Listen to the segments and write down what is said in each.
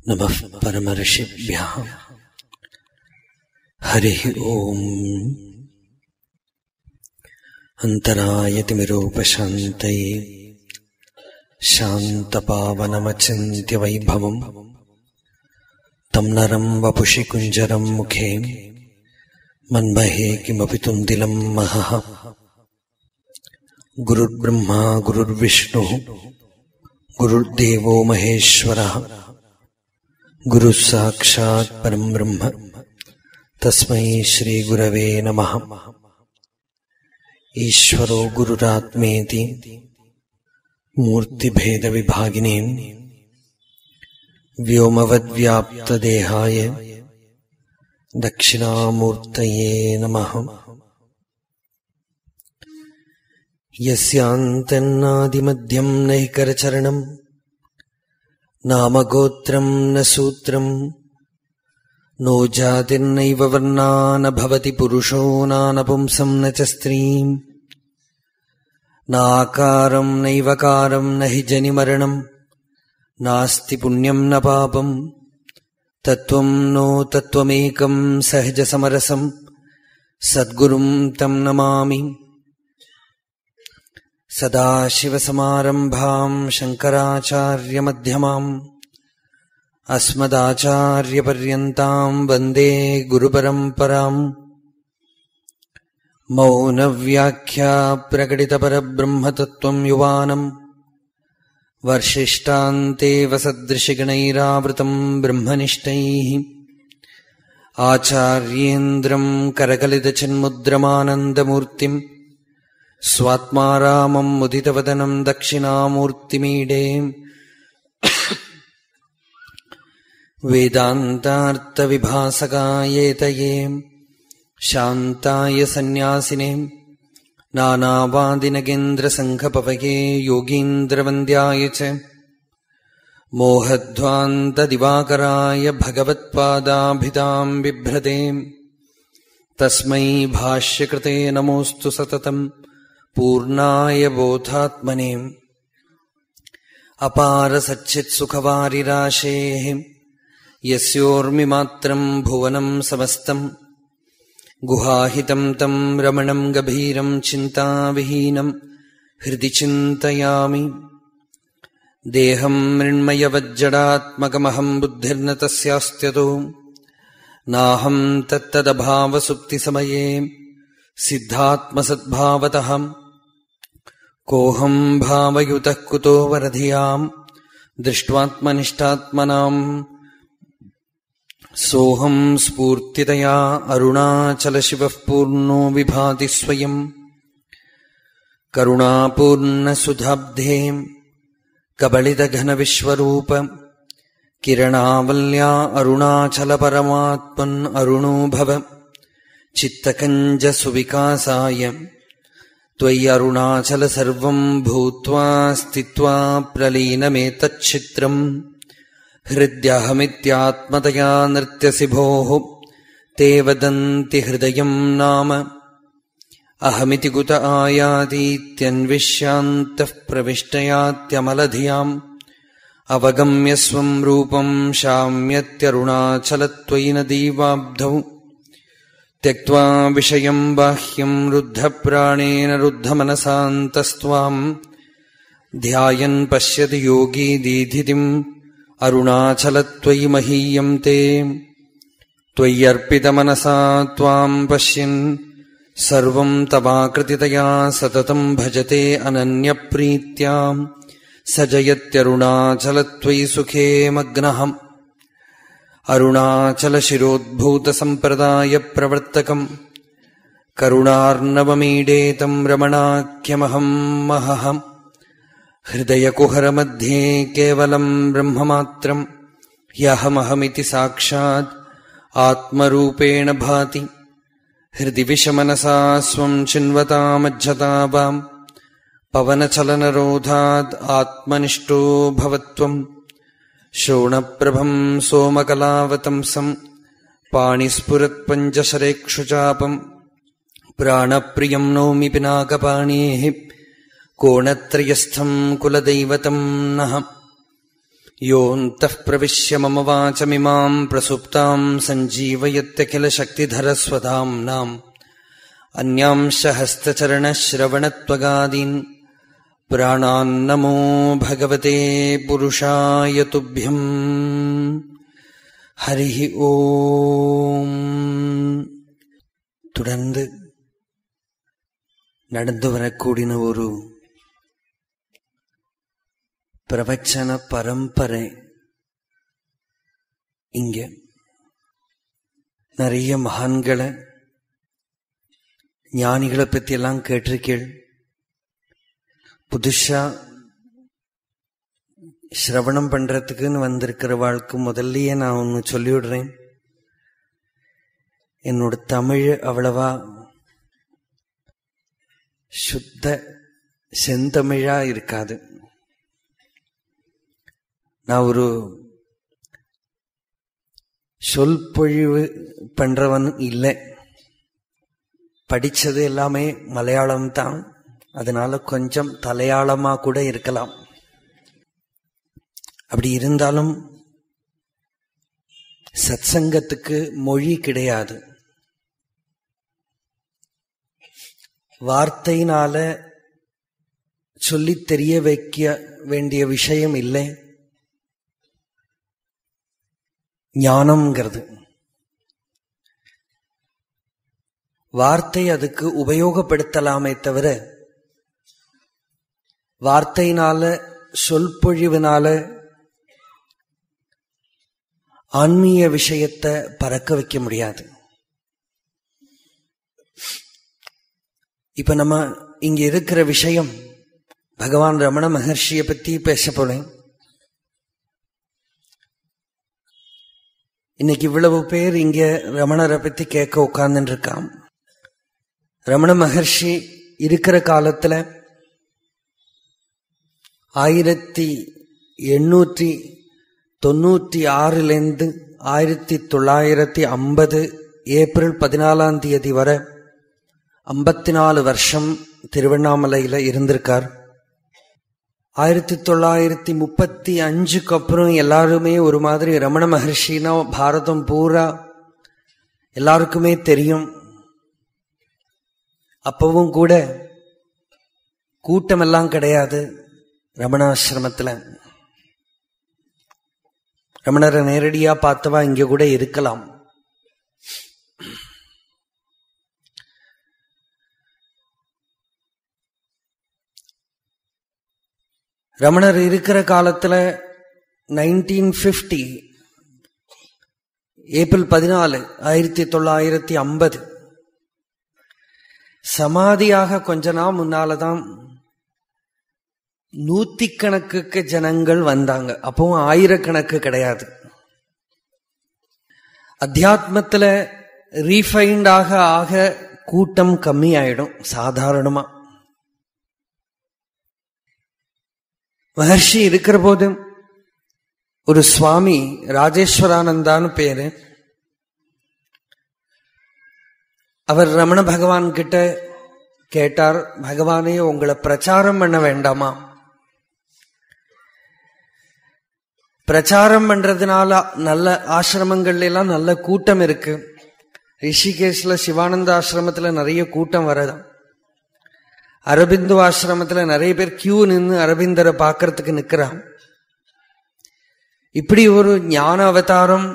नमः परमर्षिभ्यः हरिः ओम् अन्तरायतिमिरोपशान्तये शान्तपावनमचिन्त्यवैभवम् तं नरं वपुषि कुञ्जरं मुखे मन्महे किमपि तुन्दिलं महः गुरुर्ब्रह्मा गुरुर्विष्णुः गुरुर्देवो महेश्वरः गुरुः साक्षात् परं ब्रह्म तस्मै श्रीगुरवे नमः ईश्वरो गुरुरात्मेति मूर्तिभेदविभागिने व्योमवद्व्याप्तदेहाय दक्षिणामूर्तये नमः यस्यान्तन्नादिमध्यं नैकरचरणम् नामगोत्रम् न सूत्रम् नो जातिर्नैव वर्णा न भवति पुरुषो नानपुंसम् न च स्त्रीम् नाकारम् नैवकारम् न हि जनिमरणम् नास्ति पुण्यम् न पापम् तत्त्वम् नो तत्त्वमेकम् सहजसमरसम् सद्गुरुम् तम् नमामि सदाशिवसमारम्भाम् शङ्कराचार्यमध्यमाम् अस्मदाचार्यपर्यन्ताम् वन्दे गुरुपरम्पराम् मौनव्याख्या प्रकटितपरब्रह्मतत्त्वम् युवानम् वर्षिष्टान्तेव सदृशिगणैरावृतम् ब्रह्मनिष्ठैः आचार्येन्द्रम् करकलितचिन्मुद्रमानन्दमूर्तिम् स्वात्मा रामम् मुदितवदनम् दक्षिणामूर्तिमीडे वेदान्तार्थविभासकायेतये शान्ताय सन्न्यासिने नानावादिनगेन्द्रसङ्घपवये योगीन्द्रवन्द्याय च मोहध्वान्तदिवाकराय भगवत्पादाभिधाम् बिभ्रते तस्मै भाष्यकृते नमोऽस्तु सततम् पूर्णाय बोधात्मने अपारसच्चित्सुखवारिराशेः यस्योर्मिमात्रम् भुवनम् समस्तम् गुहाहितम् तम् रमणम् गभीरम् चिन्ताविहीनम् हृदि चिन्तयामि देहम् मृण्मयवज्जडात्मकमहम् बुद्धिर्न तस्यास्त्यतो नाहम् तत्तदभावसुप्तिसमये सिद्धात्मसद्भावतः कोऽहम् भावयुतः कुतो वरधियाम् दृष्ट्वात्मनिष्ठात्मनाम् सोऽहम् स्फूर्तितया अरुणाचलशिवः पूर्णो विभाति स्वयम् करुणापूर्णसुधाब्धे कबलितघनविश्वरूप किरणावल्या अरुणाचलपरमात्मन् अरुणो भव चित्तकञ्जसुविकासाय त्वय्यरुणाचल सर्वम् भूत्वा स्थित्वा प्रलीनमेतच्छित्रम् हृद्यहमित्यात्मतया नृत्यसि भोः ते वदन्ति हृदयम् नाम अहमिति कुत आयातीत्यन्विष्यान्तः प्रविष्टयात्यमलधियाम् अवगम्य स्वम् रूपम् शाम्यत्यरुणाचलत्वयि नदीवाब्धौ त्यक्त्वा विषयम् बाह्यम् रुद्धप्राणेन रुद्धमनसान्तस्त्वाम् ध्यायन् पश्यति योगी दीधितिम् अरुणाचलत्वयि महीयम् ते त्वय्यर्पितमनसा त्वाम् पश्यन् सर्वम् तवाकृतितया सततम् भजते अनन्यप्रीत्या स जयत्यरुणाचलत्वयि सुखे मग्नः अरुणाचलशिरोद्भूतसम्प्रदायप्रवर्तकम् करुणार्णवमीडेतम् रमणाख्यमहम् महः हृदयकुहरमध्ये केवलम् ब्रह्ममात्रम् ह्यहमहमिति साक्षात् आत्मरूपेण भाति हृदि विषमनसा स्वम् चिन्वतामज्जतावाम् पवनचलनरोधात् आत्मनिष्ठो भवत्वम् शोणप्रभम् सोमकलावतंसम् पाणिस्फुरत्पञ्चशरेक्षुचापम् प्राणप्रियम् नौमि पिनाकपाणेः कोणत्रयस्थम् कुलदैवतम् नः योऽन्तः प्रविश्य मम वाचमिमाम् प्रसुप्ताम् सञ्जीवयत्य किल शक्तिधरस्वधाम्नाम् अन्यांश हस्तचरणश्रवणत्वगादीन् प्राणान्नमो भगवते पुरुषाय तुभ्यम् हरिः ஓம் தொடர்ந்து நடந்து வரக்கூடின ஒரு பிரவச்சன பரம்பரை இங்க நிறைய மகான்களை ஞானிகளை பத்தி எல்லாம் கேட்டிருக்கேள் புதுசா சிரவணம் பண்றதுக்குன்னு வந்திருக்கிற வாழ்க்கை முதல்லயே நான் ஒன்று சொல்லிவிடுறேன் என்னோட தமிழ் அவ்வளவா சுத்த செந்தமிழா இருக்காது நான் ஒரு சொல் பொழிவு பண்றவன் இல்லை படிச்சது எல்லாமே மலையாளம் தான் அதனால கொஞ்சம் தலையாளமா கூட இருக்கலாம் அப்படி இருந்தாலும் சத்சங்கத்துக்கு மொழி கிடையாது வார்த்தையினால சொல்லி தெரிய வைக்க வேண்டிய விஷயம் இல்லை ஞானம்ங்கிறது வார்த்தை அதுக்கு உபயோகப்படுத்தலாமே தவிர வார்த்தையினால சொல்பொழிவினால ஆன்மீக விஷயத்தை பறக்க வைக்க முடியாது இப்ப நம்ம இங்க இருக்கிற விஷயம் பகவான் ரமண மகர்ஷியை பத்தி பேச போறேன் இன்னைக்கு இவ்வளவு பேர் இங்க ரமணரை பத்தி கேட்க உட்கார்ந்துட்டு இருக்கான் ரமண மகர்ஷி இருக்கிற காலத்துல ஆயிரத்தி எண்ணூற்றி தொண்ணூற்றி ஆறிலிருந்து ஆயிரத்தி தொள்ளாயிரத்தி ஐம்பது ஏப்ரல் பதினாலாம் தேதி வரை ஐம்பத்தி நாலு வருஷம் திருவண்ணாமலையில் இருந்திருக்கார் ஆயிரத்தி தொள்ளாயிரத்தி முப்பத்தி அஞ்சுக்கு அப்புறம் எல்லாருமே ஒரு மாதிரி ரமண மகர்ஷினா பாரதம் பூரா எல்லாருக்குமே தெரியும் அப்பவும் கூட கூட்டமெல்லாம் கிடையாது ரமணாசிரமத்தில் ரமணரை நேரடியா பார்த்தவா இங்க கூட இருக்கலாம் ரமணர் இருக்கிற காலத்துல நைன்டீன் பிப்டி ஏப்ரல் பதினாலு ஆயிரத்தி தொள்ளாயிரத்தி ஐம்பது சமாதியாக கொஞ்ச நாள் முன்னாலதான் நூத்திக்கணக்குக்கு ஜனங்கள் வந்தாங்க அப்பவும் ஆயிரக்கணக்கு கிடையாது அத்தியாத்மத்துல ரீஃபைண்டாக ஆக கூட்டம் கம்மி ஆயிடும் சாதாரணமா மகர்ஷி இருக்கிற போது ஒரு சுவாமி ராஜேஸ்வரானந்தான்னு பேரு அவர் ரமண பகவான் கிட்ட கேட்டார் பகவானே உங்களை பிரச்சாரம் பண்ண வேண்டாமா பிரச்சாரம் பண்றதுனால நல்ல ஆசிரமங்கள்ல எல்லாம் நல்ல கூட்டம் இருக்கு ரிஷிகேஷ்ல சிவானந்த ஆசிரமத்துல நிறைய கூட்டம் வரதான் அரபிந்து ஆசிரமத்துல நிறைய பேர் கியூ நின்று அரபிந்தரை பார்க்கறதுக்கு நிக்கிறான் இப்படி ஒரு ஞான அவதாரம்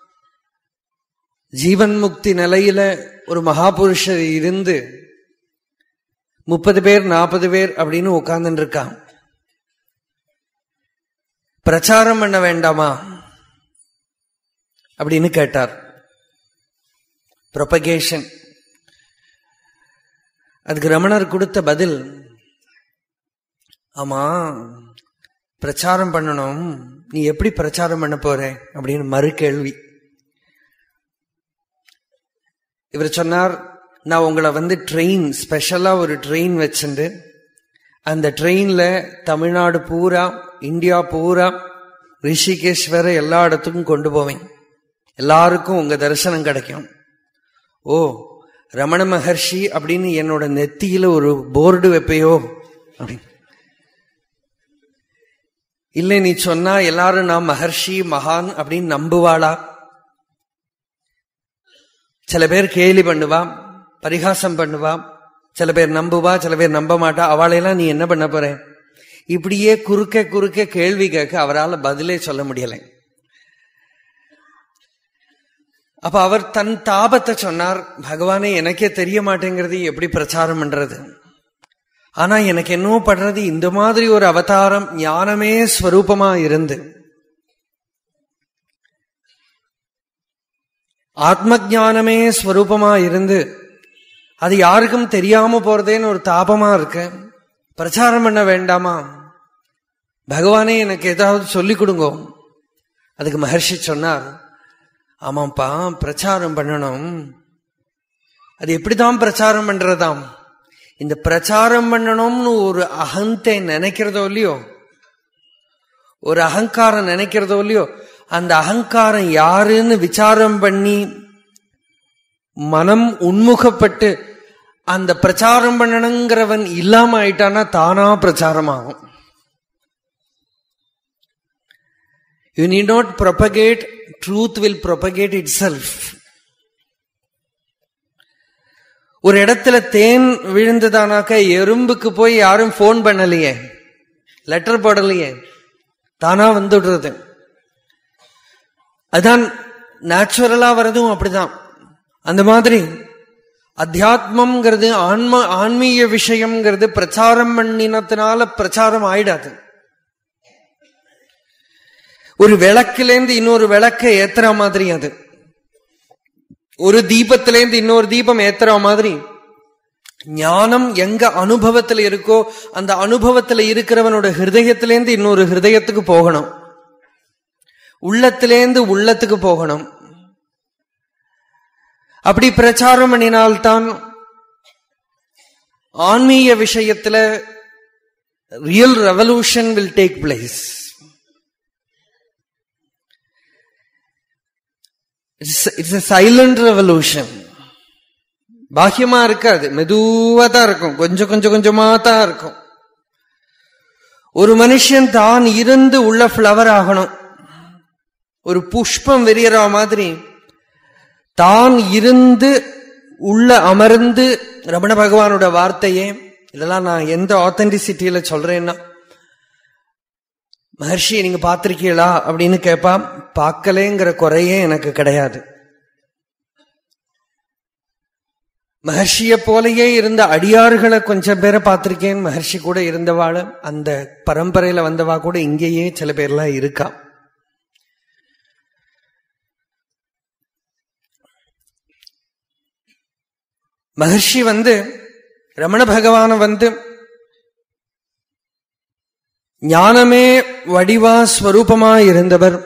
ஜீவன் முக்தி நிலையில ஒரு மகாபுருஷர் இருந்து முப்பது பேர் நாற்பது பேர் அப்படின்னு உட்கார்ந்துட்டு இருக்கான் பிரச்சாரம் பண்ண வேண்டாமா அப்படின்னு கேட்டார் ப்ரொபகேஷன் அதுக்கு ரமணர் கொடுத்த பதில் ஆமா பிரச்சாரம் பண்ணணும் நீ எப்படி பிரச்சாரம் பண்ண போற அப்படின்னு மறு கேள்வி இவர் சொன்னார் நான் உங்களை வந்து ட்ரெயின் ஸ்பெஷலா ஒரு ட்ரெயின் வச்சுட்டு அந்த ட்ரெயின்ல தமிழ்நாடு பூரா இந்தியா பூரா ரிஷிகேஷ் வேற எல்லா இடத்துக்கும் கொண்டு போவேன் எல்லாருக்கும் உங்க தரிசனம் கிடைக்கும் ஓ ரமண மகர்ஷி அப்படின்னு என்னோட நெத்தியில ஒரு போர்டு வைப்பையோ அப்படின்னு இல்லை நீ சொன்னா எல்லாரும் நான் மகர்ஷி மகான் அப்படின்னு நம்புவாளா சில பேர் கேலி பண்ணுவா பரிகாசம் பண்ணுவா சில பேர் நம்புவா சில பேர் நம்ப மாட்டா அவளையெல்லாம் நீ என்ன பண்ண போற இப்படியே குறுக்க குறுக்க கேள்வி கேட்க அவரால் பதிலே சொல்ல முடியலை அப்ப அவர் தன் தாபத்தை சொன்னார் பகவானே எனக்கே தெரிய மாட்டேங்கிறது எப்படி பிரச்சாரம் பண்றது ஆனா எனக்கு என்னவோ படுறது இந்த மாதிரி ஒரு அவதாரம் ஞானமே ஸ்வரூபமா இருந்து ஆத்ம ஞானமே ஸ்வரூபமா இருந்து அது யாருக்கும் தெரியாம போறதேன்னு ஒரு தாபமா இருக்கு பிரச்சாரம் பண்ண வேண்டாமா பகவானே எனக்கு ஏதாவது சொல்லிக் கொடுங்கோ அதுக்கு மகர்ஷி சொன்னார் ஆமாப்பா பிரச்சாரம் பண்ணணும் அது எப்படிதான் பிரச்சாரம் பண்றதாம் இந்த பிரச்சாரம் பண்ணணும்னு ஒரு அகந்தை நினைக்கிறதோ இல்லையோ ஒரு அகங்காரம் நினைக்கிறதோ இல்லையோ அந்த அகங்காரம் யாருன்னு விசாரம் பண்ணி மனம் உன்முகப்பட்டு அந்த பிரச்சாரம் பண்ணணுங்கிறவன் இல்லாம ஆயிட்டானா தானா பிரச்சாரம் ஆகும் you need not propagate truth will propagate itself ஒரு இடத்துல தேன் விழுந்ததானாக்க எறும்புக்கு போய் யாரும் போன் பண்ணலையே லெட்டர் போடலையே தானா வந்துடுறது அதான் நேச்சுரலா வரதும் அப்படிதான் அந்த மாதிரி அத்தியாத்மம்ங்கிறது ஆன்ம ஆன்மீக விஷயம்ங்கிறது பிரச்சாரம் பண்ணினத்தினால பிரச்சாரம் ஆயிடாது ஒரு விளக்குலேருந்து இன்னொரு விளக்கை ஏத்துற மாதிரி அது ஒரு தீபத்திலேருந்து இன்னொரு தீபம் ஏத்துற மாதிரி ஞானம் எங்க அனுபவத்துல இருக்கோ அந்த அனுபவத்துல இருக்கிறவனோட ஹிருதயத்திலேருந்து இன்னொரு ஹிருதயத்துக்கு போகணும் உள்ளத்திலேந்து உள்ளத்துக்கு போகணும் அப்படி பிரச்சாரம் பண்ணினால்தான் ஆன்மீக விஷயத்துல real revolution will take place it's silent revolution பாக்கியமா இருக்காது மெதுவா தான் இருக்கும் கொஞ்சம் கொஞ்சம் கொஞ்சமா தான் இருக்கும் ஒரு மனுஷன் தான் இருந்து உள்ள ஃப்ளவர் ஆகணும் ஒரு புஷ்பம் வெறியற மாதிரி தான் இருந்து உள்ள அமர்ந்து ரமண பகவானோட வார்த்தையே இதெல்லாம் நான் எந்த ஆத்தென்டிசிட்டியில சொல்றேன்னா மகர்ஷி நீங்க பார்த்திருக்கீங்களா அப்படின்னு கேட்பா பார்க்கலேங்கிற குறையே எனக்கு கிடையாது மகர்ஷிய போலயே இருந்த அடியார்களை கொஞ்சம் பேரை பார்த்திருக்கேன் மகர்ஷி கூட இருந்தவாள் அந்த பரம்பரையில வந்தவா கூட இங்கேயே சில பேர்லாம் இருக்கா மகர்ஷி வந்து ரமண பகவான வந்து ஞானமே வடிவா ஸ்வரூபமா இருந்தவர்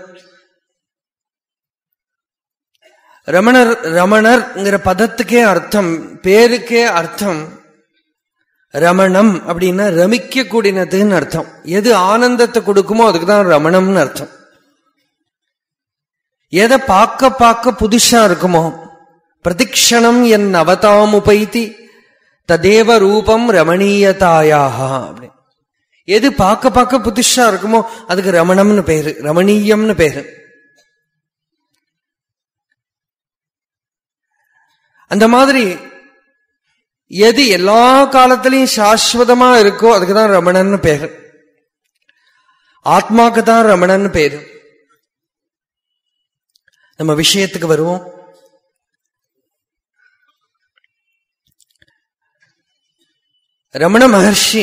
ரமணர் ரமணர்ங்கிற பதத்துக்கே அர்த்தம் பேருக்கே அர்த்தம் ரமணம் அப்படின்னா ரமிக்க கூடினதுன்னு அர்த்தம் எது ஆனந்தத்தை கொடுக்குமோ அதுக்கு தான் ரமணம்னு அர்த்தம் எதை பார்க்க பார்க்க புதுசா இருக்குமோ பிரதிக்ஷணம் என் அவதாமுபைத்தி ததேவ ரூபம் ரமணீயதாயாக அப்படி எது பார்க்க பார்க்க புதுசா இருக்குமோ அதுக்கு ரமணம்னு பேரு ரமணீயம்னு பேரு அந்த மாதிரி எது எல்லா காலத்திலையும் சாஸ்வதமா இருக்கோ அதுக்கு தான் ரமணன்னு பேரு ஆத்மாக்கு தான் ரமணன்னு பேரு நம்ம விஷயத்துக்கு வருவோம் ரமண மகர்ஷி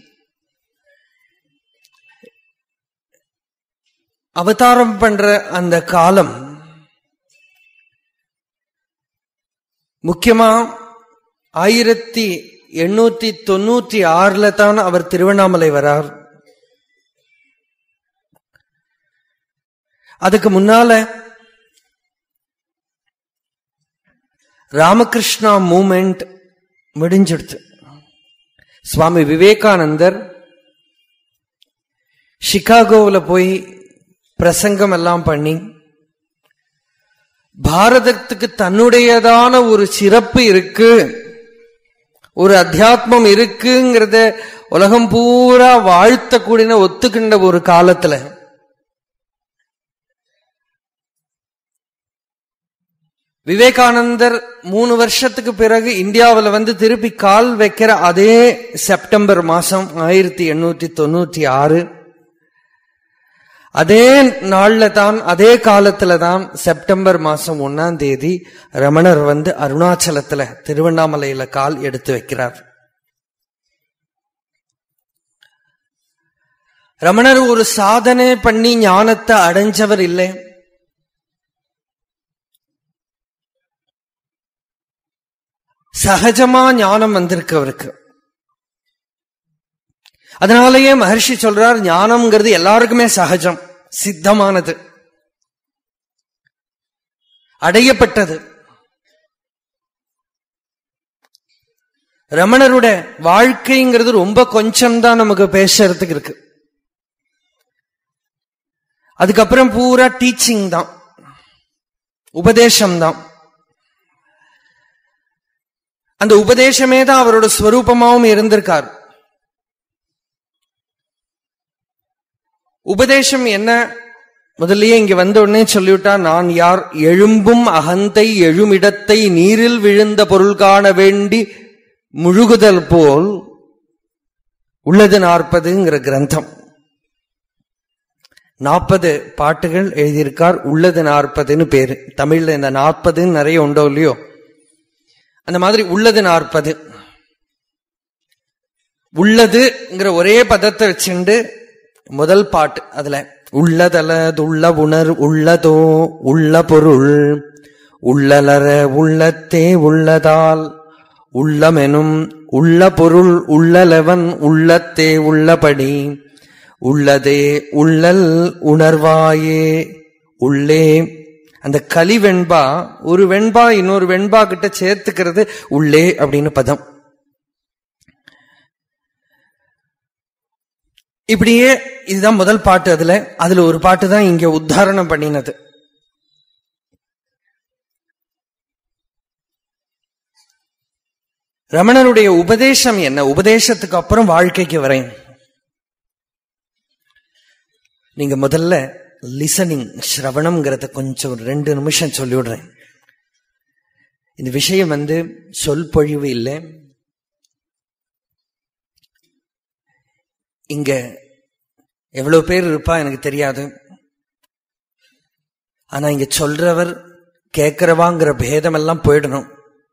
அவதாரம் பண்ற அந்த காலம் முக்கியமா ஆயிரத்தி எண்ணூத்தி தொண்ணூத்தி ஆறுல தான் அவர் திருவண்ணாமலை வரார் அதுக்கு முன்னால ராமகிருஷ்ணா மூமெண்ட் முடிஞ்சிடுச்சு சுவாமி விவேகானந்தர் சிகாகோவில் போய் பிரசங்கம் எல்லாம் பண்ணி பாரதத்துக்கு தன்னுடையதான ஒரு சிறப்பு இருக்கு ஒரு அத்தியாத்மம் இருக்குங்கிறத உலகம் பூரா வாழ்த்தக்கூடிய ஒத்துக்கின்ற ஒரு காலத்துல விவேகானந்தர் மூணு வருஷத்துக்கு பிறகு இந்தியாவில் வந்து திருப்பி கால் வைக்கிற அதே செப்டம்பர் மாசம் ஆயிரத்தி எண்ணூத்தி தொண்ணூத்தி ஆறு அதே நாள்ல தான் அதே காலத்துல தான் செப்டம்பர் மாசம் ஒன்னாம் தேதி ரமணர் வந்து அருணாச்சலத்துல திருவண்ணாமலையில கால் எடுத்து வைக்கிறார் ரமணர் ஒரு சாதனை பண்ணி ஞானத்தை அடைஞ்சவர் இல்லை சகஜமா ஞானம் வந்திருக்கு அவருக்கு அதனாலேயே மகர்ஷி சொல்றார் ஞானம்ங்கிறது எல்லாருக்குமே சகஜம் சித்தமானது அடையப்பட்டது ரமணரோட வாழ்க்கைங்கிறது ரொம்ப கொஞ்சம் தான் நமக்கு பேசுறதுக்கு இருக்கு அதுக்கப்புறம் பூரா டீச்சிங் தான் உபதேசம் தான் அந்த உபதேசமே தான் அவரோட ஸ்வரூபமாவும் இருந்திருக்கார் உபதேசம் என்ன முதல்லயே இங்க வந்த உடனே சொல்லிவிட்டா நான் யார் எழும்பும் அகந்தை எழுமிடத்தை நீரில் விழுந்த பொருள் காண வேண்டி முழுகுதல் போல் உள்ளது நாற்பதுங்கிற கிரந்தம் நாற்பது பாட்டுகள் எழுதியிருக்கார் உள்ளது நாற்பதுன்னு பேரு தமிழ்ல இந்த நாற்பதுன்னு நிறைய உண்டோ இல்லையோ அந்த மாதிரி உள்ளது நாற்பது உள்ளதுங்கிற ஒரே பதத்தை வச்சுண்டு முதல் பாட்டு அதுல உள்ளதலதுள்ள உணர் உள்ளதோ உள்ள பொருள் உள்ளலர உள்ளத்தே உள்ளதால் உள்ளமெனும் உள்ள பொருள் உள்ளலவன் உள்ளத்தே உள்ளபடி உள்ளதே உள்ளல் உணர்வாயே உள்ளே அந்த களி வெண்பா ஒரு வெண்பா இன்னொரு வெண்பா கிட்ட சேர்த்துக்கிறது உள்ளே அப்படின்னு பதம் இப்படியே இதுதான் முதல் பாட்டு அதுல அதுல ஒரு பாட்டு தான் இங்க உத்தாரணம் பண்ணினது ரமணனுடைய உபதேசம் என்ன உபதேசத்துக்கு அப்புறம் வாழ்க்கைக்கு வரேன் நீங்க முதல்ல லிசனிங் ஸ்ரவணம்ங்கிறத கொஞ்சம் ஒரு ரெண்டு நிமிஷம் சொல்லிவிடுறேன் இந்த விஷயம் வந்து சொல் பொழிவு இல்லை இங்க எவ்வளவு பேர் இருப்பா எனக்கு தெரியாது ஆனா இங்க சொல்றவர் கேட்கிறவாங்கிற பேதம் எல்லாம் போயிடணும்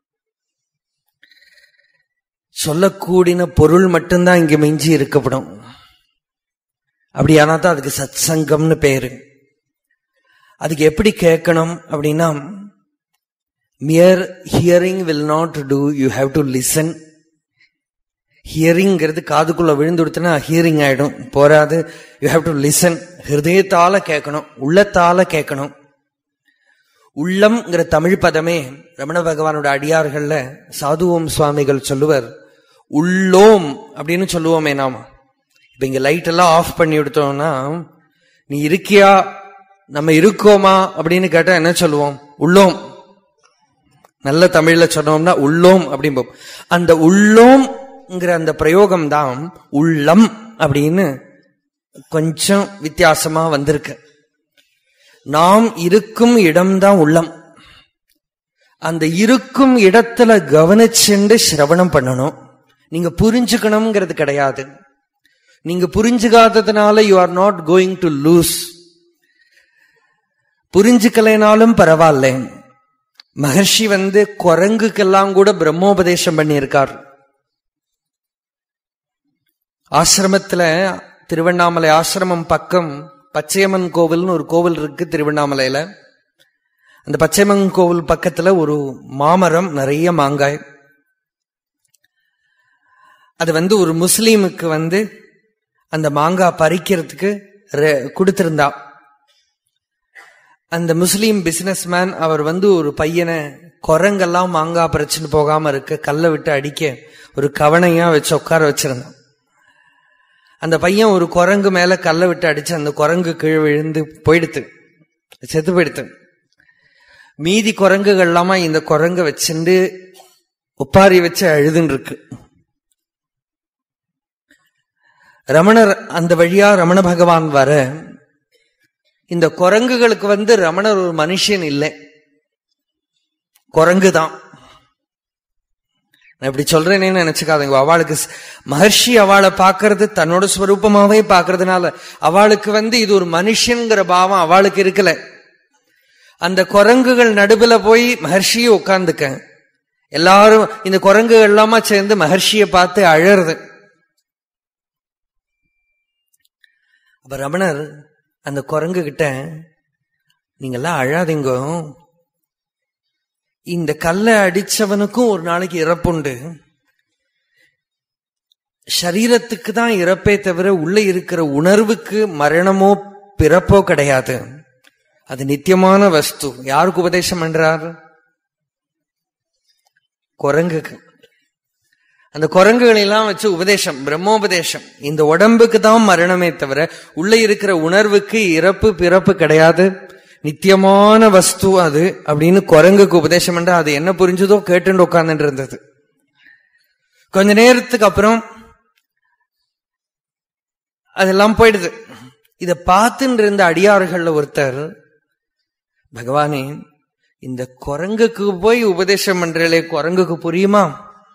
சொல்லக்கூடின பொருள் மட்டும்தான் இங்க மிஞ்சி இருக்கப்படும் அப்படியானா தான் அதுக்கு சத் சங்கம்னு பேரு அதுக்கு எப்படி கேட்கணும் அப்படின்னா mere hearing will not do you have to listen ஹியரிங்கிறது காதுக்குள்ள விழுந்து கொடுத்தனா ஹியரிங் ஆயிடும் போராது யூ ஹாவ் டு லிசன் ஹிருதயத்தால கேட்கணும் உள்ளத்தால கேட்கணும் உள்ளம்ங்கிற தமிழ் பதமே ரமண பகவானோட அடியார்கள்ல சாதுவோம் சுவாமிகள் சொல்லுவர் உள்ளோம் அப்படின்னு சொல்லுவோமே நாம இப்ப இங்க லைட் எல்லாம் ஆஃப் பண்ணி விடுத்தோம்னா நீ இருக்கியா நம்ம இருக்கோமா அப்படின்னு கேட்டா என்ன சொல்லுவோம் உள்ளோம் நல்ல தமிழ்ல சொன்னோம்னா உள்ளோம் அப்படிம்போம் அந்த உள்ளோம்ங்கிற அந்த பிரயோகம் தான் உள்ளம் அப்படின்னு கொஞ்சம் வித்தியாசமா வந்திருக்கு நாம் இருக்கும் இடம்தான் உள்ளம் அந்த இருக்கும் இடத்துல கவனிச்சுண்டு சிரவணம் பண்ணணும் நீங்க புரிஞ்சுக்கணுங்கிறது கிடையாது நீங்க புரிஞ்சுக்காததுனால you are not going to lose புரிஞ்சுக்கலைனாலும் பரவாயில்ல மகர்ஷி வந்து குரங்குக்கெல்லாம் கூட பிரம்மோபதேசம் பண்ணியிருக்கார் ஆசிரமத்துல திருவண்ணாமலை ஆசிரமம் பக்கம் பச்சையம்மன் கோவில்னு ஒரு கோவில் இருக்கு திருவண்ணாமலையில அந்த பச்சையம்மன் கோவில் பக்கத்துல ஒரு மாமரம் நிறைய மாங்காய் அது வந்து ஒரு முஸ்லீமுக்கு வந்து அந்த மாங்காய் பறிக்கிறதுக்கு கொடுத்திருந்தா அந்த முஸ்லீம் பிசினஸ் மேன் அவர் வந்து ஒரு பையனை குரங்கெல்லாம் மாங்காய் பறிச்சுன்னு போகாம இருக்க கல்லை விட்டு அடிக்க ஒரு கவனையா வச்சு உட்கார வச்சிருந்தான் அந்த பையன் ஒரு குரங்கு மேல கல்லை விட்டு அடிச்சு அந்த குரங்கு கீழே விழுந்து போயிடுத்து செத்து போயிடுத்து மீதி குரங்குகள் எல்லாம இந்த குரங்க வச்சுண்டு ஒப்பாரி வச்சு அழுதுன்னு இருக்கு ரமணர் அந்த வழியா ரமண பகவான் வர இந்த குரங்குகளுக்கு வந்து ரமணர் ஒரு மனுஷன் இல்லை குரங்கு தான் நான் இப்படி சொல்றேனேன்னு நினைச்சுக்காதீங்க அவளுக்கு ஸ்- மகர்ஷி அவளை பார்க்கறது தன்னோட ஸ்வரூபமாவே பார்க்கறதுனால அவளுக்கு வந்து இது ஒரு மனுஷங்கிற பாவம் அவளுக்கு இருக்கல அந்த குரங்குகள் நடுவுல போய் மகர்ஷியை உட்கார்ந்துக்க எல்லாரும் இந்த குரங்குகள் எல்லாமா சேர்ந்து மகர்ஷியை பார்த்து அழறது அப்ப ரமணர் அந்த குரங்கு கிட்ட நீங்கெல்லாம் அழாதீங்க இந்த கல்லை அடிச்சவனுக்கும் ஒரு நாளைக்கு இறப்புண்டு சரீரத்துக்கு தான் இறப்பே தவிர உள்ள இருக்கிற உணர்வுக்கு மரணமோ பிறப்போ கிடையாது அது நித்தியமான வஸ்து யாருக்கு உபதேசம் பண்றார் குரங்குக்கு அந்த குரங்குகளை எல்லாம் வச்சு உபதேசம் பிரம்மோபதேசம் இந்த உடம்புக்கு தான் மரணமே தவிர உள்ள இருக்கிற உணர்வுக்கு இறப்பு பிறப்பு கிடையாது நித்தியமான வஸ்து அது அப்படின்னு குரங்குக்கு உபதேசம் பண்ற அது என்ன புரிஞ்சதோ கேட்டுட்டு உட்கார்ந்துட்டு இருந்தது கொஞ்ச நேரத்துக்கு அப்புறம் அதெல்லாம் போயிடுது இத பார்த்துட்டு இருந்த அடியார்கள்ல ஒருத்தர் பகவானே இந்த குரங்குக்கு போய் உபதேசம் பண்றீங்களே குரங்குக்கு புரியுமா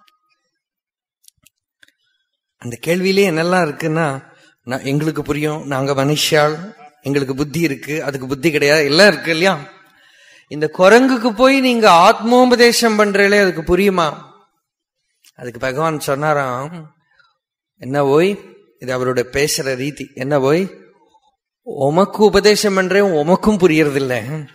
அந்த கேள்வியிலே என்னெல்லாம் இருக்குன்னா நான் எங்களுக்கு புரியும் நாங்க மனுஷால் எங்களுக்கு புத்தி இருக்கு அதுக்கு புத்தி கிடையாது எல்லாம் இருக்கு இல்லையா இந்த குரங்குக்கு போய் நீங்க ஆத்மோபதேசம் பண்றீங்களே அதுக்கு புரியுமா அதுக்கு பகவான் சொன்னாராம் என்ன ஓய் இது அவரோட பேசுற ரீதி என்ன ஓய் உமக்கு உபதேசம் பண்றேன் உமக்கும் புரியறதில்ல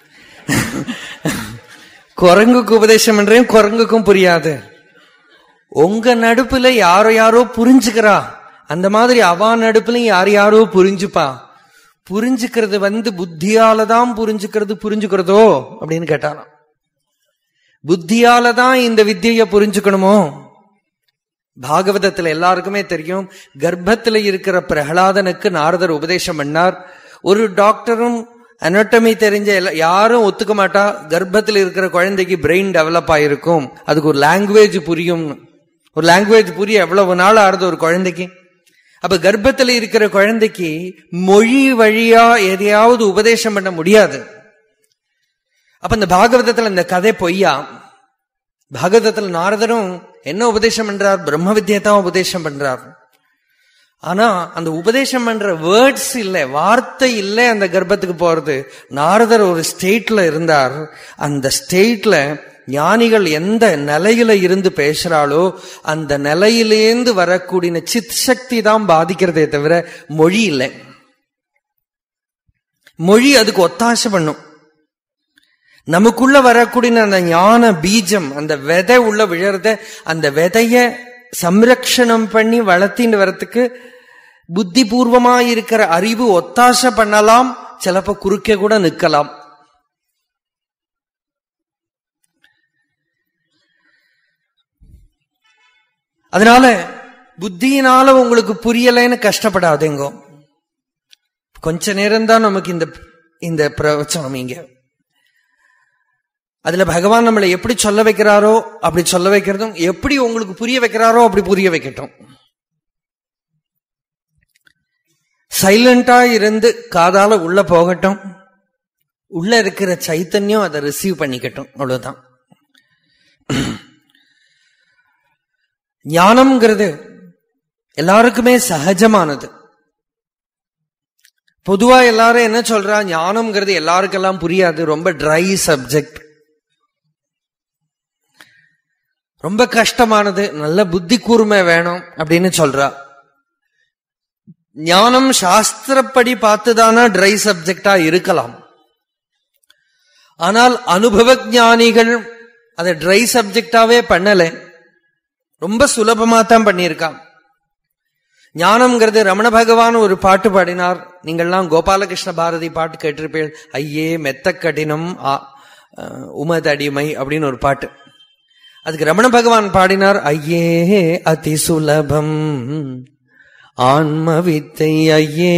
குரங்குக்கு உபதேசம் பண்றேன் குரங்குக்கும் புரியாது உங்க நடுப்புல யாரோ யாரோ புரிஞ்சுக்கிறா அந்த மாதிரி அவா நடுப்புல யார் யாரோ புரிஞ்சுப்பா புரிஞ்சுக்கிறது வந்து புத்தியால தான் புரிஞ்சுக்கிறது புரிஞ்சுக்கிறதோ அப்படின்னு கேட்டாராம் புத்தியால தான் இந்த வித்தியை புரிஞ்சுக்கணுமோ பாகவதத்துல எல்லாருக்குமே தெரியும் கர்ப்பத்துல இருக்கிற பிரகலாதனுக்கு நாரதர் உபதேசம் பண்ணார் ஒரு டாக்டரும் அனாட்டமி தெரிஞ்ச எல்லா- யாரும் ஒத்துக்க மாட்டா கர்ப்பத்தில் இருக்கிற குழந்தைக்கு பிரெயின் டெவலப் ஆயிருக்கும் அதுக்கு ஒரு லாங்குவேஜ் புரியும் ஒரு லாங்குவேஜ் புரிய எவ்வளவு நாள் ஆறுது ஒரு குழந்தைக்கு அப்ப கர்ப்பத்தில் இருக்கிற குழந்தைக்கு மொழி வழியா எதையாவது உபதேசம் பண்ண முடியாது அப்ப இந்த பாகவதத்துல இந்த கதை பொய்யா பாகவதத்துல நாரதரும் என்ன உபதேசம் பண்றார் பிரம்ம வித்தியை தான் உபதேசம் பண்றார் ஆனா அந்த உபதேசம் பண்ற வேர்ட்ஸ் இல்ல வார்த்தை இல்ல அந்த கர்ப்பத்துக்கு போறது நாரதர் ஒரு ஸ்டேட்ல இருந்தார் அந்த ஸ்டேட்ல ஞானிகள் எந்த நிலையில இருந்து பேசுறாளோ அந்த நிலையிலேந்து வரக்கூடிய சித் சக்தி தான் பாதிக்கிறதே தவிர மொழி இல்லை மொழி அதுக்கு ஒத்தாசை பண்ணும் நமக்குள்ள வரக்கூடிய அந்த ஞான பீஜம் அந்த விதை உள்ள விழறத அந்த விதைய சம்ரக்ஷணம் பண்ணி வளர்த்தின்னு வரத்துக்கு புத்தி பூர்வமா இருக்கிற அறிவு ஒத்தாசை பண்ணலாம் சிலப்ப குறுக்கே கூட நிக்கலாம் அதனால புத்தியினால உங்களுக்கு புரியலைன்னு கஷ்டப்படாதீங்க கொஞ்ச நேரம் தான் நமக்கு இந்த இந்த பிரவச்சனம் இங்க அதுல பகவான் நம்மளை எப்படி சொல்ல வைக்கிறாரோ அப்படி சொல்ல வைக்கிறதும் எப்படி உங்களுக்கு புரிய வைக்கிறாரோ அப்படி புரிய வைக்கட்டும் சைலண்டா இருந்து காதால உள்ள போகட்டும் உள்ள இருக்கிற சைத்தன்யம் அதை ரிசீவ் பண்ணிக்கட்டும் அவ்வளவுதான் ஞானம்ங்கிறது எல்லாருக்குமே சகஜமானது பொதுவா எல்லாரும் என்ன சொல்றா ஞானம்ங்கிறது எல்லாருக்கெல்லாம் புரியாது ரொம்ப ட்ரை சப்ஜெக்ட் ரொம்ப கஷ்டமானது நல்ல புத்தி கூர்மை வேணும் அப்படின்னு சொல்றா ஞானம் சாஸ்திரப்படி பார்த்துதானா ட்ரை சப்ஜெக்டா இருக்கலாம் ஆனால் அனுபவ ஞானிகள் அதை ட்ரை சப்ஜெக்டாவே பண்ணல ரொம்ப சுலபமா தான் பண்ணியிருக்கான் ஞானம்ங்கிறது ரமண பகவான் ஒரு பாட்டு பாடினார் நீங்கள்லாம் கோபாலகிருஷ்ண பாரதி பாட்டு கேட்டிருப்பீள் ஐயே மெத்த கடினம் ஆ- அஹ், உமதடிமை அப்படின்னு ஒரு பாட்டு அதுக்கு ரமண பகவான் பாடினார் ஐயே அதி சுலபம் ஆன்ம வித்தை ஐயே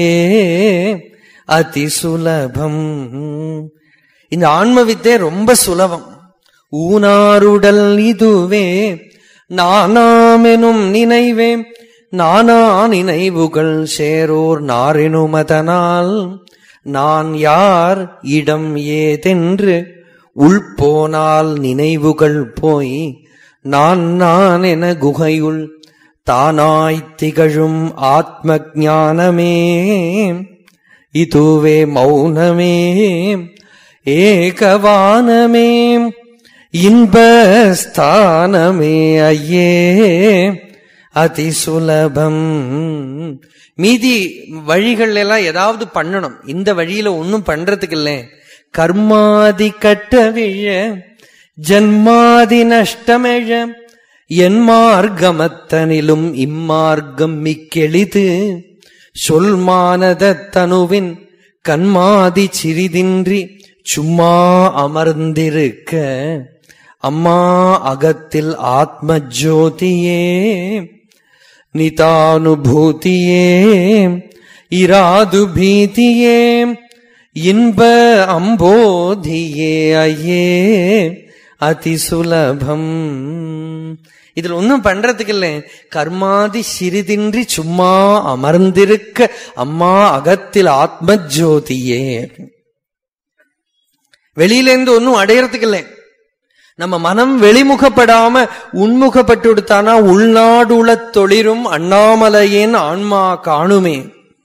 அதி சுலபம் இந்த ஆன்ம வித்தை ரொம்ப சுலபம் ஊனாருடல் இதுவே நானாமெனும் நினைவே நானா நினைவுகள் சேரோர் நாரெனுமதனால் நான் யார் இடம் ஏதென்று உள்போனால் நினைவுகள் போய் நான் நான் என குகையுள் தானாய்த் திகழும் ஆத்ம ஞானமே இதுவே மௌனமே ஏகவானமே இன்பஸ்தானமே ஐயே அதிசுலபம் மீதி வழிகள் எல்லாம் ஏதாவது பண்ணணும் இந்த வழியில ஒன்னும் பண்றதுக்கு இல்லை கர்மாதி கட்டவிழ ஜன்மாதி நஷ்டமெழ என் மார்க்கமத்தனிலும் இம்மார்க்கம் மிக்கெளிது சொல்மானத தனுவின் கண்மாதி சிறிதின்றி சும்மா அமர்ந்திருக்க அம்மா அகத்தில் ஆத்ம ஜோதியே நிதானுபூதியே இராது பீதியே இன்ப அம்போதியே ஐயே அதிசுலபம் இதுல ஒன்னும் பண்றதுக்கு இல்லை கர்மாதி சிறிதின்றி சும்மா அமர்ந்திருக்க அம்மா அகத்தில் ஆத்ம ஜோதியே வெளியில இருந்து ஒன்னும் அடையறதுக்கு இல்லை நம்ம மனம் வெளிமுகப்படாம உண்முகப்பட்டு விடுத்தானா உள்நாடுள தொழிரும் அண்ணாமலையேன் ஆன்மா காணுமே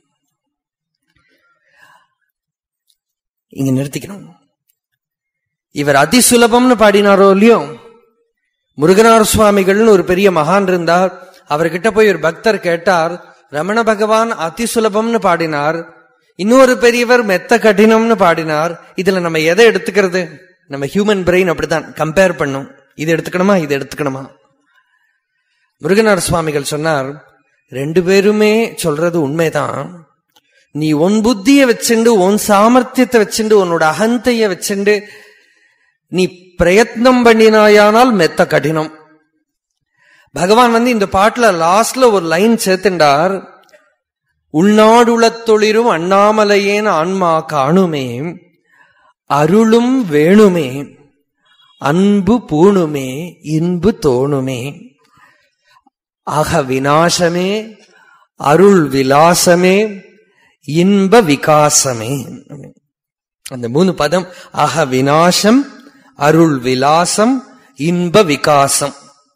இங்க நிறுத்திக்கணும் இவர் அதிசுலபம்னு பாடினாரோ இல்லையோ முருகனார் சுவாமிகள்னு ஒரு பெரிய மகான் இருந்தார் அவர்கிட்ட போய் ஒரு பக்தர் கேட்டார் ரமண பகவான் அதிசுலபம்னு பாடினார் இன்னொரு பெரியவர் மெத்த கடினம்னு பாடினார் இதுல நம்ம எதை எடுத்துக்கிறது நம்ம ஹியூமன் பிரெயின் அப்படித்தான் கம்பேர் பண்ணும் இது எடுத்துக்கணுமா இது எடுத்துக்கணுமா முருகனார் சுவாமிகள் சொன்னார் ரெண்டு பேருமே சொல்றது உண்மைதான் நீ உன் புத்திய வச்சுண்டு உன் சாமர்த்தியத்தை வச்சுண்டு உன்னோட அகந்தைய வச்சுண்டு நீ பிரயத்னம் பண்ணினாயானால் மெத்த கடினம் பகவான் வந்து இந்த பாட்டுல லாஸ்ட்ல ஒரு லைன் சேர்த்துண்டார் உள்நாடுளத் தொழிரும் அண்ணாமலையேன் ஆன்மா காணுமே அருளும் வேணுமே அன்பு பூணுமே இன்பு தோணுமே அக விநாசமே அருள் விலாசமே இன்ப விகாசமே அந்த மூணு பதம் அக விநாசம் அருள் விலாசம் இன்ப விகாசம்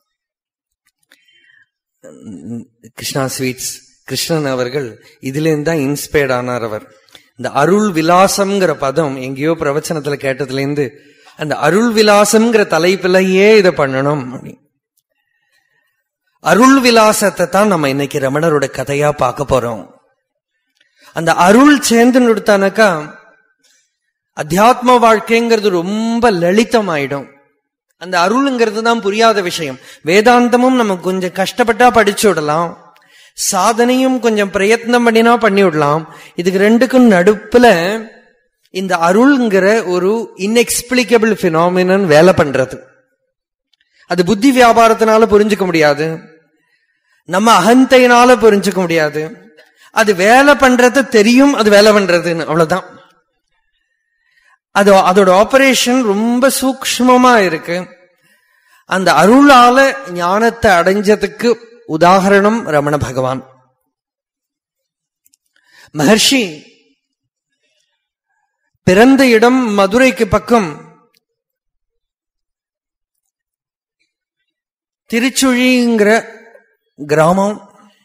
கிருஷ்ணா ஸ்வீட்ஸ் கிருஷ்ணன் அவர்கள் இதுல இருந்து தான் இன்ஸ்பயர்ட் ஆனார் அவர் இந்த அருள் விலாசம்ங்கிற பதம் எங்கேயோ பிரவச்சனத்துல கேட்டதுல இருந்து அந்த அருள் விலாசம்ங்கிற தலைப்பிலேயே இதை பண்ணணும் அருள் விலாசத்தை தான் நம்ம இன்னைக்கு ரமணரோட கதையா பார்க்க போறோம் அந்த அருள் சேர்ந்து நிறுத்தானாக்கா அத்தியாத்ம வாழ்க்கைங்கிறது ரொம்ப லலிதமாயிடும் அந்த அருளுங்கிறது தான் புரியாத விஷயம் வேதாந்தமும் நம்ம கொஞ்சம் கஷ்டப்பட்டா படிச்சு விடலாம் சாதனையும் கொஞ்சம் பிரயத்னம் பண்ணினா பண்ணி விடலாம் இதுக்கு ரெண்டுக்கும் நடுப்புல இந்த அருள்ங்கிற ஒரு இன்எக்ஸ்பிளிகபிள் பினாமினன் வேலை பண்றது அது புத்தி வியாபாரத்தினால புரிஞ்சுக்க முடியாது நம்ம அகந்தையினால புரிஞ்சுக்க முடியாது அது வேலை பண்றது தெரியும் அது வேலை பண்றதுன்னு அவ்வளவுதான் அது அதோட ஆபரேஷன் ரொம்ப சூக்மமா இருக்கு அந்த அருளால ஞானத்தை அடைஞ்சதுக்கு உதாகரணம் ரமண பகவான் மகர்ஷி பிறந்த இடம் மதுரைக்கு பக்கம் திருச்சுழிங்கிற கிராமம்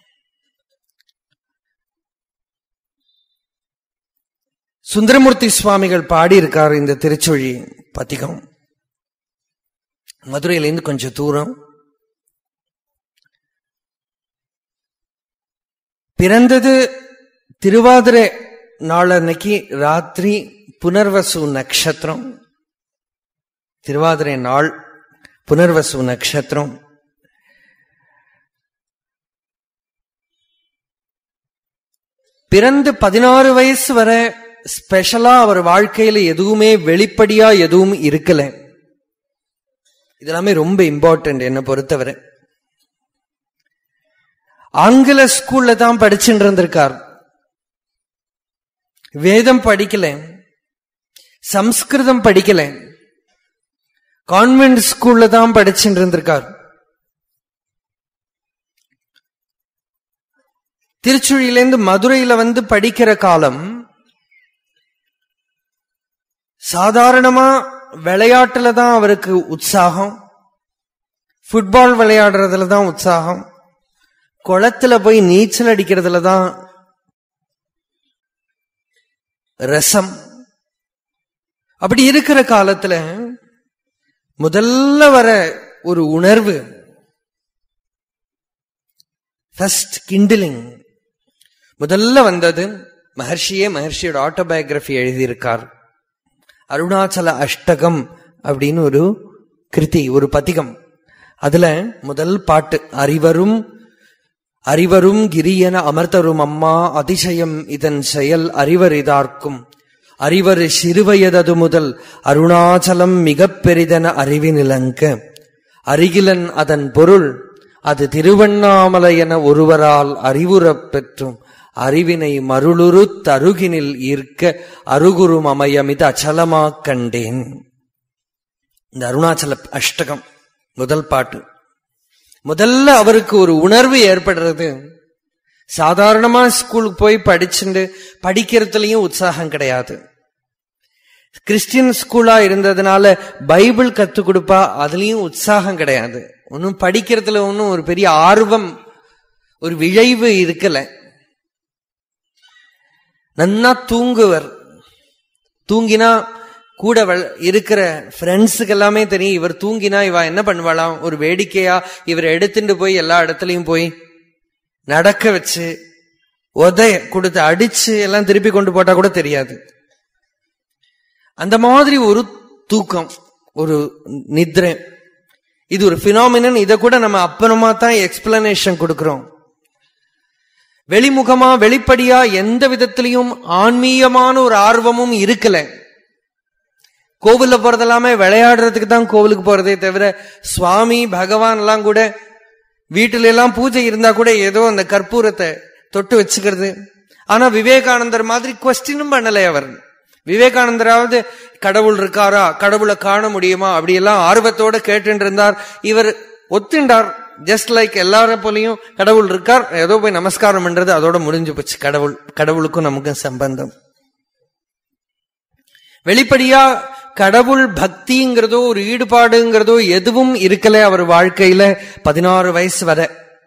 சுந்தரமூர்த்தி சுவாமிகள் பாடியிருக்கார் இந்த திருச்சொழி பதிகம் மதுரையிலேருந்து கொஞ்சம் தூரம் பிறந்தது திருவாதிரை நாள் அன்னைக்கு ராத்திரி புனர்வசு நட்சத்திரம் திருவாதிரை நாள் புனர்வசு நட்சத்திரம் பிறந்து பதினாறு வயசு வரை ஸ்பெஷலா அவர் வாழ்க்கையில எதுவுமே வெளிப்படியா எதுவும் இருக்கல இதெல்லாமே ரொம்ப இம்பார்ட்டன்ட் என்னை பொறுத்தவரை ஆங்கில ஸ்கூல்ல தான் படிச்சுட்டு இருந்திருக்கார் வேதம் படிக்கல சம்ஸ்கிருதம் படிக்கல கான்வென்ட் ஸ்கூல்ல தான் படிச்சுட்டு இருந்திருக்கார் திருச்சுழியிலேருந்து மதுரையில வந்து படிக்கிற காலம் சாதாரணமா விளையாட்டுல தான் அவருக்கு உற்சாகம் ஃபுட்பால் விளையாடுறதுல தான் உற்சாகம் குளத்துல போய் நீச்சல் அடிக்கிறதுல தான் ரசம் அப்படி இருக்கிற காலத்துல முதல்ல வர ஒரு உணர்வு ஃபர்ஸ்ட் கிண்டிலிங் முதல்ல வந்தது மகர்ஷியே மகர்ஷியோட ஆட்டோபயோகிராஃபி எழுதியிருக்கார் அருணாச்சல அஷ்டகம் அப்படின்னு ஒரு கிருதி ஒரு பதிகம் அதுல முதல் பாட்டு அறிவரும் அறிவரும் கிரியன அமர்த்தரும் அம்மா அதிசயம் இதன் செயல் அறிவர் இதார்க்கும் அறிவர் சிறுவயதது முதல் அருணாச்சலம் மிகப் பெரிதென அறிவினிலங்க அருகிலன் அதன் பொருள் அது திருவண்ணாமலை என ஒருவரால் அறிவுறப் பெற்றும் அறிவினை மருளுரு தருகினில் ஈர்க்க அருகுரும் அமையமிது அச்சலமாக் கண்டேன் இந்த அருணாச்சல அஷ்டகம் முதல் பாட்டு முதல்ல அவருக்கு ஒரு உணர்வு ஏற்படுறது சாதாரணமா ஸ்கூலுக்கு போய் படிச்சுட்டு படிக்கிறதுலயும் உற்சாகம் கிடையாது கிறிஸ்டியன் ஸ்கூலா இருந்ததுனால பைபிள் கத்து கொடுப்பா அதுலயும் உற்சாகம் கிடையாது ஒன்னும் படிக்கிறதுல ஒன்னும் ஒரு பெரிய ஆர்வம் ஒரு விழைவு இருக்கல நன்னா தூங்குவர் தூங்கினா கூட வள- இருக்கிற ஃப்ரெண்ட்ஸுக்கு எல்லாமே தெரியும் இவர் தூங்கினா இவ என்ன பண்ணுவாளாம் ஒரு வேடிக்கையா இவர் எடுத்துட்டு போய் எல்லா இடத்துலயும் போய் நடக்க வச்சு உதைய கொடுத்து அடிச்சு எல்லாம் திருப்பி கொண்டு போட்டா கூட தெரியாது அந்த மாதிரி ஒரு தூக்கம் ஒரு நித்ரை இது ஒரு பினாமினன் இதை கூட நம்ம அப்புறமா தான் எக்ஸ்பிளனேஷன் கொடுக்கிறோம் வெளிமுகமா வெளிப்படியா எந்த விதத்திலையும் ஆன்மீகமான ஒரு ஆர்வமும் இருக்கல கோவில்ல போறது எல்லாமே விளையாடுறதுக்கு தான் கோவிலுக்கு போறதே தவிர சுவாமி பகவான் எல்லாம் கூட வீட்டுல எல்லாம் பூஜை இருந்தா கூட ஏதோ அந்த கற்பூரத்தை தொட்டு வச்சுக்கிறது ஆனா விவேகானந்தர் மாதிரி கொஸ்டினும் பண்ணலை அவர் விவேகானந்தராவது கடவுள் இருக்காரா கடவுளை காண முடியுமா அப்படியெல்லாம் ஆர்வத்தோட கேட்டு இருந்தார் இவர் ஒத்துண்டார் ஜஸ்ட் லைக் எல்லார போலயும் கடவுள் இருக்கார் ஏதோ போய் நமஸ்காரம் பண்றது அதோட முடிஞ்சு போச்சு கடவுள் கடவுளுக்கும் நமக்கும் சம்பந்தம் வெளிப்படையா கடவுள் பக்திங்கிறதோ ஒரு ஈடுபாடுங்கிறதோ எதுவும் இருக்கல அவர் வாழ்க்கையில பதினாறு வயசு வரை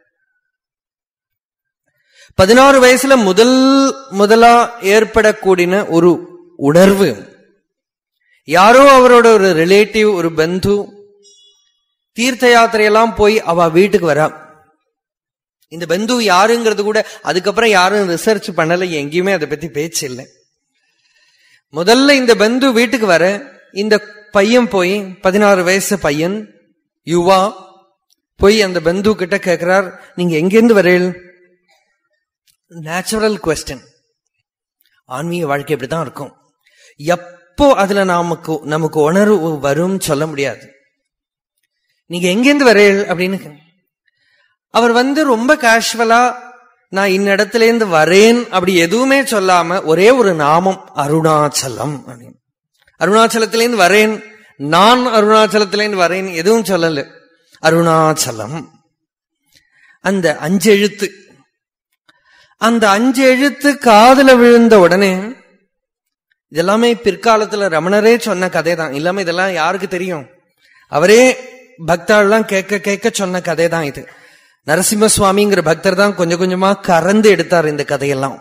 பதினாறு வயசுல முதல் முதலா ஏற்படக்கூடிய ஒரு உணர்வு யாரோ அவரோட ஒரு ரிலேட்டிவ் ஒரு பந்து தீர்த்த யாத்திரையெல்லாம் போய் அவ வீட்டுக்கு வரா இந்த பந்து யாருங்கிறது கூட அதுக்கப்புறம் யாரும் ரிசர்ச் பண்ணல எங்கேயுமே அதை பத்தி பேச்சு இல்லை முதல்ல இந்த பந்து வீட்டுக்கு வர இந்த பையன் போய் பதினாறு வயசு பையன் யுவா போய் அந்த பந்து கிட்ட கேட்கிறார் நீங்க எங்கிருந்து வரீள் நேச்சுரல் கொஸ்டின் ஆன்மீக வாழ்க்கை இப்படிதான் இருக்கும் எப்போ அதுல நமக்கு நமக்கு உணர்வு வரும் சொல்ல முடியாது நீங்க எங்கிருந்து வரீள் அப்படின்னு கே- அவர் வந்து ரொம்ப கேஷுவலா நான் இன்னிடத்துல இருந்து வரேன் அப்படி எதுவுமே சொல்லாம ஒரே ஒரு நாமம் அருணாச்சலம் அப்படின்னு அருணாச்சலத்திலேருந்து வரேன் நான் அருணாச்சலத்திலேருந்து வரேன் எதுவும் சொல்லல அருணாச்சலம் அந்த அஞ்சு எழுத்து அந்த அஞ்சு எழுத்து காதுல விழுந்த உடனே இதெல்லாமே பிற்காலத்துல ரமணரே சொன்ன கதை தான் இல்லாம இதெல்லாம் யாருக்கு தெரியும் அவரே பக்தாள்லாம் கேட்க கேட்க சொன்ன கதை தான் இது நரசிம்ம சுவாமிங்கிற பக்தர் தான் கொஞ்சம் கொஞ்சமா கறந்து எடுத்தார் இந்த கதையெல்லாம்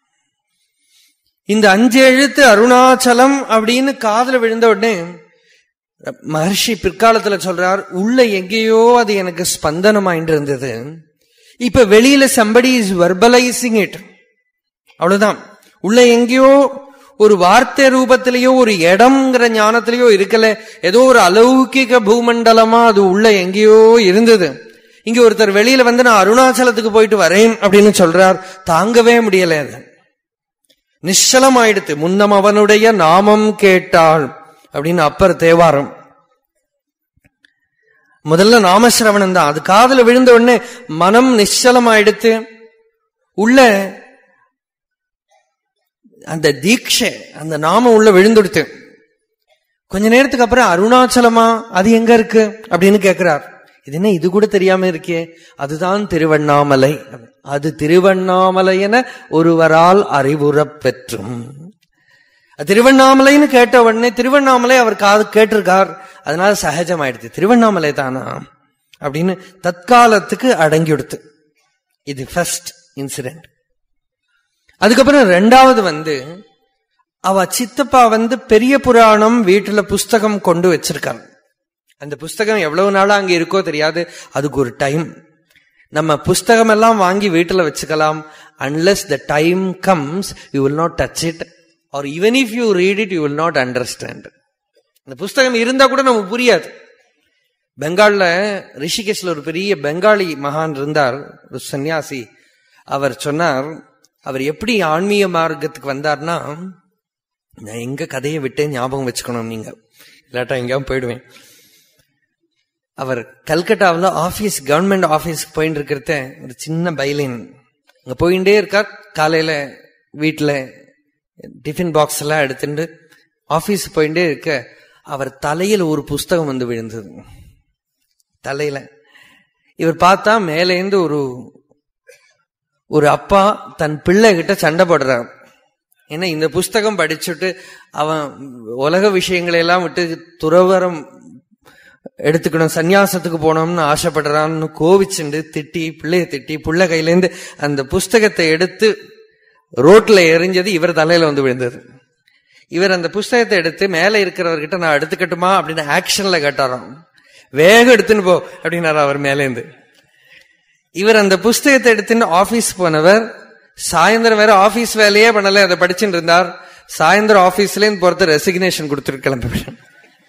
இந்த அஞ்சு எழுத்து அருணாச்சலம் அப்படின்னு காதுல விழுந்த உடனே மகர்ஷி பிற்காலத்துல சொல்றார் உள்ள எங்கேயோ அது எனக்கு ஸ்பந்தனமாயிட்டு இருந்தது இப்ப வெளியில சம்படி இஸ் வெர்பலைசிங் இட் அவ்வளவுதான் உள்ள எங்கேயோ ஒரு வார்த்தை ரூபத்திலேயோ ஒரு இடம்ங்கிற ஞானத்திலேயோ இருக்கல ஏதோ ஒரு அலௌகிக பூமண்டலமா அது உள்ள எங்கேயோ இருந்தது இங்க ஒருத்தர் வெளியில வந்து நான் அருணாச்சலத்துக்கு போயிட்டு வரேன் அப்படின்னு சொல்றார் தாங்கவே முடியல அது நிശ്ചலம் ஆயிடுத்து முன்னம் அவனுடைய நாமம் கேட்டாள் அப்படின்னு அப்பர் தேவாரம் முதல்ல நாமசிரவணம் தான் அது காதுல விழுந்த உடனே மனம் நிശ്ചலம் ஆயிடுத்து உள்ள அந்த தீட்சை அந்த நாமம் உள்ள விழுந்துடுத்து கொஞ்ச நேரத்துக்கு அப்புறம் அருணாச்சலமா அது எங்க இருக்கு அப்படின்னு கேக்குறார் இது என்ன இது கூட தெரியாம இருக்கே அதுதான் திருவண்ணாமலை அது திருவண்ணாமலை என ஒருவரால் அறிவுறப் பெற்றும் திருவண்ணாமலைன்னு கேட்ட உடனே திருவண்ணாமலை அவர் காது கேட்டிருக்கார் அதனால சகஜமாயிடுது திருவண்ணாமலை தானா அப்படின்னு தற்காலத்துக்கு அடங்கிடுத்து இது ஃபர்ஸ்ட் இன்சிடென்ட் அதுக்கப்புறம் ரெண்டாவது வந்து அவ சித்தப்பா வந்து பெரிய புராணம் வீட்டுல புஸ்தகம் கொண்டு வச்சிருக்காங்க அந்த புஸ்தகம் எவ்வளவு நாளா அங்க இருக்கோ தெரியாது அதுக்கு ஒரு டைம் நம்ம புஸ்தகம் எல்லாம் வாங்கி வீட்டுல வச்சுக்கலாம் unless the time comes you will not touch it or even if you read it you will not understand இந்த புஸ்தகம் இருந்தா கூட நமக்கு புரியாது பெங்கால்ல ரிஷிகேஷ்ல ஒரு பெரிய பெங்காலி மகான் இருந்தார் ஒரு சன்னியாசி அவர் சொன்னார் அவர் எப்படி ஆன்மீக மார்க்கத்துக்கு வந்தார்னா நான் எங்க கதையை விட்டே ஞாபகம் வச்சுக்கணும் நீங்க இல்லாட்டா எங்கேயாவது போயிடுவேன் அவர் கல்கட்டாவில் ஆபீஸ் கவர்மெண்ட் ஆபீஸ்க்கு போயிட்டு இருக்கிறத ஒரு சின்ன பைலின் அங்க போயிட்டே இருக்கார் காலையில வீட்டுல டிஃபன் பாக்ஸ் எல்லாம் எடுத்துட்டு ஆபீஸ் போயிட்டே இருக்க அவர் தலையில ஒரு புஸ்தகம் வந்து விழுந்தது தலையில இவர் பார்த்தா மேலேந்து ஒரு ஒரு அப்பா தன் பிள்ளை கிட்ட சண்டை போடுறார் ஏன்னா இந்த புஸ்தகம் படிச்சுட்டு அவன் உலக விஷயங்களை எல்லாம் விட்டு துறவரம் எடுத்துக்கணும் சந்நியாசத்துக்கு போனோம்னு ஆசைப்படுறான்னு கோவிச்சுண்டு திட்டி பிள்ளைய திட்டி புள்ள கையிலேருந்து அந்த புஸ்தகத்தை எடுத்து ரோட்ல எரிஞ்சது இவர் தலையில வந்து விழுந்தது இவர் அந்த புஸ்தகத்தை எடுத்து மேல இருக்கிறவர்கிட்ட நான் எடுத்துக்கட்டுமா அப்படின்னு ஆக்ஷன்ல கேட்டாராம் வேகம் எடுத்துன்னு போ அப்படின்னாரு அவர் மேலேந்து இவர் அந்த புஸ்தகத்தை எடுத்துன்னு ஆபீஸ் போனவர் சாயந்தரம் வேற ஆபீஸ் வேலையே பண்ணல அதை படிச்சுட்டு இருந்தார் சாயந்தரம் ஆபீஸ்ல இருந்து பொறுத்த ரெசிக்னேஷன் கொடுத்துட்டு கிளம்பிவிட்டார்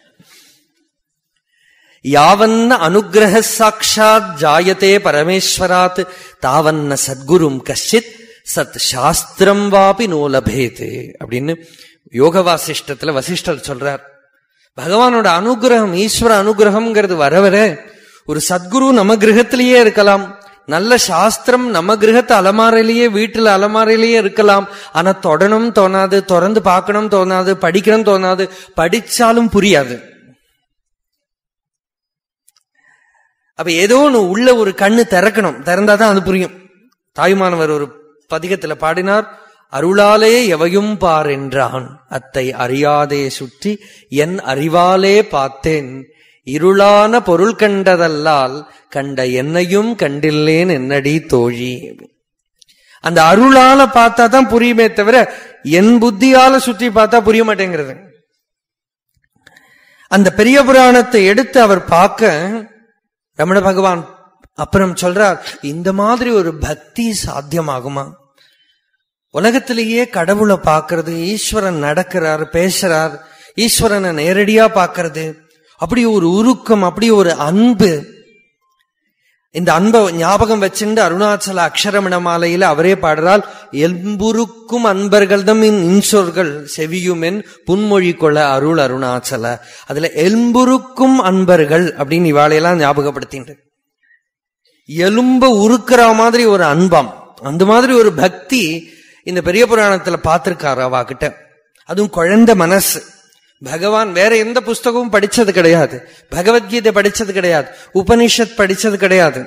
யாவன்ன அனுகிரக சாட்சாத் ஜாயத்தே பரமேஸ்வராத் தாவன்ன சத்குரும் கஷ்டித் சத் சாஸ்திரம் வாபி நோலபேது அப்படின்னு யோக வாசிஷ்டத்துல வசிஷ்டர் சொல்றார் பகவானோட அனுகிரகம் ஈஸ்வர அனுகிரகம்ங்கிறது வர வர ஒரு சத்குரு நம்ம கிரகத்திலேயே இருக்கலாம் நல்ல சாஸ்திரம் நம்ம கிரகத்து அலமாரையிலேயே வீட்டுல அலமாரையிலேயே இருக்கலாம் ஆனா தொடணும் தோணாது திறந்து பார்க்கணும் தோணாது படிக்கணும் தோணாது படிச்சாலும் புரியாது அப்ப ஏதோ ஒண்ணு உள்ள ஒரு கண்ணு திறக்கணும் திறந்தாதான் அது புரியும் தாய்மானவர் ஒரு பதிகத்துல பாடினார் அருளாலே எவையும் பார் என்றான் அத்தை அறியாதே சுற்றி என் அறிவாலே பார்த்தேன் இருளான பொருள் கண்டதல்லால் கண்ட என்னையும் கண்டில்லேன் என்னடி தோழி அந்த அருளால பார்த்தா தான் புரியுமே தவிர என் புத்தியால சுற்றி பார்த்தா புரிய மாட்டேங்கிறது அந்த பெரிய புராணத்தை எடுத்து அவர் பார்க்க ரமண பகவான் அப்புறம் சொல்றார் இந்த மாதிரி ஒரு பக்தி சாத்தியமாகுமா உலகத்திலேயே கடவுளை பார்க்கறது ஈஸ்வரன் நடக்கிறார் பேசுறார் ஈஸ்வரனை நேரடியா பார்க்கறது அப்படி ஒரு உருக்கம் அப்படி ஒரு அன்பு இந்த அன்பை ஞாபகம் வச்சுண்டு அருணாச்சல அக்ஷரமண மாலையில அவரே பாடுறால் எம்புருக்கும் அன்பர்கள் தம் இன்சொற்கள் செவியுமென் புன்மொழி கொள்ள அருள் அருணாச்சல அதுல எலும்புருக்கும் அன்பர்கள் அப்படின்னு இவாளையெல்லாம் ஞாபகப்படுத்திட்டு எலும்ப உருக்கிற மாதிரி ஒரு அன்பம் அந்த மாதிரி ஒரு பக்தி இந்த பெரிய புராணத்துல பார்த்திருக்காரு அவா கிட்ட அதுவும் குழந்தை மனசு பகவான் வேற எந்த புஸ்தகமும் படிச்சது கிடையாது பகவத்கீதை படிச்சது கிடையாது உபனிஷத் படிச்சது கிடையாது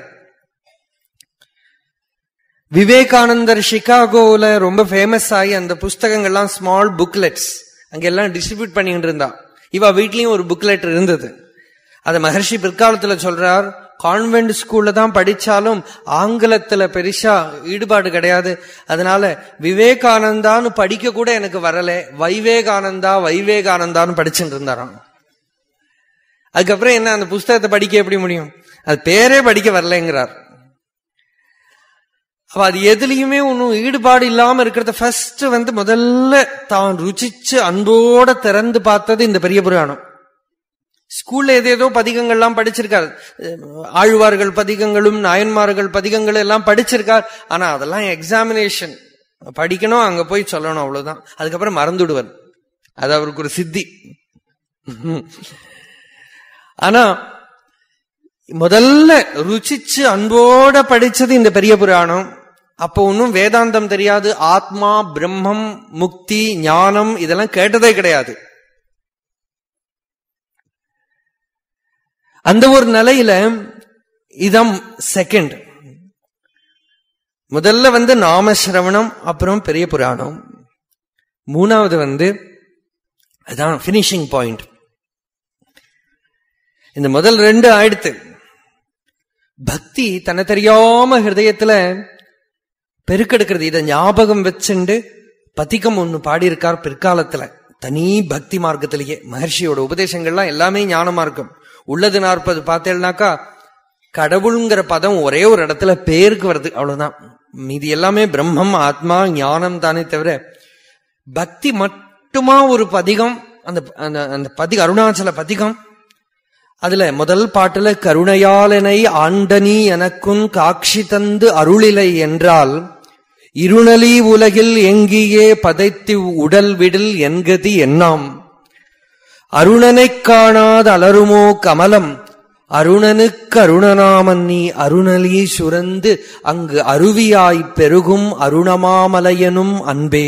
விவேகானந்தர் சிகாகோல ரொம்ப ஃபேமஸ் ஆகி அந்த புஸ்தகங்கள்லாம் ஸ்மால் புக்லெட்ஸ் அங்கெல்லாம் டிஸ்ட்ரிபியூட் பண்ணிட்டு இருந்தா இவ வீட்லயும் ஒரு புக்லெட் இருந்தது அத மகர்ஷி பிற்காலத்துல சொல்றார் கான்வென்ட் ஸ்கூல்ல தான் படிச்சாலும் ஆங்கிலத்துல பெருசா ஈடுபாடு கிடையாது அதனால விவேகானந்தான்னு படிக்க கூட எனக்கு வரல வைவேகானந்தா வைவேகானந்தான்னு படிச்சுட்டு இருந்தாராம் அதுக்கப்புறம் என்ன அந்த புஸ்தகத்தை படிக்க எப்படி முடியும் அது பேரே படிக்க வரலங்கிறார் அப்ப அது எதுலயுமே ஒன்னும் ஈடுபாடு இல்லாம இருக்கிறத ஃபர்ஸ்ட் வந்து முதல்ல தான் ருச்சிச்சு அன்போட திறந்து பார்த்தது இந்த பெரிய புராணம் ஸ்கூல்ல ஏதேதோ பதிகங்கள்லாம் படிச்சிருக்காரு ஆழ்வார்கள் பதிகங்களும் நாயன்மார்கள் பதிகங்கள் எல்லாம் படிச்சிருக்கார் ஆனா அதெல்லாம் எக்ஸாமினேஷன் படிக்கணும் அங்க போய் சொல்லணும் அவ்வளவுதான் அதுக்கப்புறம் மறந்துடுவர் அது அவருக்கு ஒரு சித்தி ஆனா முதல்ல ருச்சிச்சு அன்போட படிச்சது இந்த பெரிய புராணம் அப்போ ஒன்னும் வேதாந்தம் தெரியாது ஆத்மா பிரம்மம் முக்தி ஞானம் இதெல்லாம் கேட்டதே கிடையாது அந்த ஒரு நிலையில இதான் செகண்ட் முதல்ல வந்து நாமசிரவணம் அப்புறம் பெரிய புராணம் மூணாவது வந்து அதான் பினிஷிங் பாயிண்ட் இந்த முதல் ரெண்டு ஆயிடுத்து பக்தி தன்னை தெரியாம ஹிருதயத்துல பெருக்கெடுக்கிறது இதை ஞாபகம் வச்சுண்டு பதிகம் ஒண்ணு பாடியிருக்கார் பிற்காலத்துல தனி பக்தி மார்க்கத்திலேயே மகர்ஷியோட உபதேசங்கள்லாம் எல்லாமே ஞான மார்க்கம் உள்ளது நாற்பது பார்த்தேன்னாக்கா கடவுளுங்கிற பதம் ஒரே ஒரு இடத்துல பேருக்கு வருது அவ்வளவுதான் மீதி எல்லாமே பிரம்மம் ஆத்மா ஞானம் தானே தவிர பக்தி மட்டுமா ஒரு பதிகம் அந்த அந்த அந்த பதிக அருணாச்சல பதிகம் அதுல முதல் பாட்டுல கருணையாலனை ஆண்டனி எனக்குன் காட்சி தந்து அருளிலை என்றால் இருணலி உலகில் எங்கியே பதைத்து உடல் விடில் என்கதி எண்ணாம் அருணனைக் காணாத அலருமோ கமலம் அருணனுக்கு அருணனாமன் நீ அருணலி சுரந்து அங்கு அருவியாய்ப் பெருகும் அருணமாமலையனும் அன்பே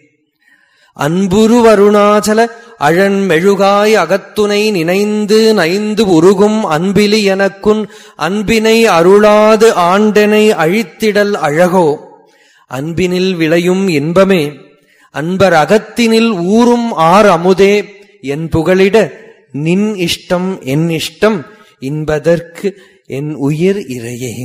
அன்புரு அருணாச்சல அழன் மெழுகாய் அகத்துனை நினைந்து நைந்து உருகும் அன்பிலி எனக்குன் அன்பினை அருளாது ஆண்டனை அழித்திடல் அழகோ அன்பினில் விளையும் இன்பமே அன்பர் அகத்தினில் ஊறும் ஆர் அமுதே என் புகழிட நின் இஷ்டம் என் இஷ்டம் இன்பதற்கு என் உயிர் இறையே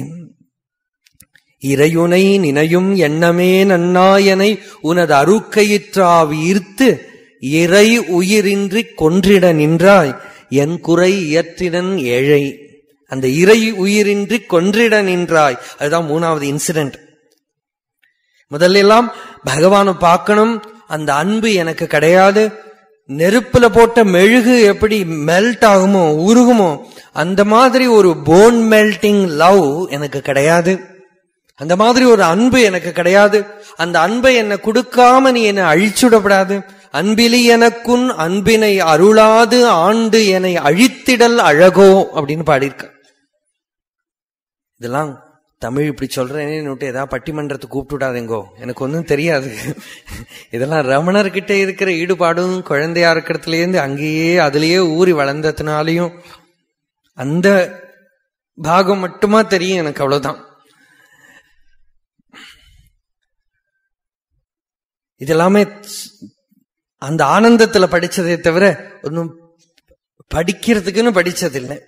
இறையுனை நினையும் எண்ணமே நன்னாயனை உனது அருக்கயிற்றாவீர்த்து இறை உயிரின்றி கொன்றிட நின்றாய் என் குறை இயற்றிடன் ஏழை அந்த இறை உயிரின்றி கொன்றிட நின்றாய் அதுதான் மூணாவது இன்சிடென்ட் முதல்ல எல்லாம் பகவானை பார்க்கணும் அந்த அன்பு எனக்கு கிடையாது நெருப்புல போட்ட மெழுகு எப்படி மெல்ட் ஆகுமோ உருகுமோ அந்த மாதிரி ஒரு போன் மெல்டிங் லவ் எனக்கு கிடையாது அந்த மாதிரி ஒரு அன்பு எனக்கு கிடையாது அந்த அன்பை என்ன கொடுக்காம நீ என்னை அழிச்சுடப்படாது அன்பிலி எனக்குன் அன்பினை அருளாது ஆண்டு என்னை அழித்திடல் அழகோ அப்படின்னு பாடியிருக்க இதெல்லாம் தமிழ் இப்படி சொல்றேன்னு ஏதாவது பட்டிமன்றத்தை கூப்பிட்டு விடாதீங்கோ எனக்கு ஒன்றும் தெரியாது இதெல்லாம் ரமணர்கிட்ட இருக்கிற ஈடுபாடும் குழந்தையா இருக்கிறதுலேருந்து அங்கேயே அதுலயே ஊறி வளர்ந்ததுனாலையும் அந்த பாகம் மட்டுமா தெரியும் எனக்கு அவ்வளவுதான் இதெல்லாமே அந்த ஆனந்தத்துல படிச்சதே தவிர ஒன்றும் படிக்கிறதுக்குன்னு படிச்சதில்லை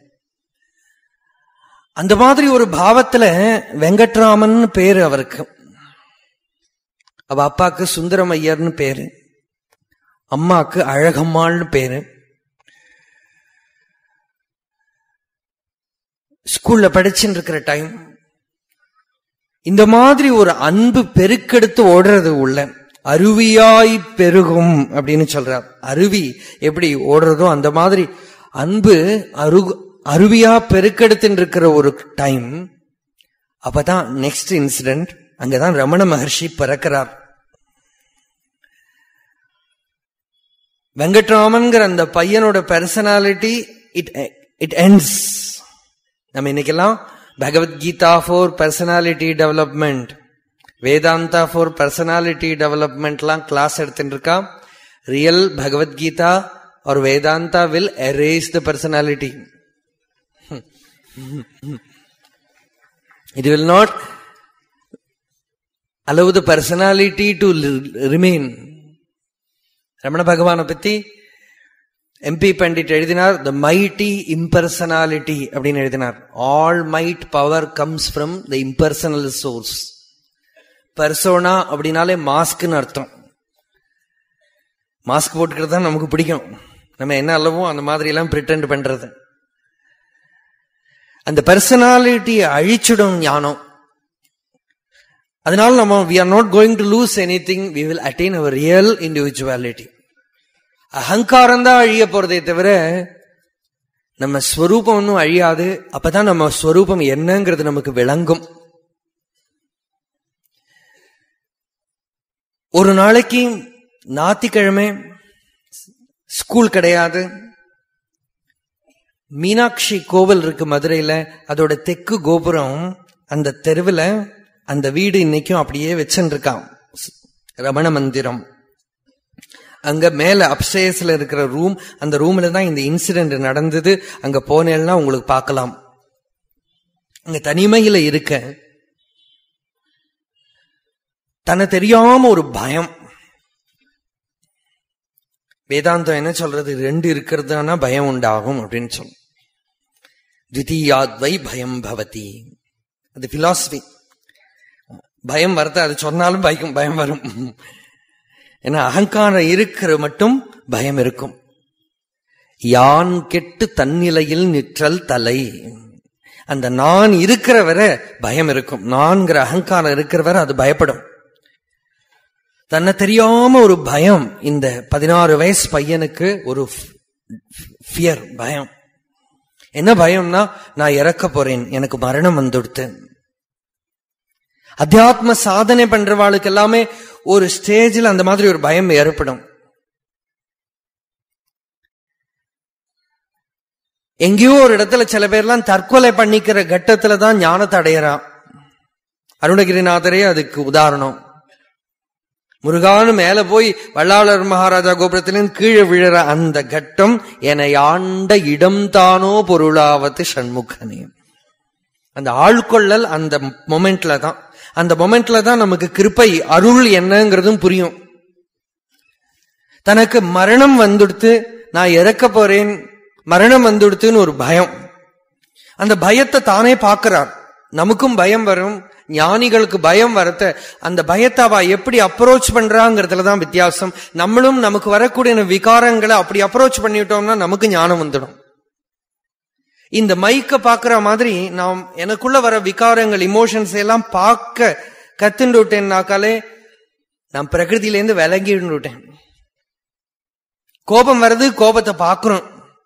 அந்த மாதிரி ஒரு பாவத்துல வெங்கட்ராமன் பேரு அவருக்கு அவ அப்பாக்கு சுந்தரம் ஐயர்னு பேரு அம்மாக்கு அழகம்மாள்னு பேரு ஸ்கூல்ல படிச்சுட்டு இருக்கிற டைம் இந்த மாதிரி ஒரு அன்பு பெருக்கெடுத்து ஓடுறது உள்ள அருவியாய் பெருகும் அப்படின்னு சொல்றார் அருவி எப்படி ஓடுறதோ அந்த மாதிரி அன்பு அரு அருவியா பெருக்கெடுத்துட்டு இருக்கிற ஒரு டைம் அப்பதான் நெக்ஸ்ட் இன்சிடென்ட் அங்கதான் ரமண மகர்ஷி பிறக்கிறார் வெங்கட்ராமன்கிற அந்த பையனோட பர்சனாலிட்டி இட் இட் எண்ட்ஸ் நம்ம இன்னைக்கெல்லாம் Bhagavad Gita for personality development Vedanta for personality டெவலப்மெண்ட்லாம் கிளாஸ் எடுத்துட்டு இருக்கா ரியல் பகவத்கீதா और Vedanta will erase the personality. It will not allow the personality to remain. Ramana பகவானை பத்தி எம்பி பண்டிட் எழுதினார் த மைட்டி இம்பர்சனாலிட்டி அப்படின்னு எழுதினார் all might power comes from the impersonal source persona அப்படின்னாலே மாஸ்க்னு அர்த்தம் மாஸ்க் போட்டுக்கிறது தான் நமக்கு பிடிக்கும் நம்ம என்ன அல்லவோ அந்த மாதிரி எல்லாம் பிரிட்டன்ட் பண்றது அந்த பர்சனாலிட்டியை அழிச்சிடும் ஞானம் அதனால நம்ம we are not going to lose anything we will attain our real individuality அகங்காரம் தான் அழிய போறதே தவிர நம்ம ஸ்வரூபம் ஒன்றும் அழியாது அப்பதான் நம்ம ஸ்வரூபம் என்னங்கிறது நமக்கு விளங்கும் ஒரு நாளைக்கு ஞாத்திக்கிழமை ஸ்கூல் கிடையாது மீனாட்சி கோவில் இருக்கு மதுரையில அதோட தெற்கு கோபுரம் அந்த தெருவில் அந்த வீடு இன்னைக்கும் அப்படியே வச்சுருக்கான் ரமண மந்திரம் அங்க மேல அப்சேஸ்ல இருக்கிற ரூம் அந்த ரூம்ல தான் இந்த இன்சிடென்ட் நடந்தது அங்க போனேன்னா உங்களுக்கு பார்க்கலாம் அங்க தனிமையில இருக்க தன்னை தெரியாம ஒரு பயம் வேதாந்தம் என்ன சொல்றது ரெண்டு இருக்கிறதுனா பயம் உண்டாகும் அப்படின்னு சொல்லும் தித்தீயாத்வை பயம் பவதி அது பிலாசபி பயம் வரது அது சொன்னாலும் பயம் பயம் வரும் ஏன்னா அகங்காரம் இருக்கிற மட்டும் பயம் இருக்கும் யான் கெட்டு தன்னிலையில் நிற்றல் தலை அந்த நான் இருக்கிற வரை பயம் இருக்கும் நான்கிற அகங்காரம் இருக்கிற வரை அது பயப்படும் தன்னை தெரியாம ஒரு பயம் இந்த பதினாறு வயசு பையனுக்கு ஒரு ஃபியர் பயம் என்ன பயம்னா நான் இறக்க போறேன் எனக்கு மரணம் வந்துடுத்து அத்தியாத்ம சாதனை பண்றவாளுக்கு எல்லாமே ஒரு ஸ்டேஜில் அந்த மாதிரி ஒரு பயம் ஏற்படும் எங்கேயோ ஒரு இடத்துல சில பேர்லாம் தற்கொலை பண்ணிக்கிற கட்டத்துல தான் ஞானத்தை அடையறான் அருணகிரிநாதரே அதுக்கு உதாரணம் முருகானு மேல போய் வள்ளாளர் மகாராஜா கோபுரத்திலிருந்து கீழே விழுற அந்த கட்டம் என ஆண்ட இடம் தானோ பொருளாவது சண்முகனே அந்த ஆழ்கொள்ளல் அந்த மொமெண்ட்ல தான் அந்த மொமெண்ட்ல தான் நமக்கு கிருப்பை அருள் என்னங்கிறதும் புரியும் தனக்கு மரணம் வந்துடுத்து நான் இறக்க போறேன் மரணம் வந்துடுத்துன்னு ஒரு பயம் அந்த பயத்தை தானே பார்க்கிறார் நமக்கும் பயம் வரும் ஞானிகளுக்கு பயம் வரத்த அந்த பயத்தை அவ எப்படி அப்ரோச் பண்றாங்கிறதுல தான் வித்தியாசம் நம்மளும் நமக்கு வரக்கூடிய விகாரங்களை அப்படி அப்ரோச் பண்ணிட்டோம்னா நமக்கு ஞானம் வந்துடும் இந்த மைக்க பாக்குற மாதிரி நாம் எனக்குள்ள வர விகாரங்கள் இமோஷன்ஸ் எல்லாம் பார்க்க கத்துண்டு விட்டேன்னாக்காலே நான் பிரகிருதியிலேருந்து விலகிட்டு விட்டேன் கோபம் வருது கோபத்தை பார்க்கிறோம்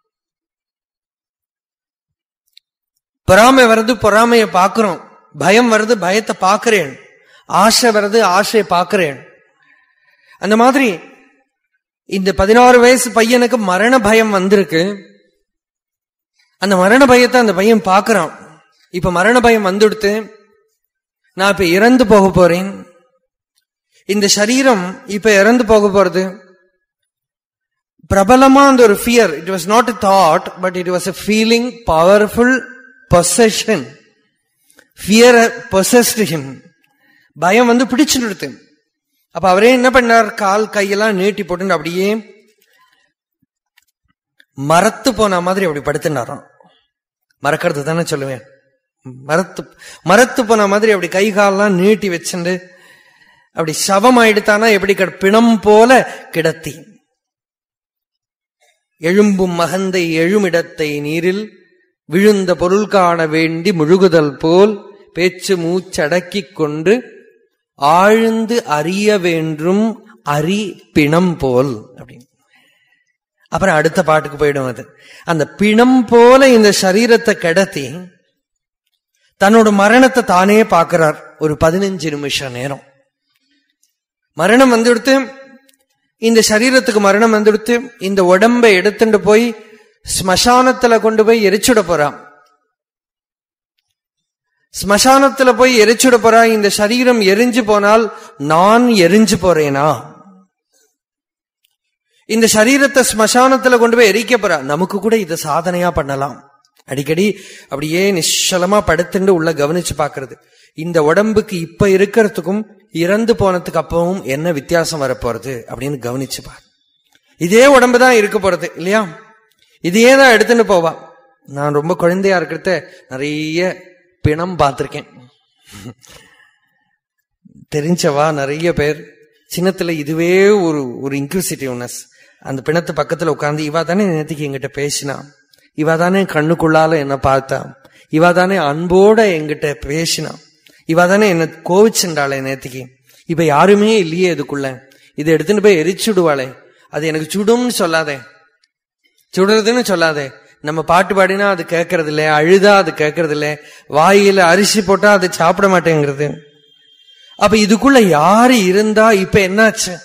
பொறாமை வருது பொறாமைய பார்க்கிறோம் பயம் வருது பயத்தை பார்க்கிறேன் ஆசை வருது ஆசையை பார்க்கிறேன் அந்த மாதிரி இந்த பதினாறு வயசு பையனுக்கு மரண பயம் வந்திருக்கு அந்த மரண பயத்தை அந்த பையன் பார்க்கறான் இப்ப மரண பயம் வந்துடுத்து நான் இப்ப இறந்து போக போறேன் இந்த சரீரம் இப்ப இறந்து போக போறது பிரபலமா அந்த ஒரு fear it was not a thought but it was a feeling powerful possession fear possessed him பயம் வந்து பிடிச்சுடுத்து அப்ப அவரே என்ன பண்ணார் கால் கையெல்லாம் நீட்டி போட்டு அப்படியே மரத்து போன மாதிரி அப்படி படுத்துனாராம் மறக்கிறது தானே சொல்லுவேன் மரத்து மரத்து போன மாதிரி அப்படி கை காலெல்லாம் நீட்டி வச்சுண்டு அப்படி சவம் ஆயிடுத்தானா எப்படி கிட- பிணம் போல கிடத்தி எழும்பும் மகந்தை எழுமிடத்தை நீரில் விழுந்த பொருள் காண வேண்டி முழுகுதல் போல் பேச்சு மூச்சடக்கிக் கொண்டு ஆழ்ந்து அறிய வேண்டும் அறி பிணம் போல் அப்படின்னு அப்புறம் அடுத்த பாட்டுக்கு போயிடும் அது அந்த பிணம் போல இந்த சரீரத்தை கிடத்தி தன்னோட மரணத்தை தானே பார்க்கிறார் ஒரு பதினஞ்சு நிமிஷம் நேரம் மரணம் வந்துடுத்து இந்த சரீரத்துக்கு மரணம் வந்துடுத்து இந்த உடம்பை எடுத்துட்டு போய் ஸ்மசானத்துல கொண்டு போய் எரிச்சுட போறான் ஸ்மசானத்துல போய் எரிச்சுட போறா இந்த சரீரம் எரிஞ்சு போனால் நான் எரிஞ்சு போறேனா இந்த சரீரத்தை ஸ்மசானத்துல கொண்டு போய் எரிக்க போறா நமக்கு கூட இதை சாதனையா பண்ணலாம் அடிக்கடி அப்படியே நிശ്ചலமா படுத்துண்டு உள்ள கவனிச்சு பாக்குறது இந்த உடம்புக்கு இப்ப இருக்கிறதுக்கும் இறந்து போனதுக்கு அப்பவும் என்ன வித்தியாசம் வரப்போறது அப்படின்னு கவனிச்சு பார் இதே உடம்பு தான் இருக்க போறது இல்லையா இதையே தான் எடுத்துட்டு போவா நான் ரொம்ப குழந்தையா இருக்கிறத நிறைய பிணம் பார்த்திருக்கேன் தெரிஞ்சவா நிறைய பேர் சின்னத்துல இதுவே ஒரு ஒரு இன்க்யூசிட்டிவ்னஸ் அந்த பிணத்து பக்கத்துல உட்கார்ந்து இவா தானே நேற்றுக்கு எங்கிட்ட பேசினா இவா தானே கண்ணுக்குள்ளால என்ன பார்த்தா இவா தானே அன்போட எங்கிட்ட பேசினா இவா தானே என்ன கோவிச்சுண்டாளே நேற்றுக்கு இப்ப யாருமே இல்லையே இதுக்குள்ள இதை எடுத்துட்டு போய் எரிச்சுடுவாளே அது எனக்கு சுடும்னு சொல்லாதே சுடுறதுன்னு சொல்லாதே நம்ம பாட்டு பாடினா அது கேட்கறது இல்ல அழுதா அது கேட்கறது இல்ல வாயில அரிசி போட்டா அது சாப்பிட மாட்டேங்கிறது அப்ப இதுக்குள்ள யாரு இருந்தா இப்ப என்னாச்சு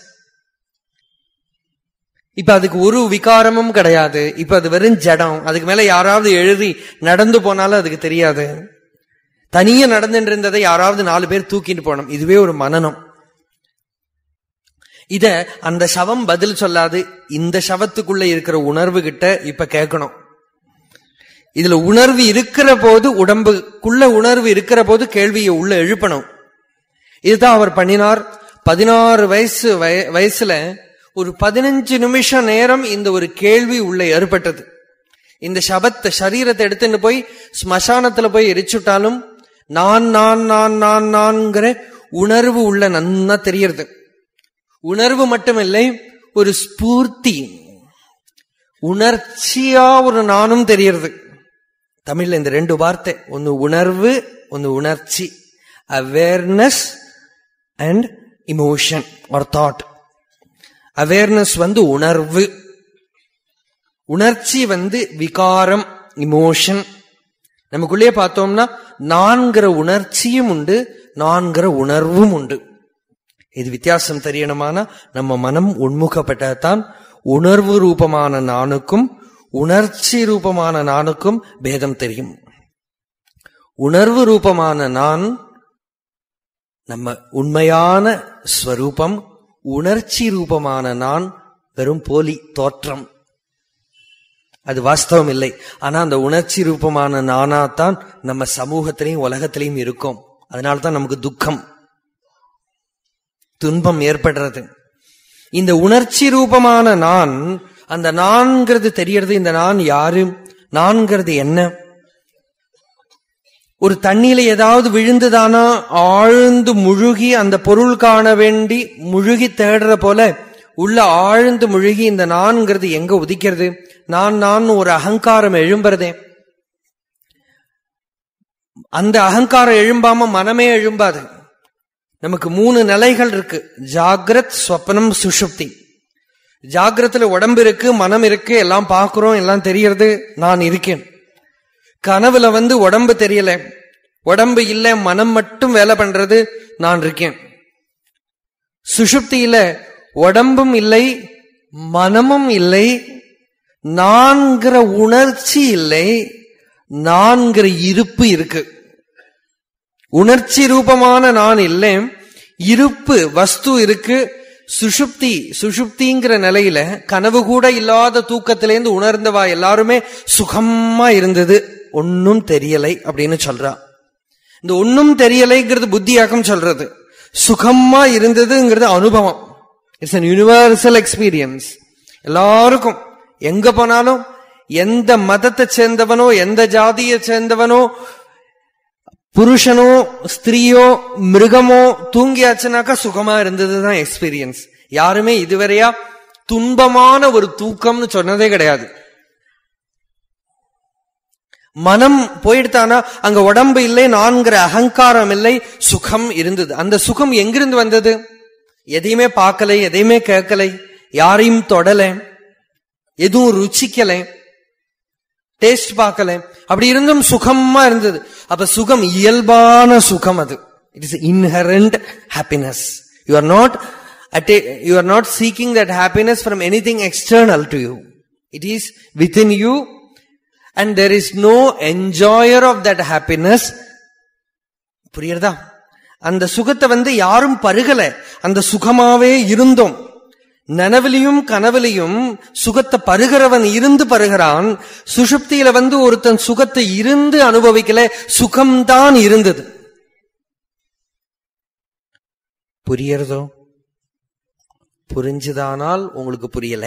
இப்ப அதுக்கு ஒரு விகாரமும் கிடையாது இப்ப அது வெறும் ஜடம் அதுக்கு மேல யாராவது எழுதி நடந்து போனாலும் அதுக்கு தெரியாது தனியா நடந்துட்டு இருந்ததை யாராவது நாலு பேர் தூக்கிட்டு போனோம் இதுவே ஒரு மனநம் இத அந்த சவம் பதில் சொல்லாது இந்த சவத்துக்குள்ள இருக்கிற உணர்வு கிட்ட இப்ப கேட்கணும் இதுல உணர்வு இருக்கிற போது உடம்புக்குள்ள உணர்வு இருக்கிற போது கேள்வியை உள்ள எழுப்பணும் இதுதான் அவர் பண்ணினார் பதினாறு வயசு வய- வயசுல ஒரு பதினஞ்சு நிமிஷம் நேரம் இந்த ஒரு கேள்வி உள்ள ஏற்பட்டது இந்த சபத்தை சரீரத்தை எடுத்துட்டு போய் ஸ்மசானத்துல போய் எரிச்சுட்டாலும் நான் நான் நான் நான் நான்கிற உணர்வு உள்ள நன்னா தெரியறது உணர்வு மட்டுமில்லை ஒரு ஸ்பூர்த்தி உணர்ச்சியா ஒரு நானும் தெரியறது தமிழ்ல இந்த ரெண்டு வார்த்தை ஒன்னு உணர்வு ஒன்னு உணர்ச்சி அவேர்னஸ் அண்ட் இமோஷன் ஒரு தாட் அவேர்னஸ் வந்து உணர்வு உணர்ச்சி வந்து விகாரம் இமோஷன் நமக்குள்ளே பார்த்தோம்னா நான்கிற உணர்ச்சியும் உண்டு நான்கிற உணர்வும் உண்டு இது வித்தியாசம் தெரியணுமானா நம்ம மனம் உண்முகப்பட்டதான் உணர்வு ரூபமான நானுக்கும் உணர்ச்சி ரூபமான நானுக்கும் பேதம் தெரியும் உணர்வு ரூபமான நான் நம்ம உண்மையான ஸ்வரூபம் உணர்ச்சி ரூபமான நான் வெறும் போலி தோற்றம் அது வாஸ்தவம் இல்லை ஆனா அந்த உணர்ச்சி ரூபமான நானாத்தான் நம்ம சமூகத்திலையும் உலகத்திலையும் இருக்கும் அதனால்தான் நமக்கு துக்கம் துன்பம் ஏற்படுறது இந்த உணர்ச்சி ரூபமான நான் அந்த நான்கிறது தெரியறது இந்த நான் யாரு நான்கிறது என்ன ஒரு தண்ணியில ஏதாவது விழுந்துதானா ஆழ்ந்து முழுகி அந்த பொருள் காண வேண்டி முழுகி தேடுற போல உள்ள ஆழ்ந்து முழுகி இந்த நான்கிறது எங்க உதிக்கிறது நான் நான் ஒரு அகங்காரம் எழும்புறதே அந்த அகங்காரம் எழும்பாம மனமே எழும்பாது நமக்கு மூணு நிலைகள் இருக்கு ஜாகிரத் ஸ்வப்னம் சுஷுப்தி ஜாகிரத்துல உடம்பு இருக்கு மனம் இருக்கு எல்லாம் பார்க்கிறோம் எல்லாம் தெரியறது நான் இருக்கேன் கனவுல வந்து உடம்பு தெரியல உடம்பு இல்ல மனம் மட்டும் வேலை பண்றது நான் இருக்கேன் சுஷுப்தியில உடம்பும் இல்லை மனமும் இல்லை நான்கிற உணர்ச்சி இல்லை நான்கிற இருப்பு இருக்கு உணர்ச்சி ரூபமான நான் இல்லை இருப்பு வஸ்து இருக்கு சுஷுப்தி சுஷுப்திங்கிற நிலையில கனவு கூட இல்லாத தூக்கத்திலேருந்து உணர்ந்தவா எல்லாருமே சுகமா இருந்தது ஒன்னும் தெரியலை அப்படின்னு சொல்றா இந்த ஒன்னும் தெரியலைங்கிறது புத்தியாக்கம் சொல்றது சுகமா இருந்ததுங்கிறது அனுபவம் இட்ஸ் அன் யூனிவர்சல் எக்ஸ்பீரியன்ஸ் எல்லாருக்கும் எங்க போனாலும் எந்த மதத்தை சேர்ந்தவனோ எந்த ஜாதியை சேர்ந்தவனோ புருஷனோ ஸ்திரீயோ மிருகமோ தூங்கியாச்சுனாக்கா சுகமா இருந்ததுதான் எக்ஸ்பீரியன்ஸ் யாருமே இதுவரையா துன்பமான ஒரு தூக்கம்னு சொன்னதே கிடையாது மனம் போயிடுத்தானா அங்க உடம்பு இல்லை நான்கிற அகங்காரம் இல்லை சுகம் இருந்தது அந்த சுகம் எங்கிருந்து வந்தது எதையுமே பார்க்கலை எதையுமே கேட்கலை யாரையும் தொடல எதுவும் ருச்சிக்கல டேஸ்ட் பார்க்கல அப்படி இருந்தும் சுகமா இருந்தது அப்ப சுகம் இயல்பான சுகம் அது it is inherent happiness you are not you are not seeking that happiness from anything external to you it is within you and there is no enjoyer of that happiness புரியுறதா அந்த சுகத்தை வந்து யாரும் பருகல அந்த சுகமாவே இருந்தோம் நனவிலையும் கனவிலையும் சுகத்தை பருகிறவன் இருந்து பருகிறான் சுஷுப்தியில வந்து ஒருத்தன் சுகத்தை இருந்து அனுபவிக்கல சுகம்தான் இருந்தது புரியறதோ புரிஞ்சுதானால் உங்களுக்கு புரியல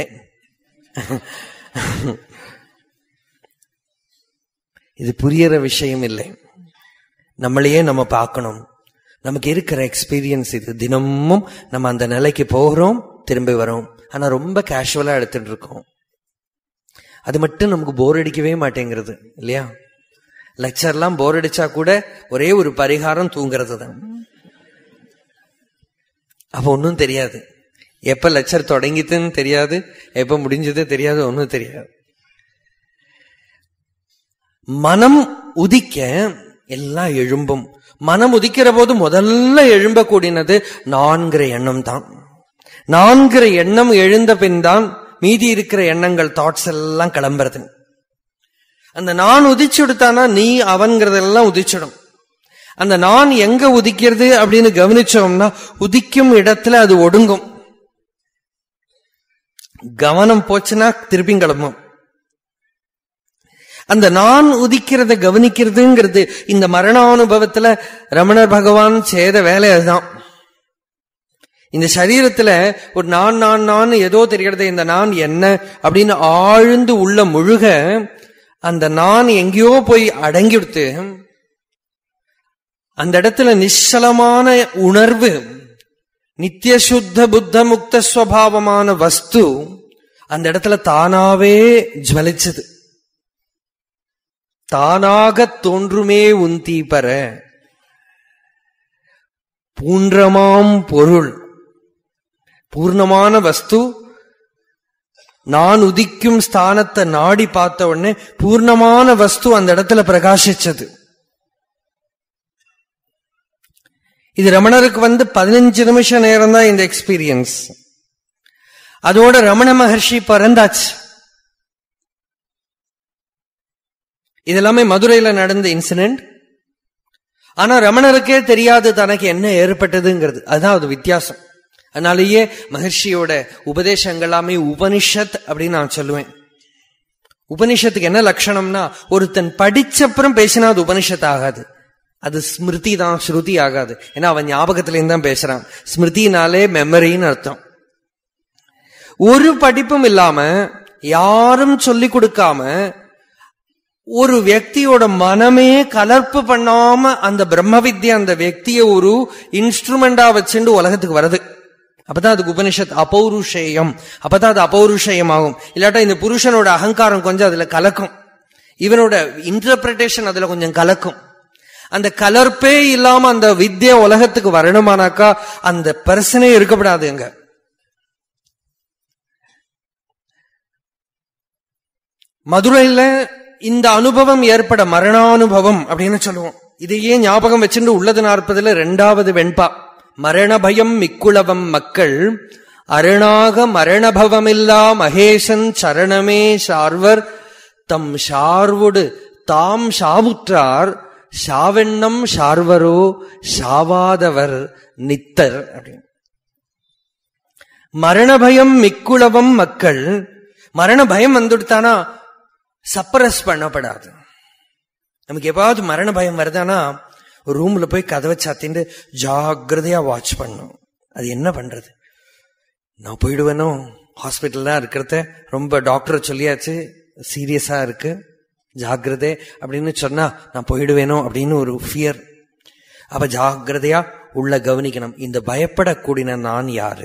இது புரியற விஷயம் இல்லை நம்மளையே நம்ம பார்க்கணும் நமக்கு இருக்கிற எக்ஸ்பீரியன்ஸ் இது தினமும் நம்ம அந்த நிலைக்கு போகிறோம் திரும்பி வரோம் ஆனா ரொம்ப கேஷுவலா எடுத்துட்டு இருக்கோம் அது மட்டும் நமக்கு போர் அடிக்கவே மாட்டேங்கிறது இல்லையா லெக்சர்லாம் போர் அடிச்சா கூட ஒரே ஒரு பரிகாரம் தூங்குறது தான் அப்ப ஒன்னும் தெரியாது எப்ப லெக்சர் தொடங்கிதுன்னு தெரியாது எப்ப முடிஞ்சது தெரியாது ஒன்னும் தெரியாது மனம் உதிக்க எல்லாம் எழும்பும் மனம் உதிக்கிற போது முதல்ல எழும்பக்கூடியது நான்கிற எண்ணம் தான் நான்கிற எண்ணம் எழுந்த பின் தான் மீதி இருக்கிற எண்ணங்கள் தாட்ஸ் எல்லாம் கிளம்புறது அந்த நான் உதிச்சு விடுத்தானா நீ அவன்கிறதெல்லாம் உதிச்சிடும் அந்த நான் எங்க உதிக்கிறது அப்படின்னு கவனிச்சோம்னா உதிக்கும் இடத்துல அது ஒடுங்கும் கவனம் போச்சுன்னா திருப்பியும் கிளம்பும் அந்த நான் உதிக்கிறத கவனிக்கிறதுங்கிறது இந்த மரணானுபவத்துல ரமணர் பகவான் செய்த வேலை அதுதான் இந்த சரீரத்துல ஒரு நான் நான் நான் ஏதோ தெரியறது இந்த நான் என்ன அப்படின்னு ஆழ்ந்து உள்ள முழுக அந்த நான் எங்கேயோ போய் அடங்கிடுத்து அந்த இடத்துல நிச்சலமான உணர்வு நித்திய சுத்த புத்த முக்த ஸ்வபாவமான வஸ்து அந்த இடத்துல தானாவே ஜுவலிச்சது தானாக தோன்றுமே உன் தீபர பூன்றமாம் பொருள் பூர்ணமான வஸ்து நான் உதிக்கும் ஸ்தானத்தை நாடி பார்த்த உடனே பூர்ணமான வஸ்து அந்த இடத்துல பிரகாசிச்சது இது ரமணருக்கு வந்து பதினஞ்சு நிமிஷம் நேரம் தான் இந்த எக்ஸ்பீரியன்ஸ் அதோட ரமண மகர்ஷி பிறந்தாச்சு இதெல்லாமே மதுரையில நடந்த இன்சிடென்ட் ஆனா ரமணருக்கே தெரியாது தனக்கு என்ன ஏற்பட்டதுங்கிறது அதுதான் அது வித்தியாசம் அதனாலேயே மகர்ஷியோட உபதேசங்கள் எல்லாமே உபனிஷத் அப்படின்னு நான் சொல்லுவேன் உபனிஷத்துக்கு என்ன லட்சணம்னா ஒருத்தன் படிச்சப்புறம் பேசினா அது உபனிஷத் ஆகாது அது ஸ்மிருதி தான் ஸ்ருதி ஆகாது ஏன்னா அவன் ஞாபகத்திலேருந்து தான் பேசுறான் ஸ்மிருதினாலே மெமரின்னு அர்த்தம் ஒரு படிப்பும் இல்லாம யாரும் சொல்லி கொடுக்காம ஒரு வியக்தியோட மனமே கலர்ப்பு பண்ணாம அந்த பிரம்ம வித்யா அந்த வியக்தியை ஒரு இன்ஸ்ட்ருமெண்டா வச்சுட்டு உலகத்துக்கு வருது அப்பதான் அதுக்கு உபனிஷத் அபௌருஷேயம் அப்பதான் அது அபௌருஷேயம் ஆகும் இல்லாட்டா இந்த புருஷனோட அகங்காரம் கொஞ்சம் அதுல கலக்கும் இவனோட இன்டர்பிரேஷன் அதுல கொஞ்சம் கலக்கும் அந்த கலர்ப்பே இல்லாம அந்த வித்யா உலகத்துக்கு வரணுமானாக்கா அந்த பர்சனே இருக்கப்படாது அங்க மதுரையில இந்த அனுபவம் ஏற்பட மரணானுபவம் அப்படின்னு சொல்லுவோம் இதையே ஞாபகம் வச்சுட்டு உள்ளது நாற்பதுல ரெண்டாவது வெண்பா மரண பயம் மிக்குளவம் மக்கள் அருணாக மரணபவமில்லா மகேசன் சரணமே சார்வர் தம் சார்வுடு தாம் சாவுற்றார் சாவெண்ணம் சார்வரோ சாவாதவர் நித்தர் அப்படின்னு மரணபயம் மிக்குளவம் மக்கள் மரண பயம் வந்துடுத்தானா சப்ரஸ் பண்ணப்படாது நமக்கு எப்பாவது மரண பயம் வருதானா ரூம்ல போய் கதவை சாத்திட்டு ஜாகிரதையா வாட்ச் பண்ணும் அது என்ன பண்றது நான் போயிடுவேனோ ஹாஸ்பிட்டல்லாம் இருக்கிறத ரொம்ப டாக்டர் சொல்லியாச்சு சீரியஸா இருக்கு ஜாகிரதை அப்படின்னு சொன்னா நான் போயிடுவேனோ அப்படின்னு ஒரு ஃபியர் அப்ப ஜாகிரதையா உள்ள கவனிக்கணும் இந்த பயப்படக்கூடிய நான் யாரு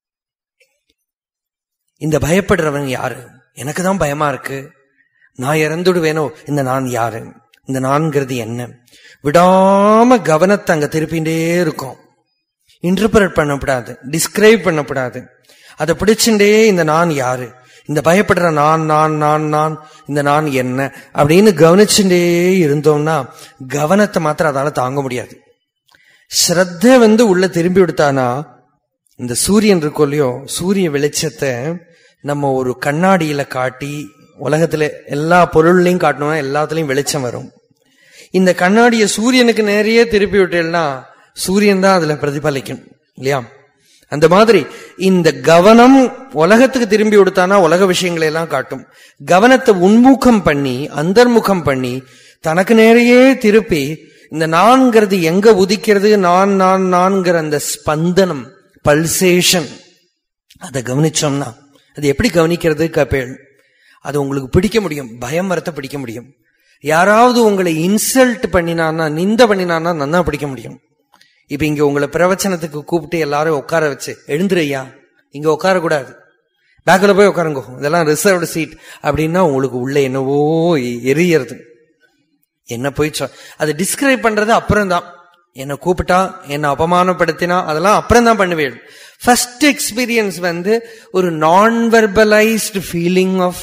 இந்த பயப்படுறவன் யாரு எனக்கு தான் பயமா இருக்கு நான் இறந்துடுவேனோ இந்த நான் யாரு இந்த நான்கிறது என்ன விடாம கவனத்தை அங்க திருப்பிண்டே இருக்கும் இன்டர்பிரட் பண்ணப்படாது டிஸ்கிரைப் பண்ணப்படாது அதை பிடிச்சுட்டே இந்த நான் யாரு இந்த பயப்படுற நான் நான் நான் நான் இந்த நான் என்ன அப்படின்னு கவனிச்சுட்டே இருந்தோம்னா கவனத்தை மாத்திரம் அதால தாங்க முடியாது ஸ்ரத்த வந்து உள்ள திரும்பி விடுத்தானா இந்த சூரியன் இருக்கோ இல்லையோ சூரிய வெளிச்சத்தை நம்ம ஒரு கண்ணாடியில காட்டி உலகத்துல எல்லா பொருள்லையும் காட்டணும்னா எல்லாத்துலயும் வெளிச்சம் வரும் இந்த கண்ணாடியை சூரியனுக்கு நேரையே திருப்பி விட்டேன்னா சூரியன் தான் அதுல பிரதிபலிக்கும் இல்லையா அந்த மாதிரி இந்த கவனம் உலகத்துக்கு திரும்பி கொடுத்தானா உலக விஷயங்களை எல்லாம் காட்டும் கவனத்தை உன்முகம் பண்ணி அந்தர்முகம் பண்ணி தனக்கு நேரையே திருப்பி இந்த நான்கிறது எங்க உதிக்கிறது நான் நான் நான்கிற அந்த ஸ்பந்தனம் பல்சேஷன் அதை கவனிச்சோம்னா அது எப்படி கவனிக்கிறது கப்பேள் அது உங்களுக்கு பிடிக்க முடியும் பயம் வரத்த பிடிக்க முடியும் யாராவது உங்களை இன்சல்ட் பண்ணினான்னா நிந்த பண்ணினான்னா நன்னா பிடிக்க முடியும் இப்ப இங்க உங்களை பிரவச்சனத்துக்கு கூப்பிட்டு எல்லாரும் உட்கார வச்சு எழுந்துரையா இங்க உட்கார கூடாது பேக்கில் போய் உட்காருங்க இதெல்லாம் ரிசர்வ்டு சீட் அப்படின்னா உங்களுக்கு உள்ள என்னவோ எரியறது என்ன போய் சொ அது டிஸ்கிரைப் பண்றது அப்புறம் தான் என்னை கூப்பிட்டா என்னை அபமானப்படுத்தினா அதெல்லாம் அப்புறம் தான் பண்ணுவேன் ஃபர்ஸ்ட் எக்ஸ்பீரியன்ஸ் வந்து ஒரு non verbalised feeling of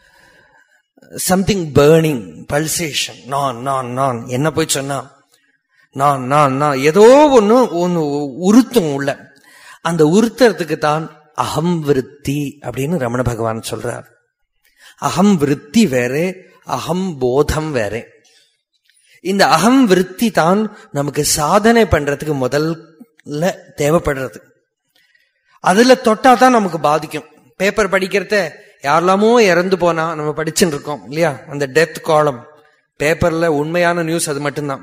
something burning pulsation நான் நான் நான் என்ன போய் சொன்னா நான் நான் நான் ஏதோ ஒண்ணு ஒன்னு உறுத்தும் உள்ள அந்த உறுத்துறதுக்கு தான் அகம் விருத்தி அப்படின்னு ரமண பகவான் சொல்றார் அகம் விருத்தி வேற அகம் போதம் வேற இந்த அகம் விருத்தி தான் நமக்கு சாதனை பண்றதுக்கு முதல்ல தேவைப்படுறது அதுல தொட்டா தான் நமக்கு பாதிக்கும் பேப்பர் படிக்கிறத யாரெல்லாமோ இறந்து போனா நம்ம படிச்சுட்டு இருக்கோம் இல்லையா அந்த டெத் காலம் பேப்பர்ல உண்மையான நியூஸ் அது மட்டும்தான்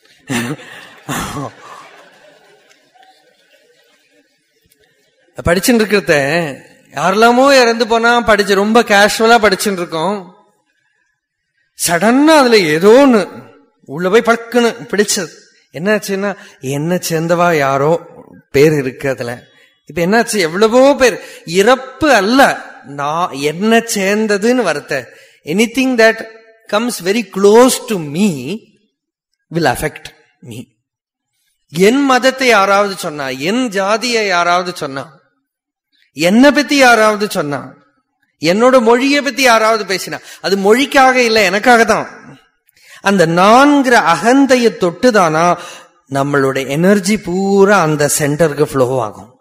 படிச்சுட்டு இருக்கிறத யாரெல்லாமோ இறந்து போனா படிச்சு ரொம்ப கேஷுவலா படிச்சுட்டு இருக்கோம் சடன்னா அதுல ஏதோ ஒண்ணு உள்ள போய் பழக்குன்னு பிடிச்சது என்னாச்சுன்னா என்ன சேர்ந்தவா யாரோ பேர் இருக்கு அதுல இப்ப என்னாச்சு எவ்வளவோ பேர் இறப்பு அல்ல நான் என்ன சேர்ந்ததுன்னு வருத்த anything that comes very close to me will affect me என் மதத்தை யாராவது சொன்னா என் ஜாதியை யாராவது சொன்னா என்னை பத்தி யாராவது சொன்னா என்னோட மொழியை பத்தி யாராவது பேசினா அது மொழிக்காக இல்லை எனக்காக தான் அந்த நான்கிற அகந்தையை தொட்டுதானா நம்மளோட எனர்ஜி பூரா அந்த சென்டருக்கு ஃப்ளோ ஆகும்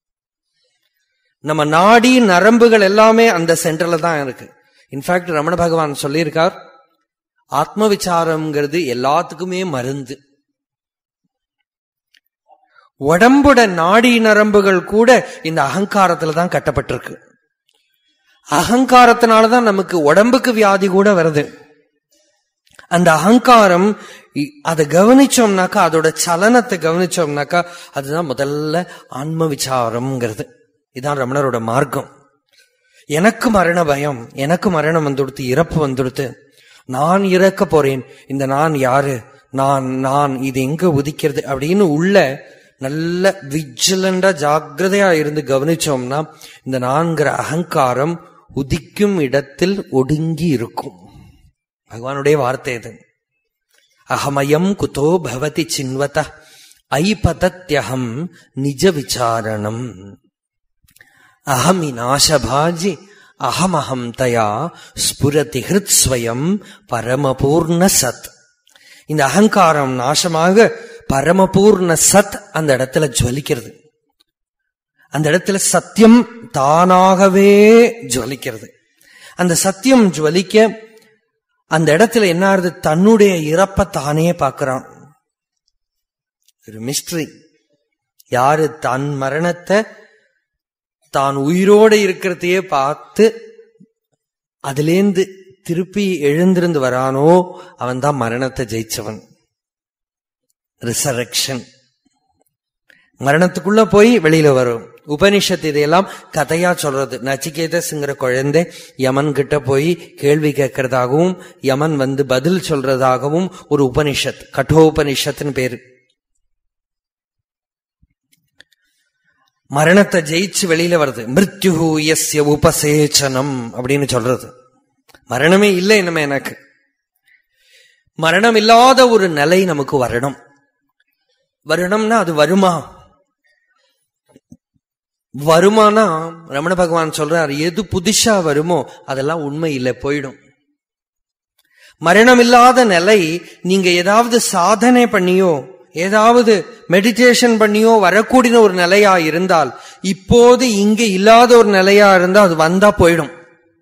நம்ம நாடி நரம்புகள் எல்லாமே அந்த சென்டர்ல தான் இருக்கு இன்ஃபேக்ட் ரமண பகவான் சொல்லியிருக்கார் ஆத்ம விசாரம்ங்கிறது எல்லாத்துக்குமே மருந்து உடம்போட நாடி நரம்புகள் கூட இந்த அகங்காரத்துல தான் கட்டப்பட்டிருக்கு அகங்காரத்தினாலதான் நமக்கு உடம்புக்கு வியாதி கூட வருது அந்த அகங்காரம் அதை கவனிச்சோம்னாக்கா அதோட சலனத்தை கவனிச்சோம்னாக்கா அதுதான் முதல்ல ஆன்ம விசாரம்ங்கிறது இதான் ரமணரோட மார்க்கம் எனக்கு மரண பயம் எனக்கு மரணம் வந்துடுத்து இறப்பு வந்துடுத்து நான் இறக்க போறேன் இந்த நான் யாரு நான் நான் இது எங்க உதிக்கிறது அப்படின்னு உள்ள நல்ல விஜிலண்டா ஜாக்கிரதையா இருந்து கவனிச்சோம்னா இந்த நான்கிற அகங்காரம் உதிக்கும் இடத்தில் ஒடுங்கி இருக்கும் பகவானுடைய வார்த்தை இது அகமயம் குதோ பவதி சின்வத ஐபதத்யகம் நிஜ விசாரணம் அகமி நாசபாஜி அகமஹம் தயா ஸ்புரதி ஹிருத் ஸ்வயம் பரமபூர்ண சத் இந்த அகங்காரம் நாசமாக பரமபூர்ண சத் அந்த இடத்துல ஜுவலிக்கிறது அந்த இடத்துல சத்தியம் தானாகவே ஜுவலிக்கிறது அந்த சத்தியம் ஜுவலிக்க அந்த இடத்துல என்ன ஆகுது தன்னுடைய இறப்பை தானே பார்க்கிறான் ஒரு மிஸ்ட்ரி யாரு தன் மரணத்தை தான் உயிரோட இருக்கிறதையே பார்த்து அதுலேந்து திருப்பி எழுந்திருந்து வரானோ அவன் தான் மரணத்தை ஜெயிச்சவன் ரிசரக்ஷன் மரணத்துக்குள்ள போய் வெளியில வரும் உபனிஷத் இதையெல்லாம் கதையா சொல்றது நச்சிகேதஸ்ங்கிற குழந்தை யமன் கிட்ட போய் கேள்வி கேட்கறதாகவும் யமன் வந்து பதில் சொல்றதாகவும் ஒரு உபனிஷத் கட்டோபனிஷத்துன்னு பேரு மரணத்தை ஜெயிச்சு வெளியில வருது மிருத்யு எஸ்ய உபசேச்சனம் அப்படின்னு சொல்றது மரணமே இல்லை இனிமே எனக்கு மரணம் இல்லாத ஒரு நிலை நமக்கு வரணும் வரணும்னா அது வருமா வருமானா ரமண பகவான் சொல்றார் எது புதுசா வருமோ அதெல்லாம் உண்மை இல்லை போயிடும் மரணம் இல்லாத நிலை நீங்க ஏதாவது சாதனை பண்ணியோ ஏதாவது மெடிடேஷன் பண்ணியோ வரக்கூடிய ஒரு நிலையா இருந்தால் இப்போது இங்க இல்லாத ஒரு நிலையா இருந்தா அது வந்தா போயிடும்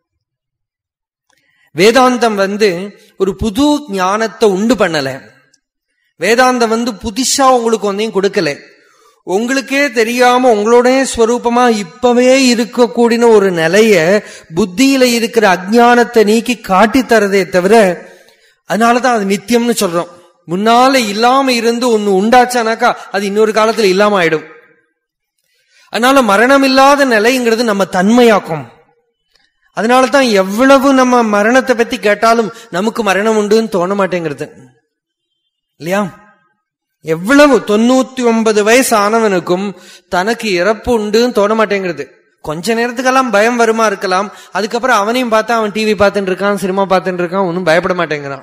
வேதாந்தம் வந்து ஒரு புது ஞானத்தை உண்டு பண்ணல வேதாந்தம் வந்து புதுசா உங்களுக்கு ஒன்றையும் கொடுக்கல உங்களுக்கே தெரியாம உங்களோட ஸ்வரூபமா இப்பவே இருக்கக்கூடிய ஒரு நிலைய புத்தியில இருக்கிற அஜானத்தை நீக்கி காட்டி தரதே தவிர அதனாலதான் அது நித்தியம்னு சொல்றோம் முன்னால இல்லாம இருந்து ஒன்னு உண்டாச்சானாக்கா அது இன்னொரு காலத்துல இல்லாம ஆயிடும் அதனால மரணம் இல்லாத நிலைங்கிறது நம்ம தன்மையாக்கும் அதனால தான் எவ்வளவு நம்ம மரணத்தை பத்தி கேட்டாலும் நமக்கு மரணம் உண்டுன்னு தோண மாட்டேங்கிறது இல்லையா எவ்வளவு தொண்ணூத்தி ஒன்பது வயசு ஆனவனுக்கும் தனக்கு இறப்பு உண்டுன்னு தோண மாட்டேங்கிறது கொஞ்ச நேரத்துக்கெல்லாம் பயம் வருமா இருக்கலாம் அதுக்கப்புறம் அவனையும் பார்த்தா அவன் டிவி பார்த்துட்டு இருக்கான் சினிமா பார்த்துட்டு இருக்கான் ஒன்னும் பயப்பட மாட்டேங்கிறான்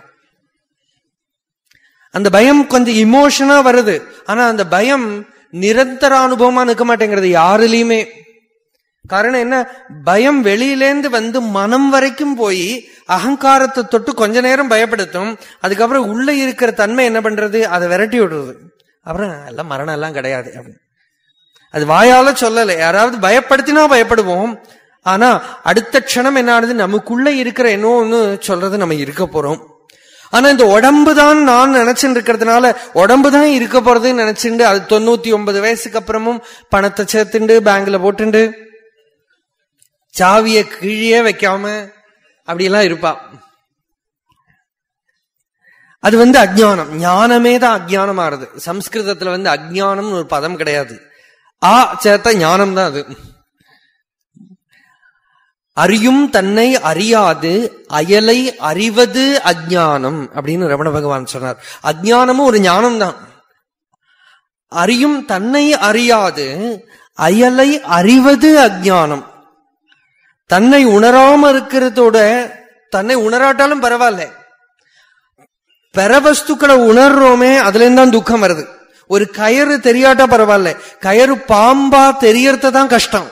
அந்த பயம் கொஞ்சம் இமோஷனா வருது ஆனா அந்த பயம் நிரந்தர அனுபவமா நிற்க மாட்டேங்கிறது யாருலயுமே காரணம் என்ன பயம் வெளியிலேந்து வந்து மனம் வரைக்கும் போய் அகங்காரத்தை தொட்டு கொஞ்ச நேரம் பயப்படுத்தும் அதுக்கப்புறம் உள்ள இருக்கிற தன்மை என்ன பண்றது அதை விரட்டி விடுறது அப்புறம் எல்லாம் மரணம் எல்லாம் கிடையாது அப்படின்னு அது வாயால சொல்லலை யாராவது பயப்படுத்தினா பயப்படுவோம் ஆனா அடுத்த க்ஷணம் என்ன ஆனது நமக்குள்ள இருக்கிற என்னன்னு சொல்றது நம்ம இருக்க போறோம் ஆனா இந்த உடம்பு தான் நான் நினைச்சுட்டு இருக்கிறதுனால உடம்பு தான் இருக்க போறதுன்னு நினைச்சுட்டு அது தொண்ணூத்தி ஒன்பது வயசுக்கு அப்புறமும் பணத்தை சேர்த்துண்டு பேங்க்ல போட்டுண்டு சாவிய கீழே வைக்காம அப்படியெல்லாம் இருப்பா அது வந்து அஜ்ஞானம் ஞானமே தான் அஜ்ஞானம் ஆறுது சம்ஸ்கிருதத்துல வந்து அஜ்ஞானம்னு ஒரு பதம் கிடையாது ஆ சேர்த்த ஞானம் தான் அது அறியும் தன்னை அறியாது அயலை அறிவது அஜ்ஞானம் அப்படின்னு ரமண பகவான் சொன்னார் அஜ்ஞானமும் ஒரு ஞானம் தான் அறியும் தன்னை அறியாது அயலை அறிவது அஜ்ஞானம் தன்னை உணராம இருக்கிறதோட தன்னை உணராட்டாலும் பரவாயில்ல பெறவஸ்துக்களை உணர்றோமே அதுல இருந்து தான் துக்கம் வருது ஒரு கயறு தெரியாட்டா பரவாயில்ல கயறு பாம்பா தெரியறது தான் கஷ்டம்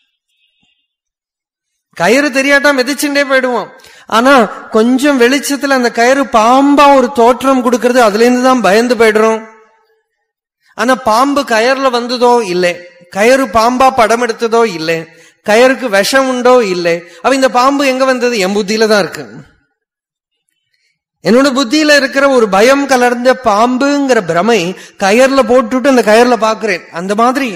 கயிறு தெரியாட்டா மிதிச்சுட்டே போயிடுவோம் ஆனா கொஞ்சம் வெளிச்சத்துல அந்த கயிறு பாம்பா ஒரு தோற்றம் கொடுக்கறது அதுல இருந்து தான் பயந்து போயிடுறோம் ஆனா பாம்பு கயர்ல வந்ததோ இல்லை கயிறு பாம்பா படம் எடுத்ததோ இல்லை கயருக்கு விஷம் உண்டோ இல்லை அப்ப இந்த பாம்பு எங்க வந்தது என் புத்தியில தான் இருக்கு என்னோட புத்தியில இருக்கிற ஒரு பயம் கலர்ந்த பாம்புங்கிற பிரமை கயர்ல போட்டுட்டு அந்த கயர்ல பாக்குறேன் அந்த மாதிரி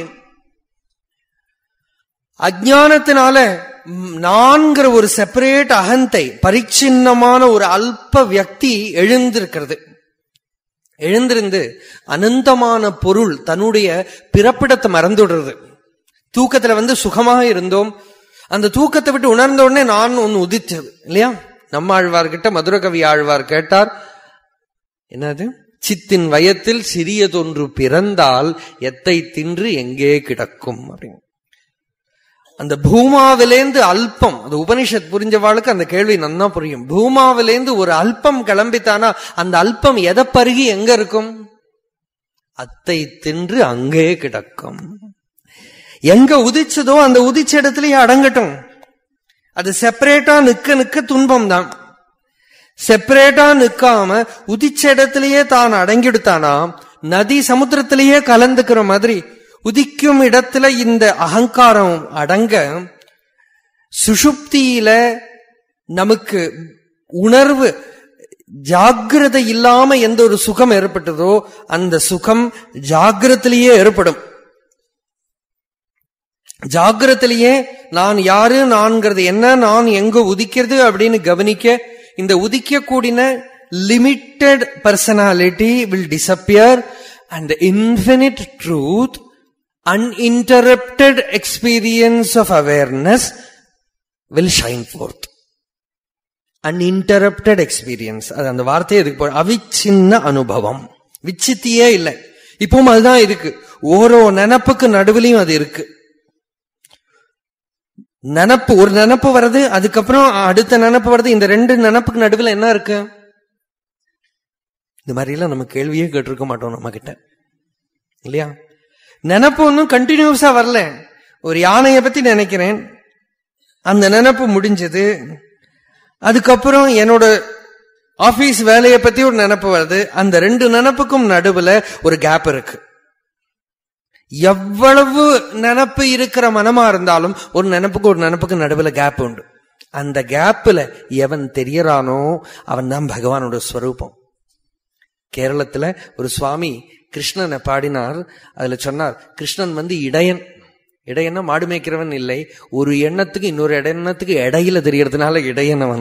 அஜானத்தினால நான்கிற ஒரு செப்பரேட் அகந்தை பரிச்சின்னமான ஒரு அல்ப வியக்தி எழுந்திருக்கிறது எழுந்திருந்து அனந்தமான பொருள் தன்னுடைய பிறப்பிடத்தை மறந்துடுறது தூக்கத்துல வந்து சுகமாக இருந்தோம் அந்த தூக்கத்தை விட்டு உணர்ந்த உடனே நான் ஒன்னு உதித்தது இல்லையா நம்ம ஆழ்வார்கிட்ட மதுரகவி ஆழ்வார் கேட்டார் என்னது சித்தின் வயத்தில் சிறியதொன்று பிறந்தால் எத்தை தின்று எங்கே கிடக்கும் அப்படின்னு அந்த பூமாவிலேந்து அல்பம் அது உபனிஷத் புரிஞ்சவாளுக்கு அந்த கேள்வி நன்னா புரியும் பூமாவிலேந்து ஒரு அல்பம் கிளம்பித்தானா அந்த அல்பம் எதை பருகி எங்க இருக்கும் அத்தை தின்று அங்கே கிடக்கும் எங்க உதிச்சதோ அந்த உதிச்ச இடத்துலயே அடங்கட்டும் அது செப்பரேட்டா நிக்க நிக்க துன்பம் தான் செப்பரேட்டா நிக்காம உதிச்ச இடத்திலேயே தான் அடங்கிடுத்தானா நதி சமுத்திரத்திலேயே கலந்துக்கிற மாதிரி உதிக்கும் இடத்துல இந்த அகங்காரம் அடங்க சுஷுப்தியில நமக்கு உணர்வு ஜாகிரதை இல்லாம எந்த ஒரு சுகம் ஏற்பட்டதோ அந்த சுகம் ஜாகிரத்திலேயே ஏற்படும் ஜாகிரத்திலேயே நான் யாரு நான்கிறது என்ன நான் எங்க உதிக்கிறது அப்படின்னு கவனிக்க இந்த உதிக்க கூடின limited personality will disappear and infinite truth uninterrupted experience of awareness will shine forth. uninterrupted experience அது அந்த வார்த்தையை இதுக்கு போ அவிச்சின்ன அனுபவம் விச்சித்தியே இல்லை இப்பவும் அதுதான் இருக்கு ஓரோ நினப்புக்கு நடுவுலையும் அது இருக்கு நினப்பு ஒரு நினப்பு வருது அதுக்கப்புறம் அடுத்த நினப்பு வருது இந்த ரெண்டு நினப்புக்கு நடுவில் என்ன இருக்கு இந்த மாதிரி எல்லாம் நம்ம கேள்வியே கேட்டிருக்க மாட்டோம் நம்ம கிட்ட இல்லையா நினப்பு ஒன்றும் கண்டினியூஸா வரல ஒரு யானையை பத்தி நினைக்கிறேன் அந்த நினப்பு முடிஞ்சது அதுக்கப்புறம் என்னோட ஆபீஸ் வேலையை பத்தி ஒரு நினப்பு வருது அந்த ரெண்டு நினப்புக்கும் நடுவுல ஒரு கேப் இருக்கு எவ்வளவு நினப்பு இருக்கிற மனமா இருந்தாலும் ஒரு நினப்புக்கு ஒரு நினப்புக்கு நடுவுல கேப் உண்டு அந்த கேப்ல எவன் தெரியறானோ அவன் தான் பகவானோட ஸ்வரூபம் கேரளத்துல ஒரு சுவாமி கிருஷ்ணனை பாடினார் அதுல சொன்னார் கிருஷ்ணன் வந்து இடையன் இடையன்னா மாடு மேய்க்கிறவன் இல்லை ஒரு எண்ணத்துக்கு இன்னொரு எண்ணத்துக்கு இடையில தெரியறதுனால இடையனவன்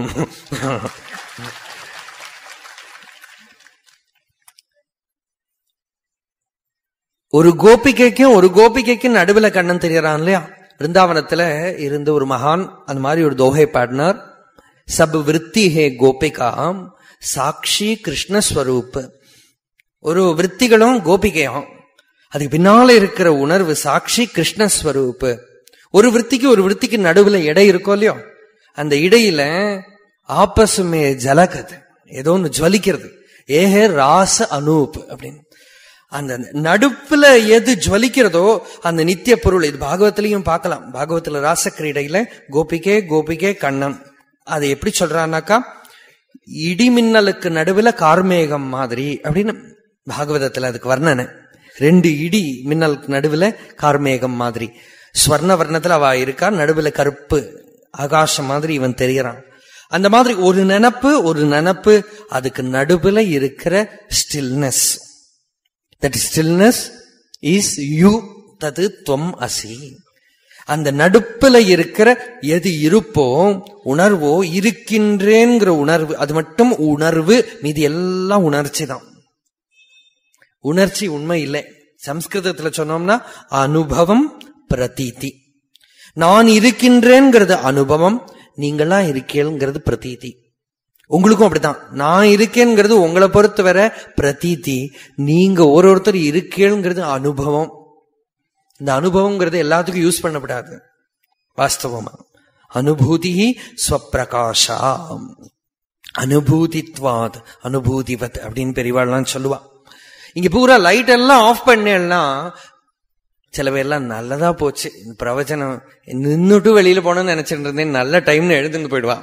ஒரு கோபிகைக்கும் ஒரு கோபிகைக்கும் நடுவில் கண்ணன் தெரியறான் இல்லையா பிருந்தாவனத்துல இருந்த ஒரு மகான் அந்த மாதிரி ஒரு தோகை பாடினார் சப் விற்பி ஹே கோபிகாம் சாட்சி கிருஷ்ணஸ்வரூப் ஒரு விற்த்திகளும் கோபிகையும் அதுக்கு பின்னால இருக்கிற உணர்வு சாட்சி கிருஷ்ணஸ்வரூப் ஒரு விற்த்திக்கு ஒரு விற்த்திக்கு நடுவுல இடை இருக்கோ இல்லையோ அந்த இடையில ஆப்பசுமே ஜலகது ஏதோ ஒன்று ஜுவலிக்கிறது ஏஹே ராச அனூப் அப்படின்னு அந்த நடுப்புல எது ஜுவலிக்கிறதோ அந்த நித்திய பொருள் இது பாகவத்திலையும் பார்க்கலாம் பாகவத்துல ராசக்கிரீடையில கோபிகே கோபிகே கண்ணன் அதை எப்படி சொல்றான்னாக்கா இடிமின்னலுக்கு நடுவுல கார்மேகம் மாதிரி அப்படின்னு பாகவதத்துல அதுக்கு வர்ணனை ரெண்டு இடி மின்னலுக்கு நடுவுல கார்மேகம் மாதிரி ஸ்வர்ண வர்ணத்துல அவ இருக்கா நடுவுல கருப்பு ஆகாசம் மாதிரி இவன் தெரியறான் அந்த மாதிரி ஒரு நினப்பு ஒரு நினப்பு அதுக்கு நடுவுல இருக்கிற stillness that stillness is you தது துவம் அசி அந்த நடுப்புல இருக்கிற எது இருப்போ உணர்வோ இருக்கின்றேங்கிற உணர்வு அது மட்டும் உணர்வு மீதி எல்லாம் உணர்ச்சி தான் உணர்ச்சி உண்மை இல்லை சம்ஸ்கிருதத்துல சொன்னோம்னா அனுபவம் பிரதீதி நான் இருக்கின்றேங்கிறது அனுபவம் நீங்களாம் இருக்கேங்கிறது பிரதீதி உங்களுக்கும் அப்படித்தான் நான் இருக்கேங்கிறது உங்களை பொறுத்தவரை பிரதீதி நீங்க ஒரு ஒருத்தர் இருக்கேங்கிறது அனுபவம் இந்த அனுபவங்கிறது எல்லாத்துக்கும் யூஸ் பண்ணப்படாது வாஸ்தவமா அனுபூதி ஸ்வப்பிரகாஷா அனுபூதித்வாத் அனுபூதிவத் அப்படின்னு பெரியவாள்லாம் சொல்லுவா இங்க பூரா லைட் எல்லாம் ஆஃப் பண்ணேன்னா சில பேர்லாம் நல்லதா போச்சு இந்த பிரவச்சனம் நின்னுட்டு வெளியில போனோம்னு நினைச்சிட்டு இருந்தேன் நல்ல டைம்னு எழுதுன்னு போயிடுவா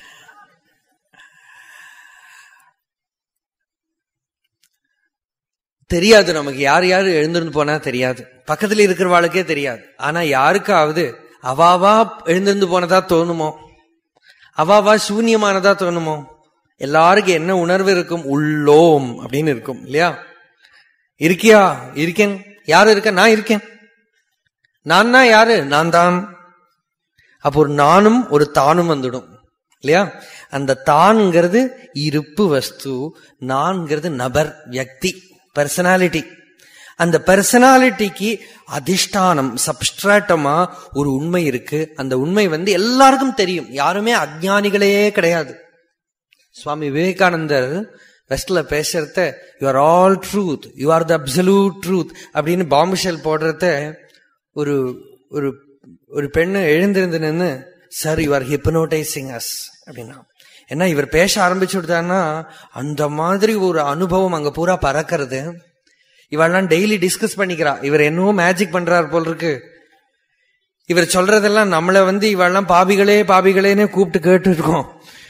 தெரியாது நமக்கு யார் யார் எழுந்திருந்து போனா தெரியாது பக்கத்துல இருக்கிறவாளுக்கே தெரியாது ஆனா யாருக்காவது அவாவா எழுந்திருந்து போனதா தோணுமோ அவாவா சூன்யமானதா தோணுமோ எல்லாருக்கும் என்ன உணர்வு இருக்கும் உள்ளோம் அப்படின்னு இருக்கும் இல்லையா இருக்கியா இருக்கேன் யாரு இருக்க நான் இருக்கேன் நான் தான் யாரு நான் தான் அப்போ ஒரு நானும் ஒரு தானும் வந்துடும் இல்லையா அந்த தான்ங்கிறது இருப்பு வஸ்து நான்கிறது நபர் வியக்தி பர்சனாலிட்டி அந்த பர்சனாலிட்டிக்கு அதிஷ்டானம் சப்ஸ்ட்ராட்டமா ஒரு உண்மை இருக்கு அந்த உண்மை வந்து எல்லாருக்கும் தெரியும் யாருமே அஜ்ஞானிகளே கிடையாது சுவாமி விவேகானந்தர் வெஸ்ட்ல பேசுறத you are all truth you are the absolute truth அப்படின்னு பாம்புஷெல் போடுறத ஒரு ஒரு ஒரு பெண்ணு எழுந்திருந்து நின்று sir you are hypnotising us அப்படின்னா ஏன்னா இவர் பேச ஆரம்பிச்சு விட்டாருன்னா அந்த மாதிரி ஒரு அனுபவம் அங்க பூரா பறக்கிறது இவெல்லாம் டெய்லி டிஸ்கஸ் பண்ணிக்கிறா இவர் என்னவோ மேஜிக் பண்றாரு போல் இருக்கு இவர் சொல்றதெல்லாம் நம்மள வந்து இவெல்லாம் பாபிகளே பாபிகளேன்னு கூப்பிட்டு கேட்டு இருக்கோம்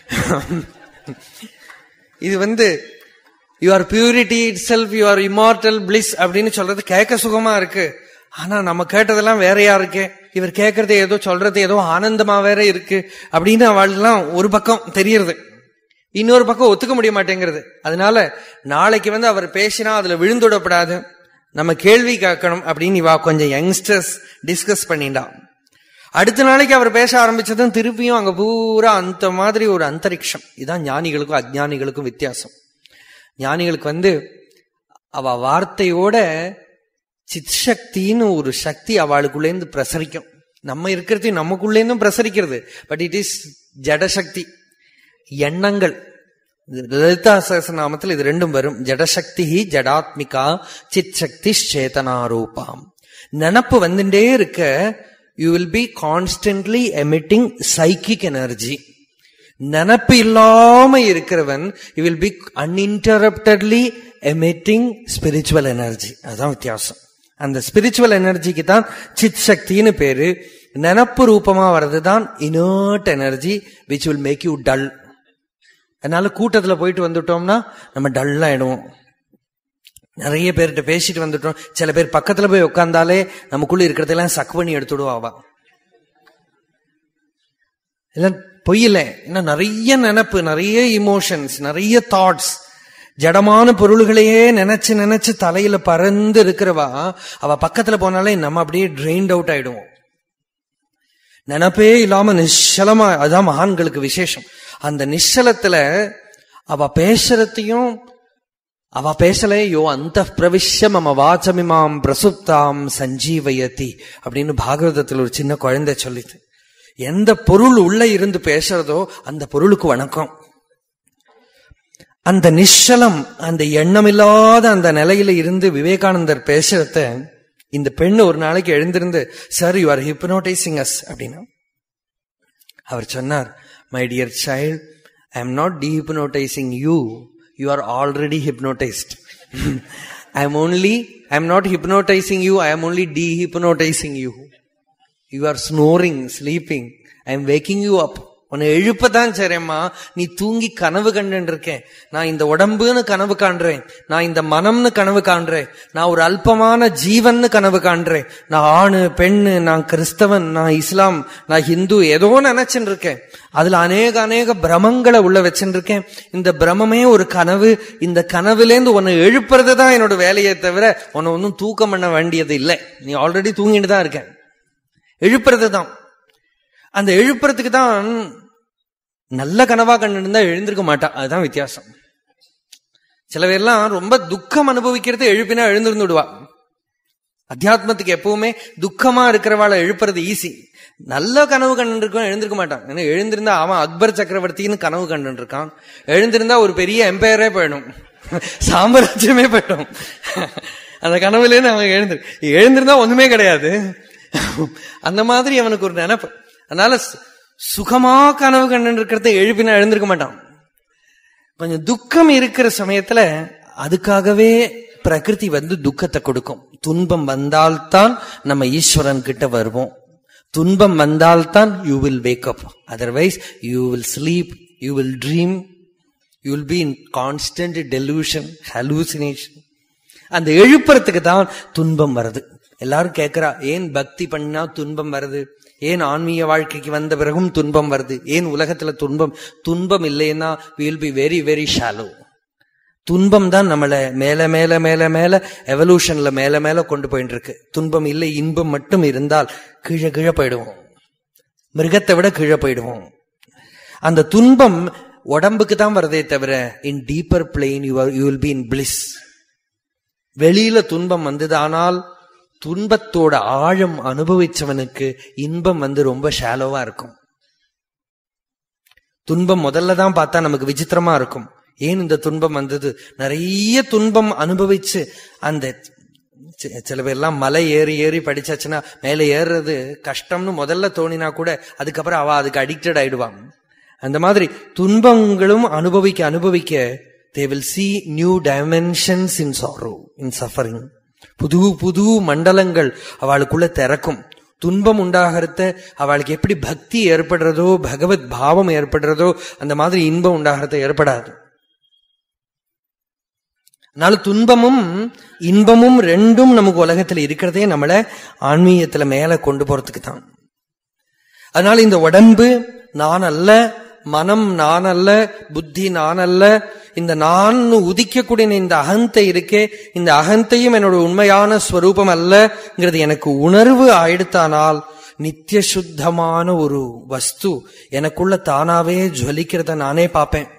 இது வந்து you are purity itself you are immortal bliss அப்படின்னு சொல்றது கேட்க சுகமா இருக்கு ஆனா நம்ம கேட்டதெல்லாம் வேறையா இருக்கு இவர் கேட்கறது ஏதோ சொல்றது ஏதோ ஆனந்தமா வேற இருக்கு அப்படின்னு அவள்லாம் ஒரு பக்கம் தெரியறது இன்னொரு பக்கம் ஒத்துக்க முடிய மாட்டேங்கிறது அதனால நாளைக்கு வந்து அவர் பேசினா அதுல விழுந்துடப்படாது நம்ம கேள்வி கேட்கணும் அப்படின்னு இவா கொஞ்சம் யங்ஸ்டர்ஸ் டிஸ்கஸ் பண்ணிண்டா அடுத்த நாளைக்கு அவர் பேச ஆரம்பிச்சதும் திருப்பியும் அங்க பூரா அந்த மாதிரி ஒரு அந்தரிக்ஷம் இதான் ஞானிகளுக்கும் அஜ்ஞானிகளுக்கும் வித்தியாசம் ஞானிகளுக்கு வந்து அவ வார்த்தையோட சித் சக்தின்னு ஒரு சக்தி அவளுக்குள்ளேருந்து பிரசரிக்கும் நம்ம இருக்கிறது நமக்குள்ளேருந்தும் பிரசரிக்கிறது பட் இட் இஸ் ஜடசக்தி எண்ணங்கள் லலிதா சகசநாமத்தில் இது ரெண்டும் வரும் ஜடசக்தி ஜடாத்மிகா சித் சக்தி சேதனாரூபாம் நினப்பு வந்துட்டே இருக்க you will be constantly emitting psychic energy நினப்பு இல்லாம இருக்கிறவன் you will be uninterruptedly emitting spiritual energy அதுதான் வித்தியாசம் அந்த ஸ்பிரிச்சுவல் எனர்ஜிக்கு தான் சித் சக்தின்னு பேரு நினப்பு ரூபமா வர்றது தான் inert energy which will make you dull அதனால கூட்டத்துல போயிட்டு வந்துட்டோம்னா நம்ம டல் ஆயிடுவோம் நிறைய பேர்கிட்ட பேசிட்டு வந்துட்டோம் சில பேர் பக்கத்துல போய் உட்காந்தாலே நமக்குள்ள இருக்கிறதெல்லாம் சக் பண்ணி எடுத்துடுவா அவ எல்லாம் பொய்யில்ல என்ன நிறைய நினப்பு நிறைய இமோஷன்ஸ் நிறைய தாட்ஸ் ஜடமான பொருள்களையே நினைச்சு நினைச்சு தலையில பறந்து இருக்கிறவா அவ பக்கத்துல போனாலே நம்ம அப்படியே ட்ரெயின்ட் அவுட் ஆயிடுவோம் நினப்பே இல்லாம நிശ്ചலமா அதான் மகான்களுக்கு விசேஷம் அந்த நிശ്ചலத்துல அவ பேசுறதையும் அவ பேசலே யோ அந்த பிரவிஷ்ய மம வாச்சமிமாம் பிரசுப்தாம் சஞ்சீவயதி அப்படின்னு பாகவதத்தில் ஒரு சின்ன குழந்தை சொல்லிது எந்த பொருள் உள்ள இருந்து பேசுறதோ அந்த பொருளுக்கு வணக்கம் அந்த நிശ്ചலம் அந்த எண்ணமில்லாத அந்த நிலையில இருந்து விவேகானந்தர் பேசுறத இந்த பெண்ணு ஒரு நாளைக்கு எழுந்திருந்து sir you are hypnotising us அப்படின்னா அவர் சொன்னார் my dear child I am not dehypnotising you you are already hypnotised I am only I am not hypnotising you I am only dehypnotising you you are snoring sleeping I am waking you up உன்னை எழுப்பதான் சரிம்மா நீ தூங்கி கனவு கண்டு இருக்கேன் நான் இந்த உடம்புன்னு கனவு காண்றேன் நான் இந்த மனம்னு கனவு காண்றேன் நான் ஒரு அல்பமான ஜீவன்னு கனவு காண்றேன் நான் ஆணு பெண்ணு நான் கிறிஸ்தவன் நான் இஸ்லாம் நான் ஹிந்து ஏதோ நினைச்சுட்டு இருக்கேன் அதுல அநேக அநேக பிரமங்களை உள்ள வச்சுட்டு இருக்கேன் இந்த பிரமமே ஒரு கனவு இந்த கனவுலேருந்து உன்னை எழுப்புறது தான் என்னோட வேலையை தவிர உன்னை ஒன்றும் தூக்கம் பண்ண வேண்டியது இல்லை நீ ஆல்ரெடி தூங்கிட்டு தான் இருக்கேன் எழுப்புறது தான் அந்த எழுப்புறதுக்கு தான் நல்ல கனவா கண்டு இருந்தா எழுந்திருக்க மாட்டா அதுதான் வித்தியாசம் சில பேர்லாம் ரொம்ப துக்கம் அனுபவிக்கிறது எழுப்பினா எழுந்திருந்து விடுவா அத்தியாத்மத்துக்கு எப்பவுமே துக்கமா இருக்கிறவாளை எழுப்புறது ஈஸி நல்ல கனவு கண்டு இருக்கோம் எழுந்திருக்க மாட்டான் ஏன்னா எழுந்திருந்தா அவன் அக்பர் சக்கரவர்த்தின்னு கனவு கண்டு இருக்கான் எழுந்திருந்தா ஒரு பெரிய எம்பையரே போயிடும் சாம்ராஜ்யமே போயிடும் அந்த கனவுலேருந்து அவன் எழுந்து எழுந்திருந்தா ஒண்ணுமே கிடையாது அந்த மாதிரி அவனுக்கு ஒரு நினைப்பு அதனால சு- சுகமா கனவு கண்டு இருக்கிறத எழுப்பினா எழுந்திருக்க மாட்டான் கொஞ்சம் துக்கம் இருக்கிற சமயத்துல அதுக்காகவே பிரகிருதி வந்து துக்கத்தை கொடுக்கும் துன்பம் வந்தால்தான் நம்ம ஈஸ்வரன் கிட்ட வருவோம் துன்பம் வந்தால்தான் you will wake up otherwise you will sleep you will dream you will be in constant delusion hallucination அந்த எழுப்புறதுக்கு தான் துன்பம் வருது எல்லாரும் கேட்கிறா ஏன் பக்தி பண்ணா துன்பம் வருது ஏன் ஆன்மீக வாழ்க்கைக்கு வந்த பிறகும் துன்பம் வருது ஏன் உலகத்துல துன்பம் துன்பம் இல்லைன்னா will be very very shallow துன்பம் தான் நம்மளை மேல மேல மேல மேல எவல்யூஷன்ல மேல மேல கொண்டு போயிட்டு இருக்கு துன்பம் இல்லை இன்பம் மட்டும் இருந்தால் கீழே கீழே போயிடுவோம் மிருகத்தை விட கீழே போயிடுவோம் அந்த துன்பம் உடம்புக்கு தான் வருதே தவிர in deeper plane you you will be in bliss வெளியில துன்பம் வந்தது ஆனால் துன்பத்தோட ஆழம் அனுபவிச்சவனுக்கு இன்பம் வந்து ரொம்ப ஷாலோவா இருக்கும் துன்பம் முதல்ல தான் பார்த்தா நமக்கு விசித்திரமா இருக்கும் ஏன் இந்த துன்பம் வந்தது நிறைய துன்பம் அனுபவிச்சு அந்த சி- சில பேர்லாம் மலை ஏறி ஏறி படிச்சாச்சுன்னா மேலே ஏறுறது கஷ்டம்னு முதல்ல தோணினா கூட அதுக்கப்புறம் அவ அதுக்கு அடிக்டட் ஆயிடுவான் அந்த மாதிரி துன்பங்களும் அனுபவிக்க அனுபவிக்க they will see new dimensions in sorrow in suffering புது புது மண்டலங்கள் அவளுக்குள்ள திறக்கும் துன்பம் உண்டாகிறத அவளுக்கு எப்படி பக்தி ஏற்படுறதோ பகவத் பாவம் ஏற்படுறதோ அந்த மாதிரி இன்பம் உண்டாகிறது ஏற்படாது அதனால துன்பமும் இன்பமும் ரெண்டும் நமக்கு உலகத்துல இருக்கிறதே நம்மள ஆன்மீகத்துல மேல கொண்டு போறதுக்கு தான் அதனால இந்த உடம்பு நான் அல்ல மனம் நான் அல்ல புத்தி நான் அல்ல இந்த நான் உதிக்கக்கூடிய இந்த அகந்தை இருக்கே இந்த அகந்தையும் என்னோட உண்மையான ஸ்வரூபம் அல்லங்கிறது எனக்கு உணர்வு ஆயிடுத்தானால் நித்திய சுத்தமான ஒரு வஸ்து எனக்குள்ள தானாவே ஜொலிக்கிறத நானே பார்ப்பேன்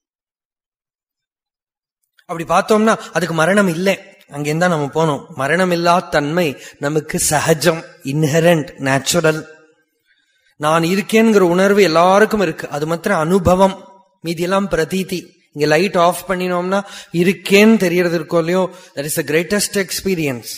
அப்படி பார்த்தோம்னா அதுக்கு மரணம் இல்லை அங்கேருந்து தான் நம்ம போனோம் மரணம் இல்லா தன்மை நமக்கு சகஜம் இன்ஹெரண்ட் நேச்சுரல் நான் இருக்கேங்கிற உணர்வு எல்லாருக்கும் இருக்கு அது மாத்திரம் அனுபவம் மீதியெல்லாம் பிரதீதி இங்க லைட் ஆஃப் பண்ணினோம்னா இருக்கேன்னு தெரியறது இருக்கோ இல்லையோ that is the greatest experience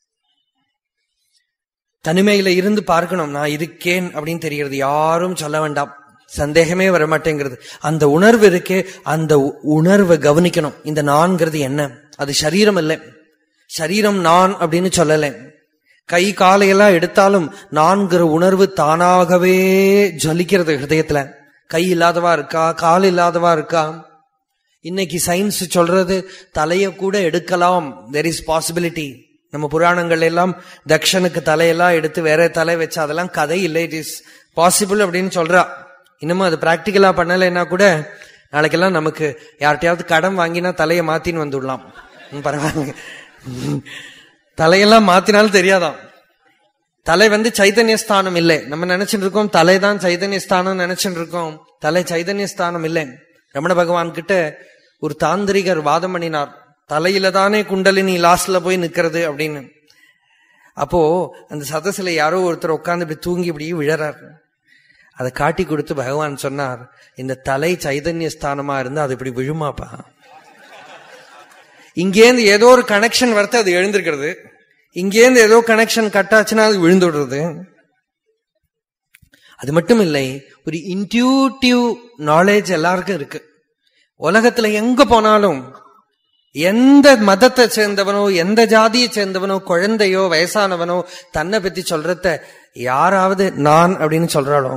தனிமையில இருந்து பார்க்கணும் நான் இருக்கேன் அப்படின்னு தெரியறது யாரும் சொல்ல வேண்டாம் சந்தேகமே வர மாட்டேங்கிறது அந்த உணர்வு இருக்கே அந்த உ- உணர்வை கவனிக்கணும் இந்த நான்கிறது என்ன அது சரீரம் இல்லை சரீரம் நான் அப்படின்னு சொல்லலை கை காலையெல்லாம் எடுத்தாலும் நான்கிற உணர்வு தானாகவே ஜலிக்கிறது ஹிருதயத்துல கை இல்லாதவா இருக்கா கால் இல்லாதவா இருக்கா இன்னைக்கு சயின்ஸ் சொல்றது தலைய கூட எடுக்கலாம் தெர் இஸ் பாசிபிலிட்டி நம்ம புராணங்கள் எல்லாம் தக்ஷனுக்கு தலையெல்லாம் எடுத்து வேற தலை வச்சா அதெல்லாம் கதை இல்லை இட் இஸ் பாசிபிள் அப்படின்னு சொல்றா இன்னமும் அது பிராக்டிக்கலா பண்ணலைன்னா கூட நாளைக்கெல்லாம் நமக்கு யார்கிட்டயாவது கடன் வாங்கினா தலையை மாத்தின்னு வந்துடலாம் ம், பரவாயில்ல ம். தலையெல்லாம் மாத்தினாலும் தெரியாதாம் தலை வந்து சைதன்ய ஸ்தானம் இல்லை நம்ம நினைச்சிட்டு இருக்கோம் தலை தான் சைதன்ய ஸ்தானம் நினைச்சிட்டு இருக்கோம் தலை சைதன்ய ஸ்தானம் இல்லை ரமண பகவான் கிட்ட ஒரு தாந்திரிகர் வாதம் பண்ணினார் தலையில தானே குண்டலினி லாஸ்ட்ல போய் நிக்கிறது அப்படின்னு அப்போ அந்த சதசுல யாரோ ஒருத்தர் உட்கார்ந்து இப்படி தூங்கி இப்படி விழறார் அதை காட்டி கொடுத்து பகவான் சொன்னார் இந்த தலை சைதன்ய ஸ்தானமா இருந்தா அது இப்படி விழுமாப்பா இங்கேருந்து ஏதோ ஒரு கனெக்ஷன் வரத்து அது எழுந்திருக்கிறது இங்கேருந்து ஏதோ கனெக்ஷன் கட் ஆச்சுன்னா அது விழுந்துடுறது அது மட்டும் இல்லை ஒரு இன்டியூட்டிவ் நாலேஜ் எல்லாருக்கும் இருக்கு உலகத்துல எங்க போனாலும் எந்த மதத்தை சேர்ந்தவனோ எந்த ஜாதியை சேர்ந்தவனோ குழந்தையோ வயசானவனோ தன்னை பத்தி சொல்றத யாராவது நான் அப்படின்னு சொல்றாளோ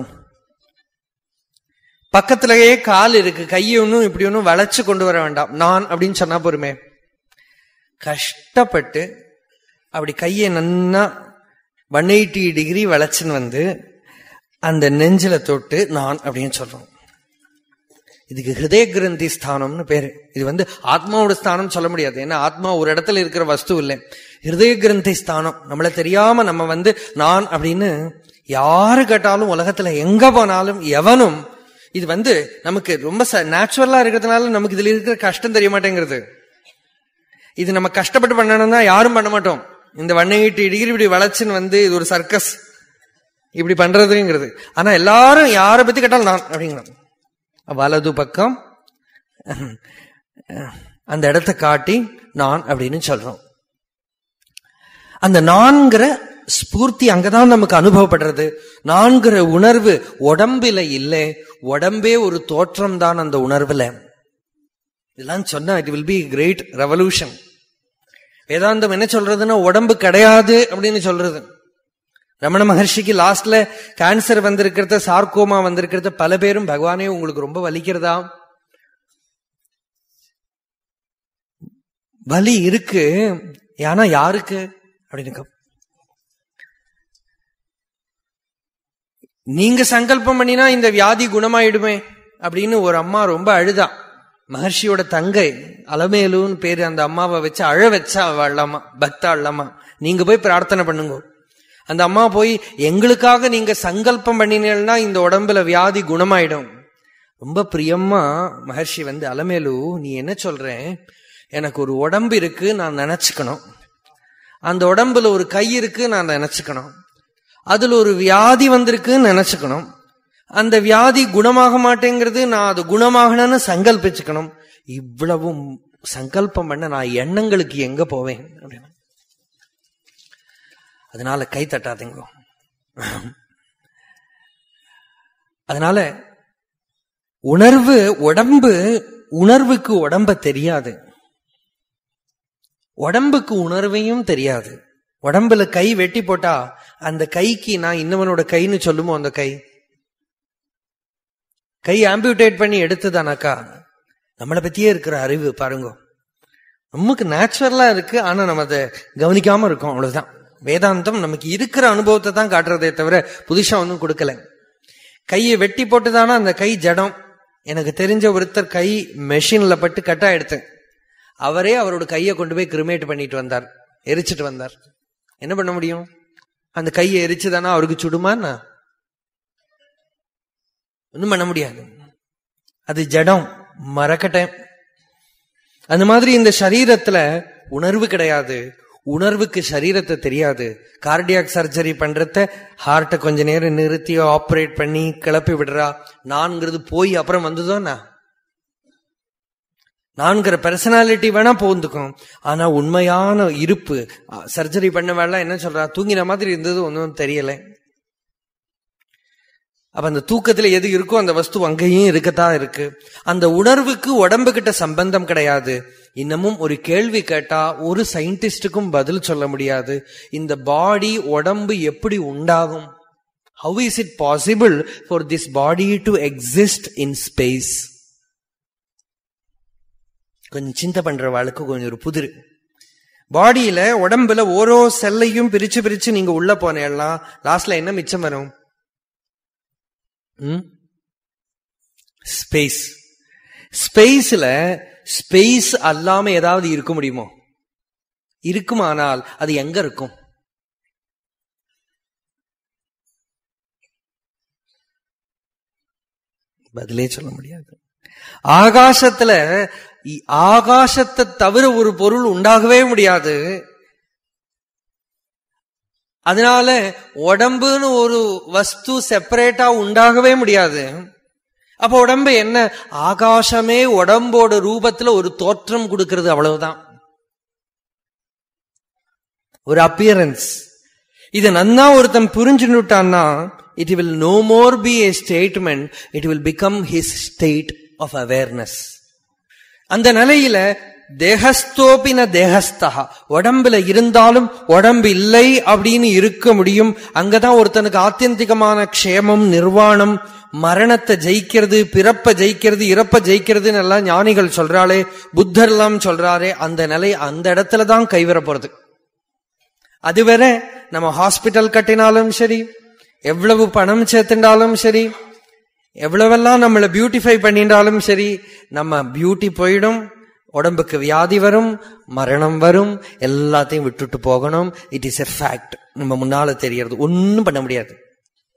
பக்கத்திலேயே கால் இருக்கு கையை ஒன்னும் இப்படி ஒன்னும் வளைச்சு கொண்டு வர வேண்டாம் நான் அப்படின்னு சொன்னா பொறுமே கஷ்டப்பட்டு அப்படி கையை நன்னா ஒன் எயிட்டி டிகிரி வளைச்சுன்னு வந்து அந்த நெஞ்சில தொட்டு நான் அப்படின்னு சொல்றோம் இதுக்கு ஹிருதய கிரந்தி ஸ்தானம்னு பேரு இது வந்து ஆத்மாவோட ஸ்தானம் சொல்ல முடியாது ஏன்னா ஆத்மா ஒரு இடத்துல இருக்கிற வஸ்து இல்லை ஹிருதய கிரந்தி ஸ்தானம் நம்மள தெரியாம நம்ம வந்து நான் அப்படின்னு யாரு கேட்டாலும் உலகத்துல எங்க போனாலும் எவனும் இது வந்து நமக்கு ரொம்ப நேச்சுரலா இருக்கிறதுனால நமக்கு இதுல இருக்கிற கஷ்டம் தெரிய மாட்டேங்கிறது இது நம்ம கஷ்டப்பட்டு பண்ணணும்னா யாரும் பண்ண மாட்டோம் இந்த ஒன் எயிட்டி டிகிரி இப்படி வளைச்சுன்னு வந்து இது ஒரு சர்க்கஸ் இப்படி பண்றதுங்கிறது ஆனா எல்லாரும் யாரை பத்தி கேட்டாலும் நான் அப்படிங்கிறான் வலது பக்கம் அந்த இடத்தை காட்டி நான் அப்படின்னு சொல்றோம் அந்த நான்கிற ஸ்பூர்த்தி அங்கதான் நமக்கு அனுபவப்படுறது நான்கிற உணர்வு உடம்பில இல்லை உடம்பே ஒரு தோற்றம் தான் அந்த உணர்வுல இதெல்லாம் சொன்னா it will be great revolution வேதாந்தம் என்ன சொல்றதுன்னா உடம்பு கிடையாது அப்படின்னு சொல்றது ரமண மகர்ஷிக்கு லாஸ்ட்ல கேன்சர் வந்திருக்கிறத சார்கோமா வந்திருக்கிறத பல பேரும் பகவானே உங்களுக்கு ரொம்ப வலிக்கிறதா வலி இருக்கு ஆனா யாருக்கு அப்படின்னு நீங்க சங்கல்பம் பண்ணினா இந்த வியாதி குணமாயிடுமே அப்படின்னு ஒரு அம்மா ரொம்ப அழுதா மகர்ஷியோட தங்கை அலமேலுன்னு பேரு அந்த அம்மாவை வச்சு அழ வச்சா அவ அள்ளம்மா பக்தா அள்ளம்மா நீங்க போய் பிரார்த்தனை பண்ணுங்க அந்த அம்மா போய் எங்களுக்காக நீங்க சங்கல்பம் பண்ணினீங்கன்னா இந்த உடம்புல வியாதி குணமாயிடும் ரொம்ப பிரியமா மகர்ஷி வந்து அலமேலு நீ என்ன சொல்ற எனக்கு ஒரு உடம்பு இருக்கு நான் நினைச்சுக்கணும் அந்த உடம்புல ஒரு கை இருக்கு நான் நினைச்சுக்கணும் அதுல ஒரு வியாதி வந்திருக்குன்னு நினைச்சுக்கணும் அந்த வியாதி குணமாக மாட்டேங்கிறது நான் அது குணமாகணும்னு சங்கல்பிச்சுக்கணும் இவ்வளவும் சங்கல்பம் பண்ண நான் எண்ணங்களுக்கு எங்க போவேன் அப்படின்னு அதனால கை தட்டாதீங்க அதனால உணர்வு உடம்பு உணர்வுக்கு உடம்ப தெரியாது உடம்புக்கு உணர்வையும் தெரியாது உடம்புல கை வெட்டி போட்டா அந்த கைக்கு நான் இன்னவனோட கைன்னு சொல்லுமோ அந்த கை கை ஆம்பியூட்டேட் பண்ணி எடுத்ததானாக்கா நம்மளை பத்தியே இருக்கிற அறிவு பாருங்க நமக்கு நேச்சுரலா இருக்கு ஆனா நம்ம அதை கவனிக்காம இருக்கோம் அவ்வளவுதான் வேதாந்தம் நமக்கு இருக்கிற அனுபவத்தை தான் காட்டுறதே தவிர புதுசா ஒன்றும் கொடுக்கல கையை வெட்டி போட்டுதானா அந்த கை ஜடம் எனக்கு தெரிஞ்ச ஒருத்தர் கை மெஷின்ல பட்டு கட்டா எடுத்தேன் அவரே அவரோட கையை கொண்டு போய் கிரிமேட் பண்ணிட்டு வந்தார் எரிச்சிட்டு வந்தார் என்ன பண்ண முடியும் அந்த கையை எரிச்சுதானா அவருக்கு சுடுமான்னா ஒன்றும் பண்ண முடியாது அது ஜடம் மறக்கட்டேன் அந்த மாதிரி இந்த சரீரத்துல உணர்வு கிடையாது உணர்வுக்கு சரீரத்தை தெரியாது கார்டியாக் சர்ஜரி பண்றத ஹார்ட்டை கொஞ்ச நேரம் நிறுத்தி ஆப்ரேட் பண்ணி கிளப்பி விடுறா நான்கிறது போய் அப்புறம் வந்ததோண்ணா நான்கிற பர்சனாலிட்டி வேணா போந்துக்கும் ஆனா உண்மையான இருப்பு சர்ஜரி பண்ண வேலை என்ன சொல்றா தூங்கின மாதிரி இருந்தது ஒன்றும் தெரியல அப்ப அந்த தூக்கத்துல எது இருக்கோ அந்த வஸ்து அங்கேயும் இருக்கத்தான் இருக்கு அந்த உணர்வுக்கு உடம்பு கிட்ட சம்பந்தம் கிடையாது இன்னமும் ஒரு கேள்வி கேட்டா ஒரு சயின்டிஸ்டுக்கும் பதில் சொல்ல முடியாது இந்த பாடி உடம்பு எப்படி உண்டாகும் how is it possible for this body to exist in space கொஞ்சம் சிந்தை பண்றவாளுக்கு கொஞ்சம் ஒரு புதிரு பாடியில உடம்புல ஓரோ செல்லையும் பிரிச்சு பிரிச்சு நீங்க உள்ள போனேன்னா லாஸ்ட்ல என்ன மிச்சம் வரும் ஸ்பேஸ் ஸ்பேஸ்ல ஸ்பேஸ் அல்லாம ஏதாவது இருக்க முடியுமோ இருக்குமானால் அது எங்க இருக்கும் பதிலே சொல்ல முடியாது ஆகாசத்துல ஆகாசத்தை தவிர ஒரு பொருள் உண்டாகவே முடியாது அதனால உடம்புன்னு ஒரு வஸ்து செப்பரேட்டா உண்டாகவே முடியாது அப்ப உடம்பு என்ன ஆகாசமே உடம்போட ரூபத்துல ஒரு தோற்றம் கொடுக்கிறது அவ்வளவுதான் ஒரு அப்பியரன்ஸ் இத நன்னா ஒருத்தன் புரிஞ்சுட்டான்னா it will no more be a statement it will become his state of awareness அந்த நிலையில தேகஸ்தோபின தேகஸ்தா உடம்புல இருந்தாலும் உடம்பு இல்லை அப்படின்னு இருக்க முடியும் அங்கதான் ஒருத்தனுக்கு ஆத்தியந்திகமான க்ஷேமம் நிர்வாணம் மரணத்தை ஜெயிக்கிறது பிறப்ப ஜெயிக்கிறது இறப்ப ஜெயிக்கிறதுன்னு எல்லாம் ஞானிகள் சொல்றாளே புத்தர் எல்லாம் சொல்றாரே அந்த நிலை அந்த இடத்துல தான் கைவர போறது அதுவரை நம்ம ஹாஸ்பிட்டல் கட்டினாலும் சரி எவ்வளவு பணம் சேர்த்துண்டாலும் சரி எவ்வளவெல்லாம் நம்மளை பியூட்டிஃபை பண்ணிட்டாலும் சரி நம்ம பியூட்டி போயிடும் உடம்புக்கு வியாதி வரும் மரணம் வரும் எல்லாத்தையும் விட்டுட்டு போகணும் இட் இஸ் எ ஃபேக்ட் நம்ம முன்னால தெரியறது ஒன்னும் பண்ண முடியாது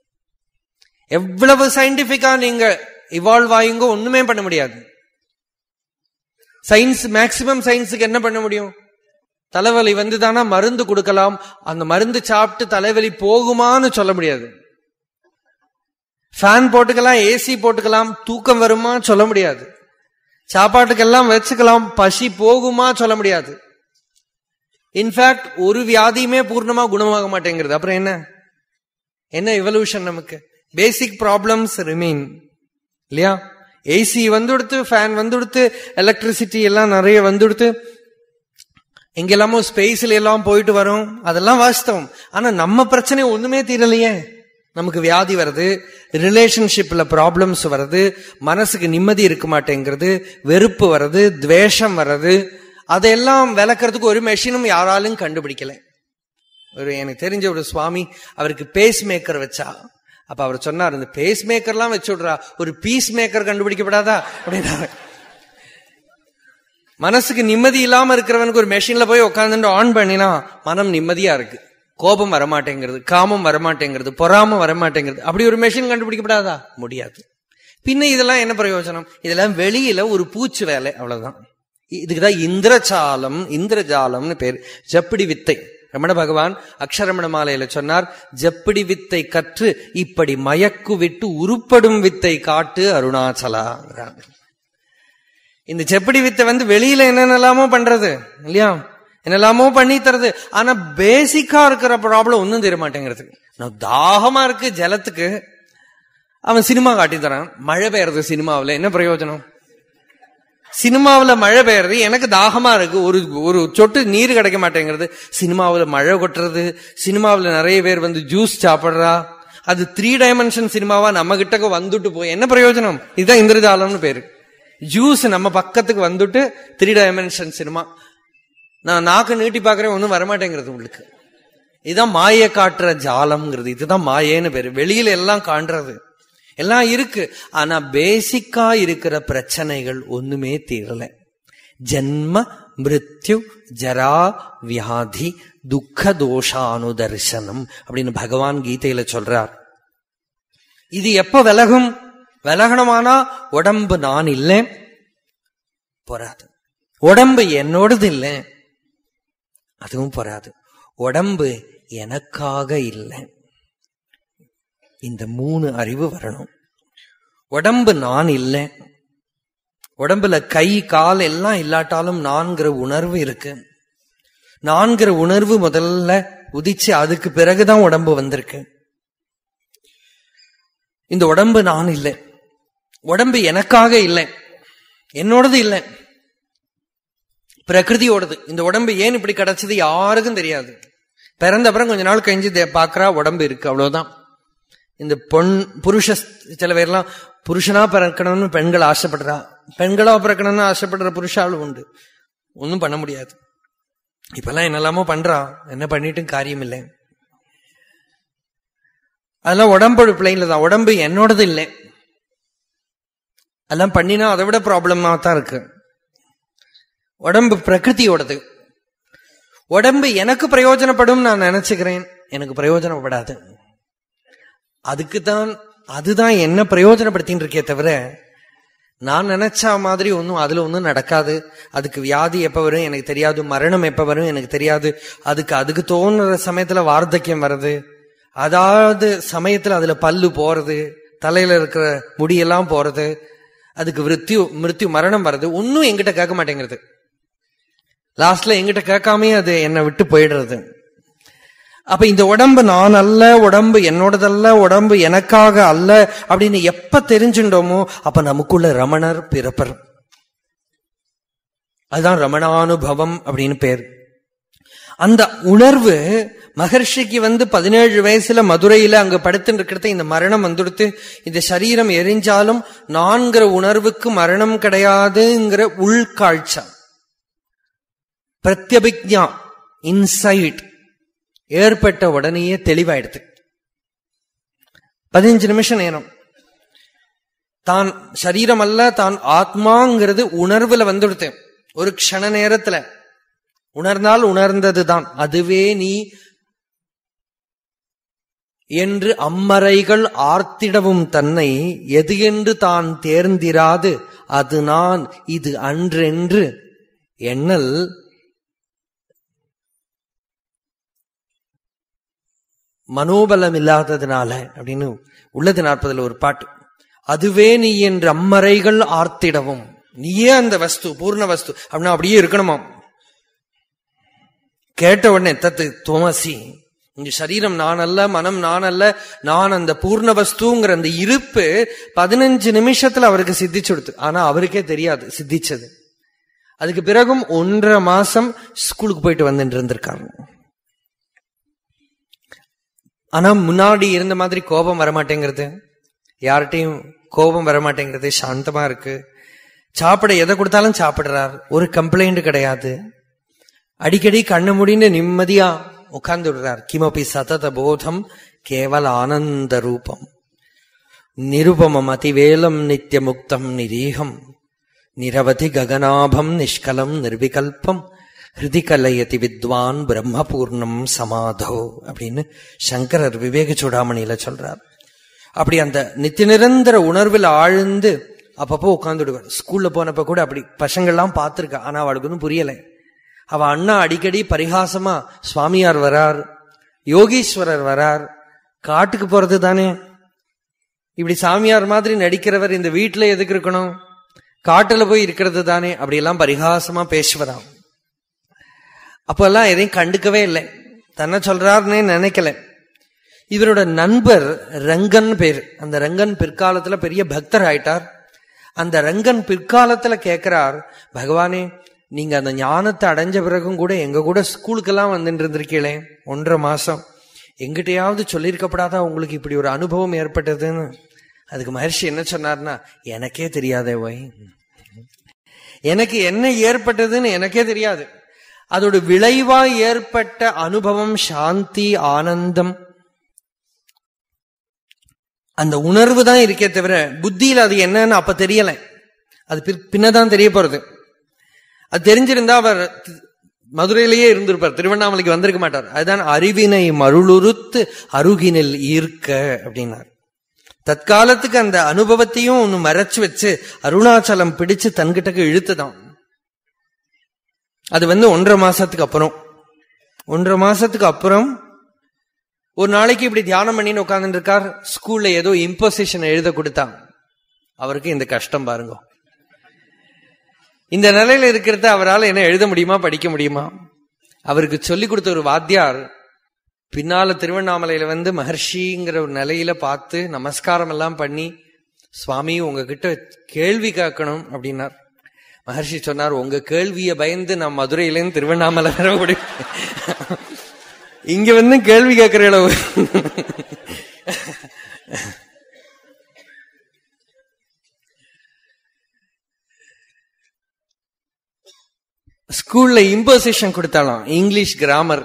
எவ்வளவு சயின்டிபிக்கா நீங்க இவால்வ் ஆயுங்க ஒண்ணுமே பண்ண முடியாது சயின்ஸ் மேக்சிமம் சயின்ஸுக்கு என்ன பண்ண முடியும் தலைவலி வந்துதானா மருந்து கொடுக்கலாம் அந்த மருந்து சாப்பிட்டு தலைவலி போகுமான்னு சொல்ல முடியாது ஃபேன் போட்டுக்கலாம் ஏசி போட்டுக்கலாம் தூக்கம் வருமா சொல்ல முடியாது சாப்பாட்டுக்கெல்லாம் வச்சுக்கலாம் பசி போகுமா சொல்ல முடியாது இன்ஃபேக்ட் ஒரு வியாதியுமே பூர்ணமா குணமாக மாட்டேங்கிறது அப்புறம் என்ன என்ன எவல்யூஷன் நமக்கு பேசிக் ப்ராப்ளம்ஸ் ரிமைன் இல்லையா ஏசி வந்துடுத்து ஃபேன் வந்துடுத்து எலக்ட்ரிசிட்டி எல்லாம் நிறைய வந்துடுத்து எங்கெல்லாமோ ஸ்பேஸ்ல எல்லாம் போயிட்டு வரும் அதெல்லாம் வாஸ்தவம் ஆனா நம்ம பிரச்சனை ஒண்ணுமே தீரலையே நமக்கு வியாதி வருது ரிலேஷன்ஷிப்ல ப்ராப்ளம்ஸ் வருது மனசுக்கு நிம்மதி இருக்க மாட்டேங்கிறது வெறுப்பு வருது துவேஷம் வருது அதையெல்லாம் விளக்குறதுக்கு ஒரு மெஷினும் யாராலும் கண்டுபிடிக்கல ஒரு எனக்கு தெரிஞ்ச ஒரு சுவாமி அவருக்கு பேஸ் மேக்கர் வச்சா அப்ப அவர் சொன்னார் இந்த பேஸ் மேக்கர்லாம் வச்சு விடுறா ஒரு பீஸ் மேக்கர் கண்டுபிடிக்கப்படாதா அப்படின்னா மனசுக்கு நிம்மதி இல்லாம இருக்கிறவனுக்கு ஒரு மெஷின்ல போய் உட்காந்துட்டு ஆன் பண்ணினா மனம் நிம்மதியா இருக்கு கோபம் வரமாட்டேங்கிறது காமம் வரமாட்டேங்கிறது பொறாம வரமாட்டேங்கிறது அப்படி ஒரு மெஷின் கண்டுபிடிக்கப்படாதா முடியாது பின்ன இதெல்லாம் என்ன பிரயோஜனம் இதெல்லாம் வெளியில ஒரு பூச்சு வேலை அவ்வளவுதான் இதுக்குதான் இந்திரஜாலம் இந்திரஜாலம்னு பேர் ஜப்பிடி வித்தை ரமண பகவான் அக்ஷரமண மாலையில சொன்னார் ஜப்பிடி வித்தை கற்று இப்படி மயக்கு விட்டு உருப்படும் வித்தை காட்டு அருணாச்சலாங்கிறாங்க இந்த செப்படி வித்தை வந்து வெளியில என்னென்னலாமோ பண்றது இல்லையா என்னெல்லாமோ பண்ணி தருது ஆனா பேசிக்கா இருக்கிற ப்ராப்ளம் ஒன்றும் தெரிய மாட்டேங்கிறது நான் தாகமா இருக்கு ஜலத்துக்கு அவன் சினிமா காட்டி தரான் மழை பெய்யறது சினிமாவில் என்ன பிரயோஜனம் சினிமாவில் மழை பெய்யறது எனக்கு தாகமா இருக்கு ஒரு ஒரு சொட்டு நீர் கிடைக்க மாட்டேங்கிறது சினிமாவில் மழை கொட்டுறது சினிமாவில் நிறைய பேர் வந்து ஜூஸ் சாப்பிடுறா அது த்ரீ டைமென்ஷன் சினிமாவா நம்ம கிட்டக்க வந்துட்டு போய் என்ன பிரயோஜனம் இதுதான் இந்திரஜாலம்னு பேரு ஜூஸ் நம்ம பக்கத்துக்கு வந்துட்டு த்ரீ டைமென்ஷன் சினிமா நான் நாக்கு நீட்டி பார்க்கறேன் ஒன்றும் வரமாட்டேங்கிறது உங்களுக்கு இதுதான் மாயை காட்டுற ஜாலம்ங்கிறது இதுதான் மாயேன்னு பேரு வெளியில எல்லாம் காண்றது எல்லாம் இருக்கு ஆனா பேசிக்கா இருக்கிற பிரச்சனைகள் ஒண்ணுமே தீரல ஜன்ம மிருத்யு ஜரா வியாதி துக்க தோஷானுதர்சனம் அப்படின்னு பகவான் கீதையில சொல்றார் இது எப்ப விலகும் விலகணுமானா உடம்பு நான் இல்லை பொறாது உடம்பு என்னோடது இல்லை அதுவும் பொறாது உடம்பு எனக்காக இல்லை இந்த மூணு அறிவு வரணும் உடம்பு நான் இல்லை உடம்புல கை கால் எல்லாம் இல்லாட்டாலும் நான்கிற உணர்வு இருக்கு நான்கிற உணர்வு முதல்ல உதிச்சு அதுக்கு பிறகுதான் உடம்பு வந்திருக்கு இந்த உடம்பு நான் இல்லை உடம்பு எனக்காக இல்லை என்னோடது இல்லை பிரகிருதியோடது இந்த உடம்பு ஏன் இப்படி கிடைச்சது யாருக்கும் தெரியாது பிறந்த அப்புறம் கொஞ்ச நாள் கழிஞ்சு பாக்குறா உடம்பு இருக்கு அவ்வளவுதான் இந்த பொன் புருஷ சில பேர்லாம் புருஷனா பிறக்கணும்னு பெண்கள் ஆசைப்படுறா பெண்களா பிறக்கணும்னு ஆசைப்படுற புருஷாலும் உண்டு ஒன்றும் பண்ண முடியாது இப்பெல்லாம் என்னெல்லாமோ பண்றா என்ன பண்ணிட்டும் காரியம் இல்லை அதெல்லாம் உடம்போட பிளைன்ல தான் உடம்பு என்னோடது இல்லை அதெல்லாம் பண்ணினா அதை விட ப்ராப்ளமா தான் இருக்கு உடம்பு பிரகிருதியோடது உடம்பு எனக்கு பிரயோஜனப்படும் நான் நினைச்சுக்கிறேன் எனக்கு பிரயோஜனப்படாது அதுக்கு தான் அதுதான் என்ன பிரயோஜனப்படுத்தின்னு இருக்கே தவிர நான் நினைச்ச மாதிரி ஒன்றும் அதுல ஒன்றும் நடக்காது அதுக்கு வியாதி எப்ப வரும் எனக்கு தெரியாது மரணம் எப்ப வரும் எனக்கு தெரியாது அதுக்கு அதுக்கு தோணுற சமயத்துல வார்த்தக்கியம் வருது அதாவது சமயத்துல அதுல பல்லு போறது தலையில இருக்கிற முடியெல்லாம் போறது அதுக்கு மிருத்யு மிருத்யு மரணம் வருது ஒன்னும் எங்கிட்ட கேட்க மாட்டேங்கிறது லாஸ்ட்ல எங்கிட்ட கேட்காமே அது என்னை விட்டு போயிடுறது அப்ப இந்த உடம்பு நான் அல்ல உடம்பு என்னோடதல்ல உடம்பு எனக்காக அல்ல அப்படின்னு எப்ப தெரிஞ்சுட்டோமோ அப்ப நமக்குள்ள ரமணர் பிறப்பர் அதுதான் ரமணானுபவம் அப்படின்னு பேர் அந்த உணர்வு மகர்ஷிக்கு வந்து பதினேழு வயசுல மதுரையில அங்க படுத்துட்டு இருக்கிறத இந்த மரணம் வந்துடுத்து இந்த சரீரம் எரிஞ்சாலும் நான்கிற உணர்வுக்கு மரணம் கிடையாதுங்கிற உள்காழ்ச்சா பிரத்யபிக்ஞா இன்சைட் ஏற்பட்ட உடனேயே தெளிவாயிடுது பதினஞ்சு நிமிஷம் நேரம் தான் சரீரம் அல்ல தான் ஆத்மாங்கிறது உணர்வுல வந்துடுது ஒரு க்ஷண நேரத்துல உணர்ந்தால் உணர்ந்ததுதான் அதுவே நீ என்று அம்மறைகள் ஆர்த்திடவும் தன்னை எது என்று தான் தேர்ந்திராது அது நான் இது அன்றென்று எண்ணல் மனோபலம் இல்லாததுனால அப்படின்னு உள்ளது நாற்பதுல ஒரு பாட்டு அதுவே நீ என்று அம்மறைகள் ஆர்த்திடவும் நீயே அந்த வஸ்து பூர்ண வஸ்து அப்படின்னா அப்படியே இருக்கணுமா கேட்ட உடனே தத்து துவமசி இந்த சரீரம் நான் அல்ல மனம் நான் அல்ல நான் அந்த பூர்ண வஸ்துங்கிற அந்த இருப்பு பதினஞ்சு நிமிஷத்துல அவருக்கு சித்திச்சு கொடுத்து ஆனா அவருக்கே தெரியாது சித்திச்சது அதுக்கு பிறகும் ஒன்றரை மாசம் ஸ்கூலுக்கு போயிட்டு வந்துட்டு இருந்திருக்காரு ஆனா முன்னாடி இருந்த மாதிரி கோபம் வரமாட்டேங்கிறது யார்கிட்டையும் கோபம் வரமாட்டேங்கிறது சாந்தமா இருக்கு சாப்பிட எதை கொடுத்தாலும் சாப்பிடுறார் ஒரு கம்ப்ளைண்ட் கிடையாது அடிக்கடி கண்ணு முடிந்து நிம்மதியா உட்கார்ந்து விடுறார் கிமபி சதத போதம் கேவல ஆனந்த ரூபம் நிருபமம் அதிவேலம் நித்திய முக்தம் நிரீகம் நிரவதி ககனாபம் நிஷ்கலம் நிர்விகல்பம் ஹிருதி கலையதி வித்வான் பிரம்மபூர்ணம் சமாதோ அப்படின்னு சங்கரர் விவேக சூடாமணியில சொல்றார் அப்படி அந்த நித்திய நிரந்தர உணர்வில் ஆழ்ந்து அப்பப்போ உட்காந்துடுவார் ஸ்கூல்ல போனப்ப கூட அப்படி பசங்கள்லாம் பார்த்திருக்கா ஆனா அவளுக்கு ஒன்றும் புரியலை அவ அண்ணா அடிக்கடி பரிகாசமா சுவாமியார் வரார் யோகீஸ்வரர் வரார் காட்டுக்கு போறது தானே இப்படி சாமியார் மாதிரி நடிக்கிறவர் இந்த வீட்டுல எதுக்கு இருக்கணும் காட்டுல போய் இருக்கிறது தானே அப்படியெல்லாம் பரிகாசமா பேசுவராம் அப்பெல்லாம் எதையும் கண்டுக்கவே இல்லை தன்னை சொல்றாருன்னே நினைக்கல இவரோட நண்பர் ரங்கன் பேர் அந்த ரங்கன் பிற்காலத்துல பெரிய பக்தர் ஆயிட்டார் அந்த ரங்கன் பிற்காலத்துல கேட்கிறார் பகவானே நீங்க அந்த ஞானத்தை அடைஞ்ச பிறகும் கூட எங்க கூட ஸ்கூலுக்கெல்லாம் வந்துட்டு இருந்திருக்கீங்களே ஒன்றரை மாசம் எங்கிட்டையாவது சொல்லியிருக்கப்படாதா உங்களுக்கு இப்படி ஒரு அனுபவம் ஏற்பட்டதுன்னு அதுக்கு மகர்ஷி என்ன சொன்னார்னா எனக்கே தெரியாதே ஒய் எனக்கு என்ன ஏற்பட்டதுன்னு எனக்கே தெரியாது அதோட விளைவா ஏற்பட்ட அனுபவம் சாந்தி ஆனந்தம் அந்த உணர்வு தான் இருக்கே தவிர புத்தியில அது என்னன்னு அப்ப தெரியல அது பின்னதான் தெரிய போறது அது தெரிஞ்சிருந்தா அவர் மதுரையிலேயே இருந்திருப்பார் திருவண்ணாமலைக்கு வந்திருக்க மாட்டார் அதுதான் அறிவினை மருளுறுத்து அருகினில் ஈர்க்க அப்படின்னார் தற்காலத்துக்கு அந்த அனுபவத்தையும் ஒன்னு மறைச்சு வச்சு அருணாச்சலம் பிடிச்சு தன்கிட்டக்கு இழுத்துதான் அது வந்து ஒன்றரை மாசத்துக்கு அப்புறம் ஒன்றரை மாசத்துக்கு அப்புறம் ஒரு நாளைக்கு இப்படி தியானம் பண்ணின்னு உட்கார்ந்து இருக்கார் ஸ்கூல்ல ஏதோ இம்போசிஷன் எழுத கொடுத்தான் அவருக்கு இந்த கஷ்டம் பாருங்க இந்த நிலையில இருக்கிறத அவரால் என்ன எழுத முடியுமா படிக்க முடியுமா அவருக்கு சொல்லி கொடுத்த ஒரு வாத்தியார் பின்னால திருவண்ணாமலையில வந்து மகர்ஷிங்கிற ஒரு நிலையில பார்த்து நமஸ்காரம் எல்லாம் பண்ணி சுவாமி உங்ககிட்ட கேள்வி கேட்கணும் அப்படின்னார் மகர்ஷி சொன்னார் உங்க கேள்வியை பயந்து நான் மதுரையிலேருந்து திருவண்ணாமலை வர முடியும் இங்க வந்து கேள்வி கேட்கிற அளவு ஸ்கூல்ல இம்போசிஷன் கொடுத்தாலும் இங்கிலீஷ் கிராமர்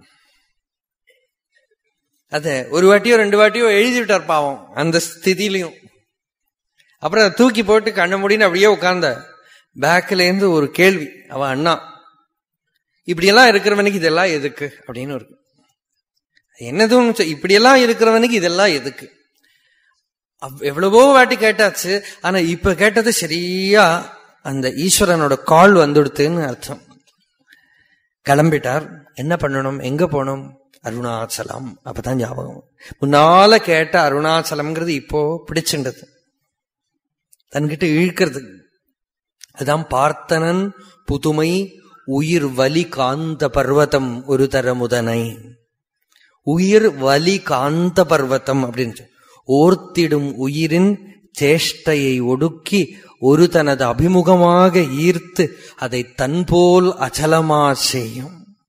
அத ஒரு வாட்டியோ ரெண்டு வாட்டியோ எழுதி விட்டார் பாவம் அந்த ஸ்திதிலையும் அப்புறம் தூக்கி போட்டு கண்ண முடின்னு அப்படியே உட்கார்ந்த பேக்ல இருந்து ஒரு கேள்வி அவன் அண்ணா இப்படியெல்லாம் இருக்கிறவனுக்கு இதெல்லாம் எதுக்கு அப்படின்னு இருக்கு என்னதும் இப்படியெல்லாம் இருக்கிறவனுக்கு இதெல்லாம் எதுக்கு எவ்வளவோ வாட்டி கேட்டாச்சு ஆனா இப்ப கேட்டது சரியா அந்த ஈஸ்வரனோட கால் வந்துடுத்துன்னு அர்த்தம் கிளம்பிட்டார் என்ன பண்ணணும் எங்க போகணும் அருணாச்சலம் அப்பதான் ஞாபகம் முன்னால கேட்ட அருணாச்சலம்ங்கிறது இப்போ பிடிச்சுண்டது தன்கிட்ட இழுக்கிறது அதுதான் பார்த்தனன் புதுமை உயிர் வலி காந்த பர்வதம் ஒரு தர முதனை உயிர் வலி காந்த பர்வதம் அப்படின்னு ஓர்த்திடும் உயிரின் சேஷ்டையை ஒடுக்கி ஒரு தனது அபிமுகமாக ஈர்த்து அதை தன்போல் அச்சலமா செய்யும்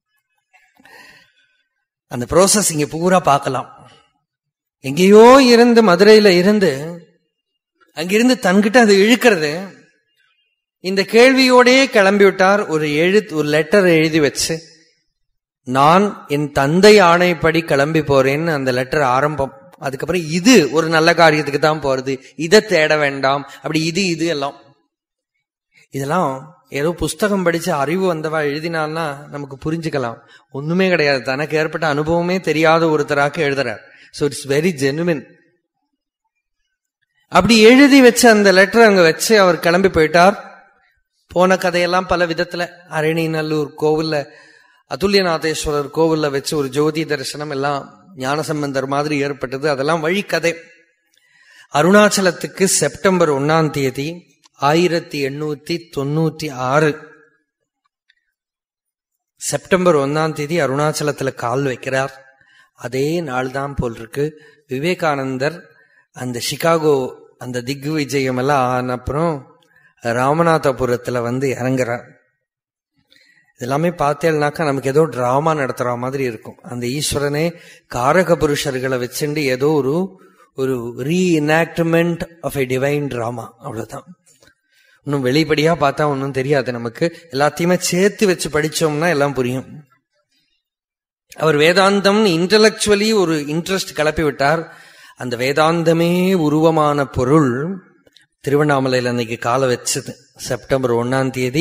அந்த ப்ரோசஸ் இங்க பூரா பார்க்கலாம் எங்கேயோ இருந்து மதுரையில இருந்து அங்கிருந்து தன்கிட்ட அது இழுக்கிறது இந்த கேள்வியோடயே கிளம்பி விட்டார் ஒரு எழு ஒரு லெட்டர் எழுதி வச்சு நான் என் தந்தை ஆணைப்படி கிளம்பி போறேன்னு அந்த லெட்டர் ஆரம்பம் அதுக்கப்புறம் இது ஒரு நல்ல காரியத்துக்கு தான் போறது இதை தேட வேண்டாம் அப்படி இது இது எல்லாம் இதெல்லாம் ஏதோ புஸ்தகம் படிச்சு அறிவு வந்தவா எழுதினான்னா நமக்கு புரிஞ்சுக்கலாம் ஒண்ணுமே கிடையாது தனக்கு ஏற்பட்ட அனுபவமே தெரியாத ஒருத்தராக எழுதுறார் ஸோ இட்ஸ் வெரி ஜெனுவின் அப்படி எழுதி வச்ச அந்த லெட்டர் அங்க வச்சு அவர் கிளம்பி போயிட்டார் போன கதையெல்லாம் பல விதத்துல அரணிநல்லூர் கோவில்ல அதுல்யநாதேஸ்வரர் கோவில்ல வச்சு ஒரு ஜோதி தரிசனம் எல்லாம் ஞானசம்பந்தர் மாதிரி ஏற்பட்டது அதெல்லாம் வழிக்கதை அருணாச்சலத்துக்கு செப்டம்பர் ஒன்னாம் தேதி ஆயிரத்தி எண்ணூத்தி தொண்ணூத்தி ஆறு செப்டம்பர் ஒன்னாம் தேதி அருணாச்சலத்துல கால் வைக்கிறார் அதே நாள் தான் போல் இருக்கு விவேகானந்தர் அந்த சிகாகோ அந்த திக் விஜயம் எல்லாம் ஆன அப்புறம் ராமநாதபுரத்துல வந்து இறங்குறார் இதெல்லாமே பார்த்தேன்னாக்கா நமக்கு ஏதோ டிராமா நடத்துற மாதிரி இருக்கும் அந்த ஈஸ்வரனே காரக புருஷர்களை வச்சுண்டு ஏதோ ஒரு ஒரு reenactment of a divine drama அவ்வளவுதான் இன்னும் வெளிப்படையா பார்த்தா ஒன்றும் தெரியாது நமக்கு எல்லாத்தையுமே சேர்த்து வச்சு படிச்சோம்னா எல்லாம் புரியும் அவர் வேதாந்தம் இன்டலெக்சுவலி ஒரு இன்ட்ரெஸ்ட் கிளப்பி விட்டார் அந்த வேதாந்தமே உருவமான பொருள் திருவண்ணாமலையில் அன்னைக்கு காலை வச்சது செப்டம்பர் ஒன்னாம் தேதி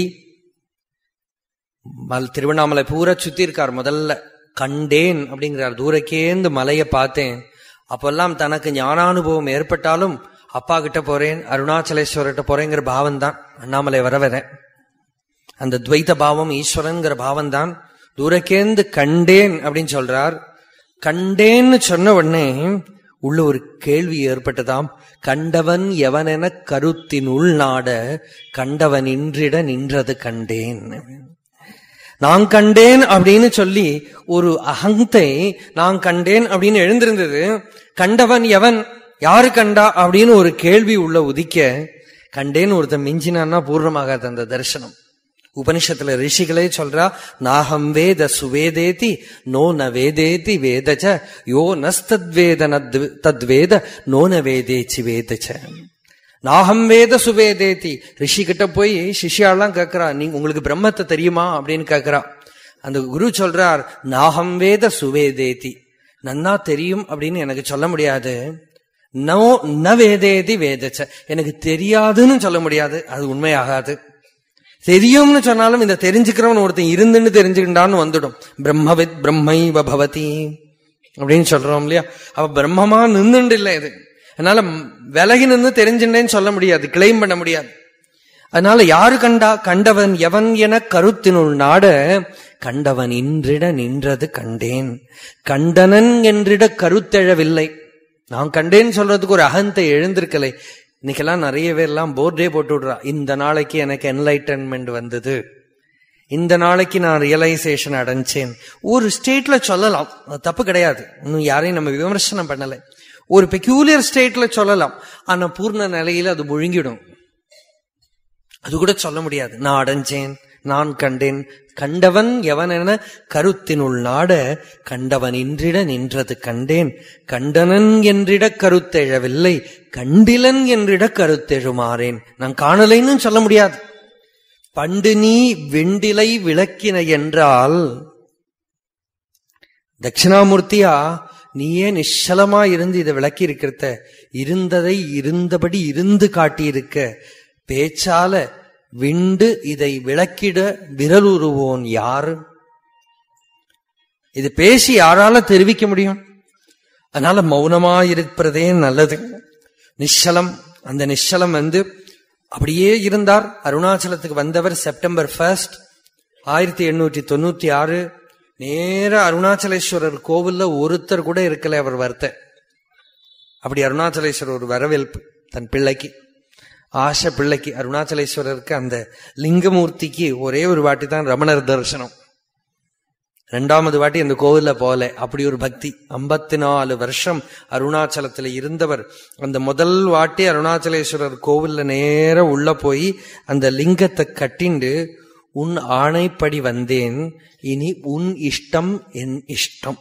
மல் திருவண்ணாமலை பூரா சுத்தி இருக்கார் முதல்ல கண்டேன் அப்படிங்கிறார் தூரக்கேந்து மலையை பார்த்தேன் அப்பெல்லாம் தனக்கு ஞானானுபவம் ஏற்பட்டாலும் அப்பா கிட்ட போறேன் அருணாச்சலேஸ்வரர்கிட்ட போறேங்கிற பாவம் தான் அண்ணாமலை வர வர அந்த துவைத்த பாவம் ஈஸ்வரன்கிற பாவம் தான் தூரக்கேந்து கண்டேன் அப்படின்னு சொல்றார் கண்டேன்னு சொன்ன உடனே உள்ள ஒரு கேள்வி ஏற்பட்டதாம் கண்டவன் எவனென கருத்தின் உள்நாட கண்டவன் இன்றிட நின்றது கண்டேன் நான் கண்டேன் அப்படின்னு சொல்லி ஒரு அகந்தை நான் கண்டேன் அப்படின்னு எழுந்திருந்தது கண்டவன் எவன் யாரு கண்டா அப்படின்னு ஒரு கேள்வி உள்ள உதிக்க கண்டேன்னு ஒருத்தன் மிஞ்சினான்னா பூர்ணமாகாது அந்த தரிசனம் உபனிஷத்துல ரிஷிகளே சொல்றா நாகம் வேத சுவேதேதி நோ ந வேதேதி வேதச்ச யோ நஸ்தத்வேத தத்வேத நோ ந வேதேச்சி வேதச்ச நாகம் வேத சுவேதேதி ரிஷி கிட்ட போய் சிஷ்யாலாம் கேட்கிறா நீங்க உங்களுக்கு பிரம்மத்தை தெரியுமா அப்படின்னு கேட்கிறா அந்த குரு சொல்றார் நாகம் வேத சுவேதேதி நன்னா தெரியும் அப்படின்னு எனக்கு சொல்ல முடியாது நோ ந வேதேதி வேதச்ச எனக்கு தெரியாதுன்னு சொல்ல முடியாது அது உண்மையாகாது தெரியும்னு சொன்னாலும் இந்த தெரிஞ்சுக்கிறவன் ஒருத்தன் இருந்துன்னு தெரிஞ்சுக்கிட்டான்னு வந்துடும் பிரம்மவித் பிரம்மைவ பவதி அப்படின்னு சொல்றோம் இல்லையா அவ பிரம்மமா நின்றுண்டு இல்லை இது அதனால விலகி நின்று தெரிஞ்சுட்டேன்னு சொல்ல முடியாது கிளைம் பண்ண முடியாது அதனால யாரு கண்டா கண்டவன் எவன் என கருத்தினுள் நாட கண்டவன் இன்றிட நின்றது கண்டேன் கண்டனன் என்றிட கருத்தெழவில்லை நான் கண்டேன்னு சொல்றதுக்கு ஒரு அகந்தை எழுந்திருக்கலை இன்னைக்கெல்லாம் நிறைய பேர்லாம் போர்டே போட்டு விடுறா இந்த நாளைக்கு எனக்கு என்லைட்டன்மெண்ட் வந்தது இந்த நாளைக்கு நான் ரியலைசேஷன் அடைஞ்சேன் ஒரு ஸ்டேட்ல சொல்லலாம் தப்பு கிடையாது இன்னும் யாரையும் நம்ம விமர்சனம் பண்ணலை ஒரு பெக்யூலியர் ஸ்டேட்ல சொல்லலாம் ஆனா பூர்ண நிலையில அது முழுங்கிடும் அது கூட சொல்ல முடியாது நான் அடைஞ்சேன் நான் கண்டேன் கண்டவன் எவன் என கருத்தினுள் நாட கண்டவன் இன்றிட நின்றது கண்டேன் கண்டனன் என்றிட கருத்தெழவில்லை கண்டிலன் என்றிட கருத்தெழுமாறேன் நான் காணலைன்னு சொல்ல முடியாது பண்டு நீ வெண்டிலை விளக்கின என்றால் தட்சிணாமூர்த்தியா நீயே நிச்சலமா இருந்து இதை விளக்கி இருக்கிறத இருந்ததை இருந்தபடி இருந்து காட்டியிருக்க பேச்சால விண்டு இதை விளக்கிட விரலுருவோன் யாரு இது பேசி யாரால தெரிவிக்க முடியும் அதனால மௌனமா இருப்பதே நல்லது நிச்சலம் அந்த நிச்சலம் வந்து அப்படியே இருந்தார் அருணாச்சலத்துக்கு வந்தவர் செப்டம்பர் ஃபர்ஸ்ட் ஆயிரத்தி எண்ணூற்றி தொண்ணூத்தி ஆறு நேர அருணாச்சலேஸ்வரர் கோவில்ல ஒருத்தர் கூட இருக்கல அவர் வருத்த அப்படி அருணாச்சலேஸ்வரர் ஒரு வரவேற்பு தன் பிள்ளைக்கு ஆசை பிள்ளைக்கு அருணாச்சலேஸ்வரருக்கு அந்த லிங்கமூர்த்திக்கு ஒரே ஒரு வாட்டி தான் ரமணர் தரிசனம் ரெண்டாவது வாட்டி அந்த கோவில்ல போல அப்படி ஒரு பக்தி ஐம்பத்தி நாலு வருஷம் அருணாச்சலத்துல இருந்தவர் அந்த முதல் வாட்டி அருணாச்சலேஸ்வரர் கோவில்ல நேர உள்ள போய் அந்த லிங்கத்தை கட்டிண்டு உன் ஆணைப்படி வந்தேன் இனி உன் இஷ்டம் என் இஷ்டம்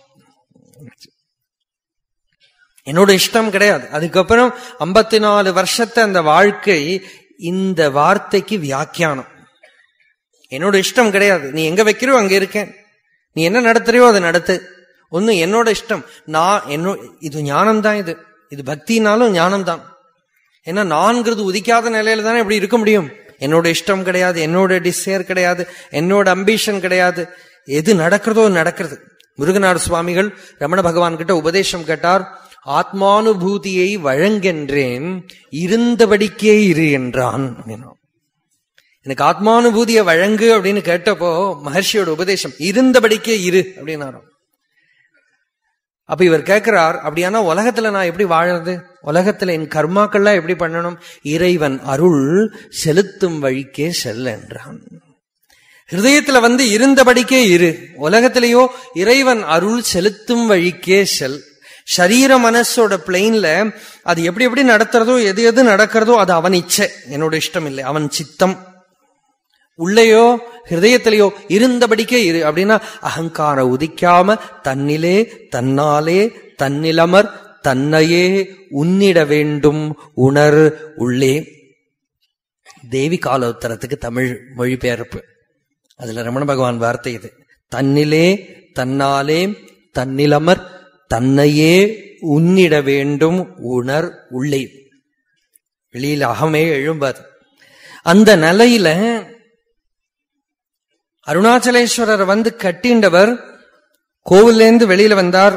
என்னோட இஷ்டம் கிடையாது அதுக்கப்புறம் ஐம்பத்தி நாலு வருஷத்தை அந்த வாழ்க்கை இந்த வார்த்தைக்கு வியாக்கியானம் என்னோட இஷ்டம் கிடையாது நீ எங்க வைக்கிறோ அங்க இருக்கேன் நீ என்ன நடத்துறியோ அதை நடத்து ஒண்ணு என்னோட இஷ்டம் நான் என்னோ இது ஞானம் தான் இது இது பக்தினாலும் ஞானம் தான் ஏன்னா நான்கிறது உதிக்காத நிலையில தானே இப்படி இருக்க முடியும் என்னோட இஷ்டம் கிடையாது என்னோட டிசைர் கிடையாது என்னோட அம்பிஷன் கிடையாது எது நடக்கிறதோ நடக்கிறது முருகனார் சுவாமிகள் ரமண பகவான் கிட்ட உபதேசம் கேட்டார் ஆத்மானுபூதியை வழங்கென்றேன் இருந்தபடிக்கே இரு என்றான் அப்படின்னா எனக்கு ஆத்மானுபூதியை வழங்கு அப்படின்னு கேட்டப்போ மகர்ஷியோட உபதேசம் இருந்தபடிக்கே இரு அப்படின்னாரு அப்ப இவர் கேட்கிறார் அப்படியானா உலகத்துல நான் எப்படி வாழறது உலகத்துல என் கர்மாக்கள்லாம் எப்படி பண்ணணும் இறைவன் அருள் செலுத்தும் வழிக்கே செல் என்றான் ஹிருதயத்துல வந்து இருந்தபடிக்கே இரு உலகத்திலேயோ இறைவன் அருள் செலுத்தும் வழிக்கே செல் சரீர மனசோட பிளெயின்ல அது எப்படி எப்படி நடத்துறதோ எது எது நடக்கிறதோ அது அவன் இச்சை என்னோட இஷ்டம் இல்லை அவன் சித்தம் உள்ளேயோ ஹிருதயத்திலேயோ இருந்தபடிக்கே இரு அப்படின்னா அகங்காரம் உதிக்காம தன்னிலே தன்னாலே தன்னிலமர் தன்னையே உன்னிட வேண்டும் உணர் உள்ளே தேவி காலோத்தரத்துக்கு தமிழ் மொழிபெயர்ப்பு அதுல ரமண பகவான் வார்த்தை இது தன்னிலே தன்னாலே தன்னிலமர் தன்னையே உன்னிட வேண்டும் உணர் உள்ளே வெளியில அகமே எழும்பாது அந்த நிலையில அருணாச்சலேஸ்வரர் வந்து கட்டிண்டவர் கோவிலேருந்து வெளியில வந்தார்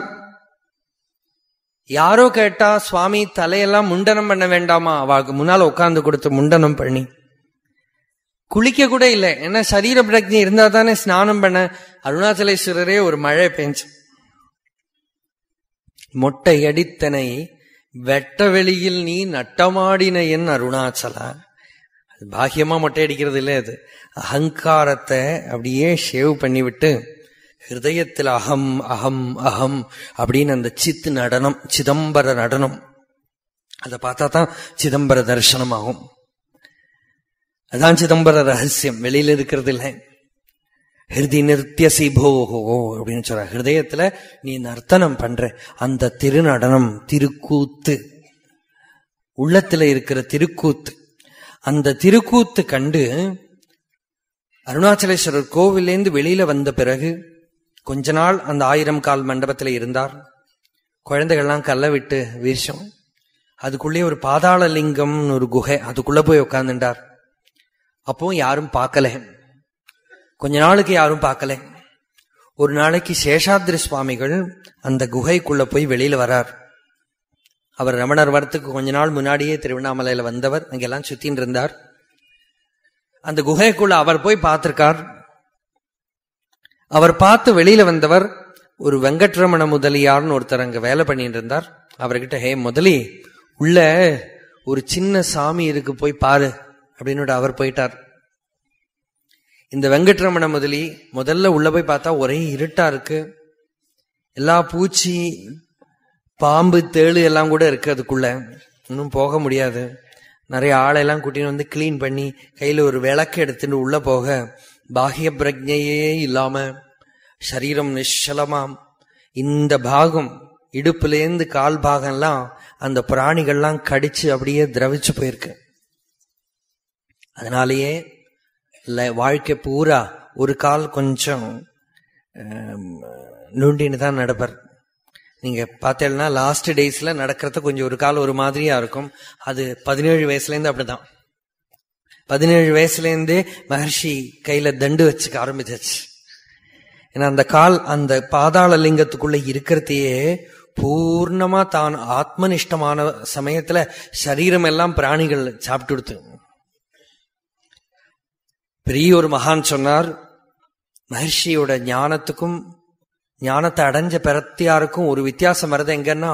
யாரோ கேட்டா சுவாமி தலையெல்லாம் முண்டனம் பண்ண வேண்டாமா அவளுக்கு முன்னால உட்கார்ந்து கொடுத்து முண்டனம் பண்ணி குளிக்க கூட இல்லை ஏன்னா சரீர பிரஜை இருந்தா தானே ஸ்நானம் பண்ண அருணாச்சலேஸ்வரரே ஒரு மழை பெஞ்சு மொட்டை அடித்தனை வெட்ட வெளியில் நீ நட்டமாடின என் அருணாச்சலா அது பாக்கியமா மொட்டை அடிக்கிறது இல்லை அது அகங்காரத்தை அப்படியே ஷேவ் பண்ணிவிட்டு ஹிருதயத்தில் அகம் அகம் அகம் அப்படின்னு அந்த சித்து நடனம் சிதம்பர நடனம் அதை பார்த்தா தான் சிதம்பர தரிசனம் ஆகும் அதான் சிதம்பர ரகசியம் வெளியில இருக்கிறது இல்லை ஹிருதி நிறுத்திய சிபோகோ அப்படின்னு சொல்ற ஹிருதயத்துல நீ நர்த்தனம் பண்ற அந்த திருநடனம் திருக்கூத்து உள்ளத்துல இருக்கிற திருக்கூத்து அந்த திருக்கூத்து கண்டு அருணாச்சலேஸ்வரர் கோவிலேருந்து வெளியில வந்த பிறகு கொஞ்ச நாள் அந்த ஆயிரம் கால் மண்டபத்துல இருந்தார் குழந்தைகள்லாம் கல்ல விட்டு வீசம் அதுக்குள்ளே ஒரு பாதாள லிங்கம்னு ஒரு குகை அதுக்குள்ள போய் உட்கார்ந்துட்டார் அப்போ யாரும் பார்க்கல கொஞ்ச நாளுக்கு யாரும் பார்க்கல ஒரு நாளைக்கு சேஷாத்ரி சுவாமிகள் அந்த குகைக்குள்ள போய் வெளியில வரார் அவர் ரமணர் வரத்துக்கு கொஞ்ச நாள் முன்னாடியே திருவண்ணாமலையில வந்தவர் அங்கெல்லாம் சுத்தின்னு இருந்தார் அந்த குகைக்குள்ள அவர் போய் பார்த்திருக்கார் அவர் பார்த்து வெளியில வந்தவர் ஒரு வெங்கட்ரமண முதலியார்னு ஒருத்தர் அங்க வேலை பண்ணிட்டு இருந்தார் அவர்கிட்ட ஹே முதலி உள்ள ஒரு சின்ன சாமி இருக்கு போய் பாரு அப்படின்னு அவர் போயிட்டார் இந்த வெங்கட்ரமண முதலி முதல்ல உள்ள போய் பார்த்தா ஒரே இருட்டா இருக்கு எல்லா பூச்சி பாம்பு தேளு எல்லாம் கூட இருக்கு அதுக்குள்ள இன்னும் போக முடியாது நிறைய ஆளெல்லாம் கூட்டின்னு வந்து கிளீன் பண்ணி கையில ஒரு விளக்கு எடுத்துட்டு உள்ள போக பாகிய பிரஜையே இல்லாம சரீரம் நிശ്ചலமாம் இந்த பாகம் இடுப்புலேருந்து கால் பாகம்லாம் அந்த பிராணிகள்லாம் கடிச்சு அப்படியே திரவிச்சு போயிருக்கு அதனாலேயே வாழ்க்கை பூரா ஒரு கால் கொஞ்சம் நுண்டின்னு தான் நடப்பார் நீங்க பார்த்தேன்னா லாஸ்ட் டேஸ்ல நடக்கிறத கொஞ்சம் ஒரு கால் ஒரு மாதிரியா இருக்கும் அது பதினேழு வயசுல இருந்து அப்படிதான் பதினேழு வயசுல இருந்தே மகர்ஷி கையில தண்டு வச்சுக்க ஆரம்பிச்சாச்சு ஏன்னா அந்த கால் அந்த பாதாள லிங்கத்துக்குள்ள இருக்கிறதையே பூர்ணமா தான் ஆத்மனிஷ்டமான சமயத்துல சரீரம் எல்லாம் பிராணிகள் சாப்பிட்டு கொடுத்து பெரிய ஒரு மகான் சொன்னார் மகர்ஷியோட ஞானத்துக்கும் ஞானத்தை அடைஞ்ச பிரத்தியாருக்கும் ஒரு வித்தியாசம் வருது எங்கன்னா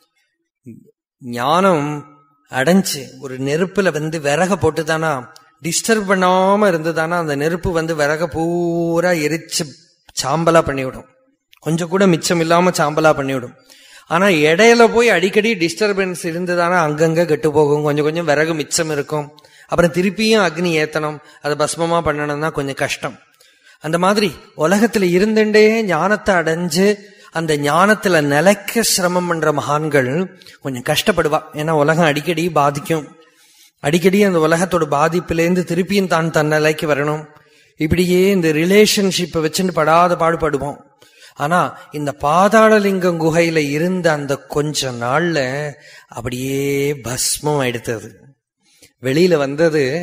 ஞானம் அடைஞ்சு ஒரு நெருப்புல வந்து விறக போட்டுதானா டிஸ்டர்ப் பண்ணாம இருந்ததானா அந்த நெருப்பு வந்து விறக பூரா எரிச்சு சாம்பலா பண்ணிவிடும் கொஞ்சம் கூட மிச்சம் இல்லாம சாம்பலா பண்ணிவிடும் ஆனா இடையில போய் அடிக்கடி டிஸ்டர்பன்ஸ் இருந்ததானா அங்கங்க கெட்டு போகும் கொஞ்சம் கொஞ்சம் விறகு மிச்சம் இருக்கும் அப்புறம் திருப்பியும் அக்னி ஏத்தணும் அதை பஸ்மமா பண்ணணும்னா கொஞ்சம் கஷ்டம் அந்த மாதிரி உலகத்துல இருந்துட்டே ஞானத்தை அடைஞ்சு அந்த ஞானத்துல நிலைக்க சிரமம் பண்ற மகான்கள் கொஞ்சம் கஷ்டப்படுவா ஏன்னா உலகம் அடிக்கடி பாதிக்கும் அடிக்கடி அந்த உலகத்தோட பாதிப்பிலேருந்து திருப்பியும் தான் தன் நிலைக்கு வரணும் இப்படியே இந்த ரிலேஷன்ஷிப்பை வச்சுட்டு படாத பாடுபடுவோம் ஆனா இந்த பாதாளலிங்கம் குகையில இருந்த அந்த கொஞ்ச நாள்ல அப்படியே பஸ்மம் எடுத்தது வெளியில வந்தது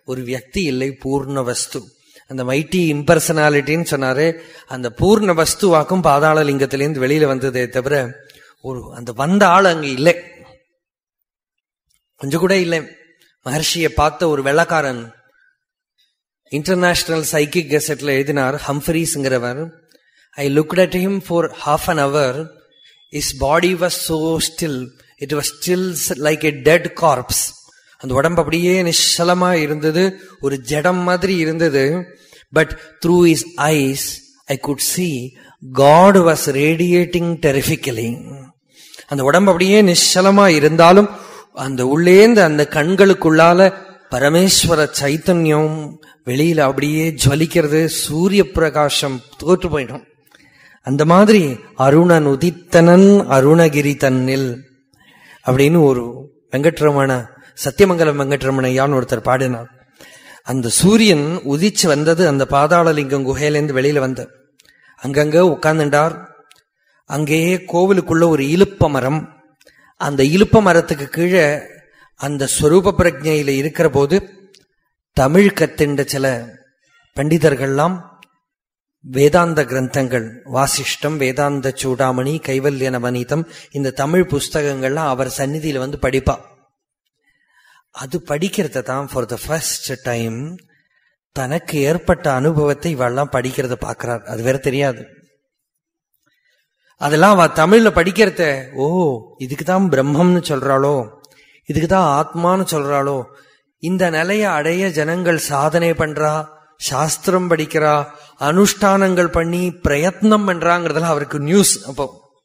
ஒரு வியக்தி இல்லை பூர்ண வஸ்து அந்த மைட்டி இம்பர்சனாலிட்டின்னு சொன்னாரு அந்த பூர்ண வஸ்துவாக்கும் பாதாள லிங்கத்திலேருந்து வெளியில வந்ததே தவிர ஒரு அந்த வந்த ஆள் அங்க இல்லை கொஞ்சம் கூட இல்லை மகர்ஷியை பார்த்த ஒரு வெள்ளக்காரன் இன்டர்நேஷனல் சைக்கிக் கெசட்ல எழுதினார் ஹம்ஃபரீஸ்ங்கிறவர் I looked at him for half an hour his body was so still it was still like a dead corpse அந்த உடம்பு அப்படியே நிச்சலமா இருந்தது ஒரு ஜடம் மாதிரி இருந்தது but through his eyes I could see God was radiating terrifically அந்த உடம்பு அப்படியே நிச்சலமா இருந்தாலும் அந்த உள்ளேந்து அந்த கண்களுக்குள்ளால பரமேஸ்வர சைத்தன்யம் வெளியில அப்படியே ஜுவலிக்கிறது சூரிய பிரகாசம் தோற்று போயிடும் அந்த மாதிரி அருணன் உதித்தனன் அருணகிரி தன்னில் அப்படின்னு ஒரு வெங்கட்ரமண சத்தியமங்கலம் வெங்கட்ரமணையான்னு ஒருத்தர் பாடினார் அந்த சூரியன் உதிச்சு வந்தது அந்த பாதாளலிங்கம் குகையிலேருந்து வெளியில வந்த அங்கங்க உட்கார்ந்துட்டார் அங்கேயே கோவிலுக்குள்ள ஒரு இலுப்ப மரம் அந்த இலுப்ப மரத்துக்கு கீழே அந்த ஸ்வரூப பிரஜையில இருக்கிற போது தமிழ் கத்தின்ற சில பண்டிதர்கள்லாம் வேதாந்த கிரந்தங்கள் வாசிஷ்டம் வேதாந்த சூடாமணி கைவல்ய நவநீதம் இந்த தமிழ் புஸ்தகங்கள்லாம் அவர் சந்நிதியில வந்து படிப்பா அது படிக்கிறத தான் ஃபார் த ஃபர்ஸ்ட் டைம் தனக்கு ஏற்பட்ட அனுபவத்தை இவெல்லாம் படிக்கிறத பாக்குறார் அது வேற தெரியாது அதெல்லாம் அவ தமிழ்ல படிக்கிறத ஓ இதுக்கு தான் பிரம்மம்னு சொல்றாளோ இதுக்கு தான் ஆத்மான்னு சொல்றாளோ இந்த நிலைய அடைய ஜனங்கள் சாதனை பண்றா சாஸ்திரம் படிக்கிறா அனுஷ்டானங்கள் பண்ணி பிரயத்னம் பண்றாங்கிறதுல அவருக்கு நியூஸ் அப்போ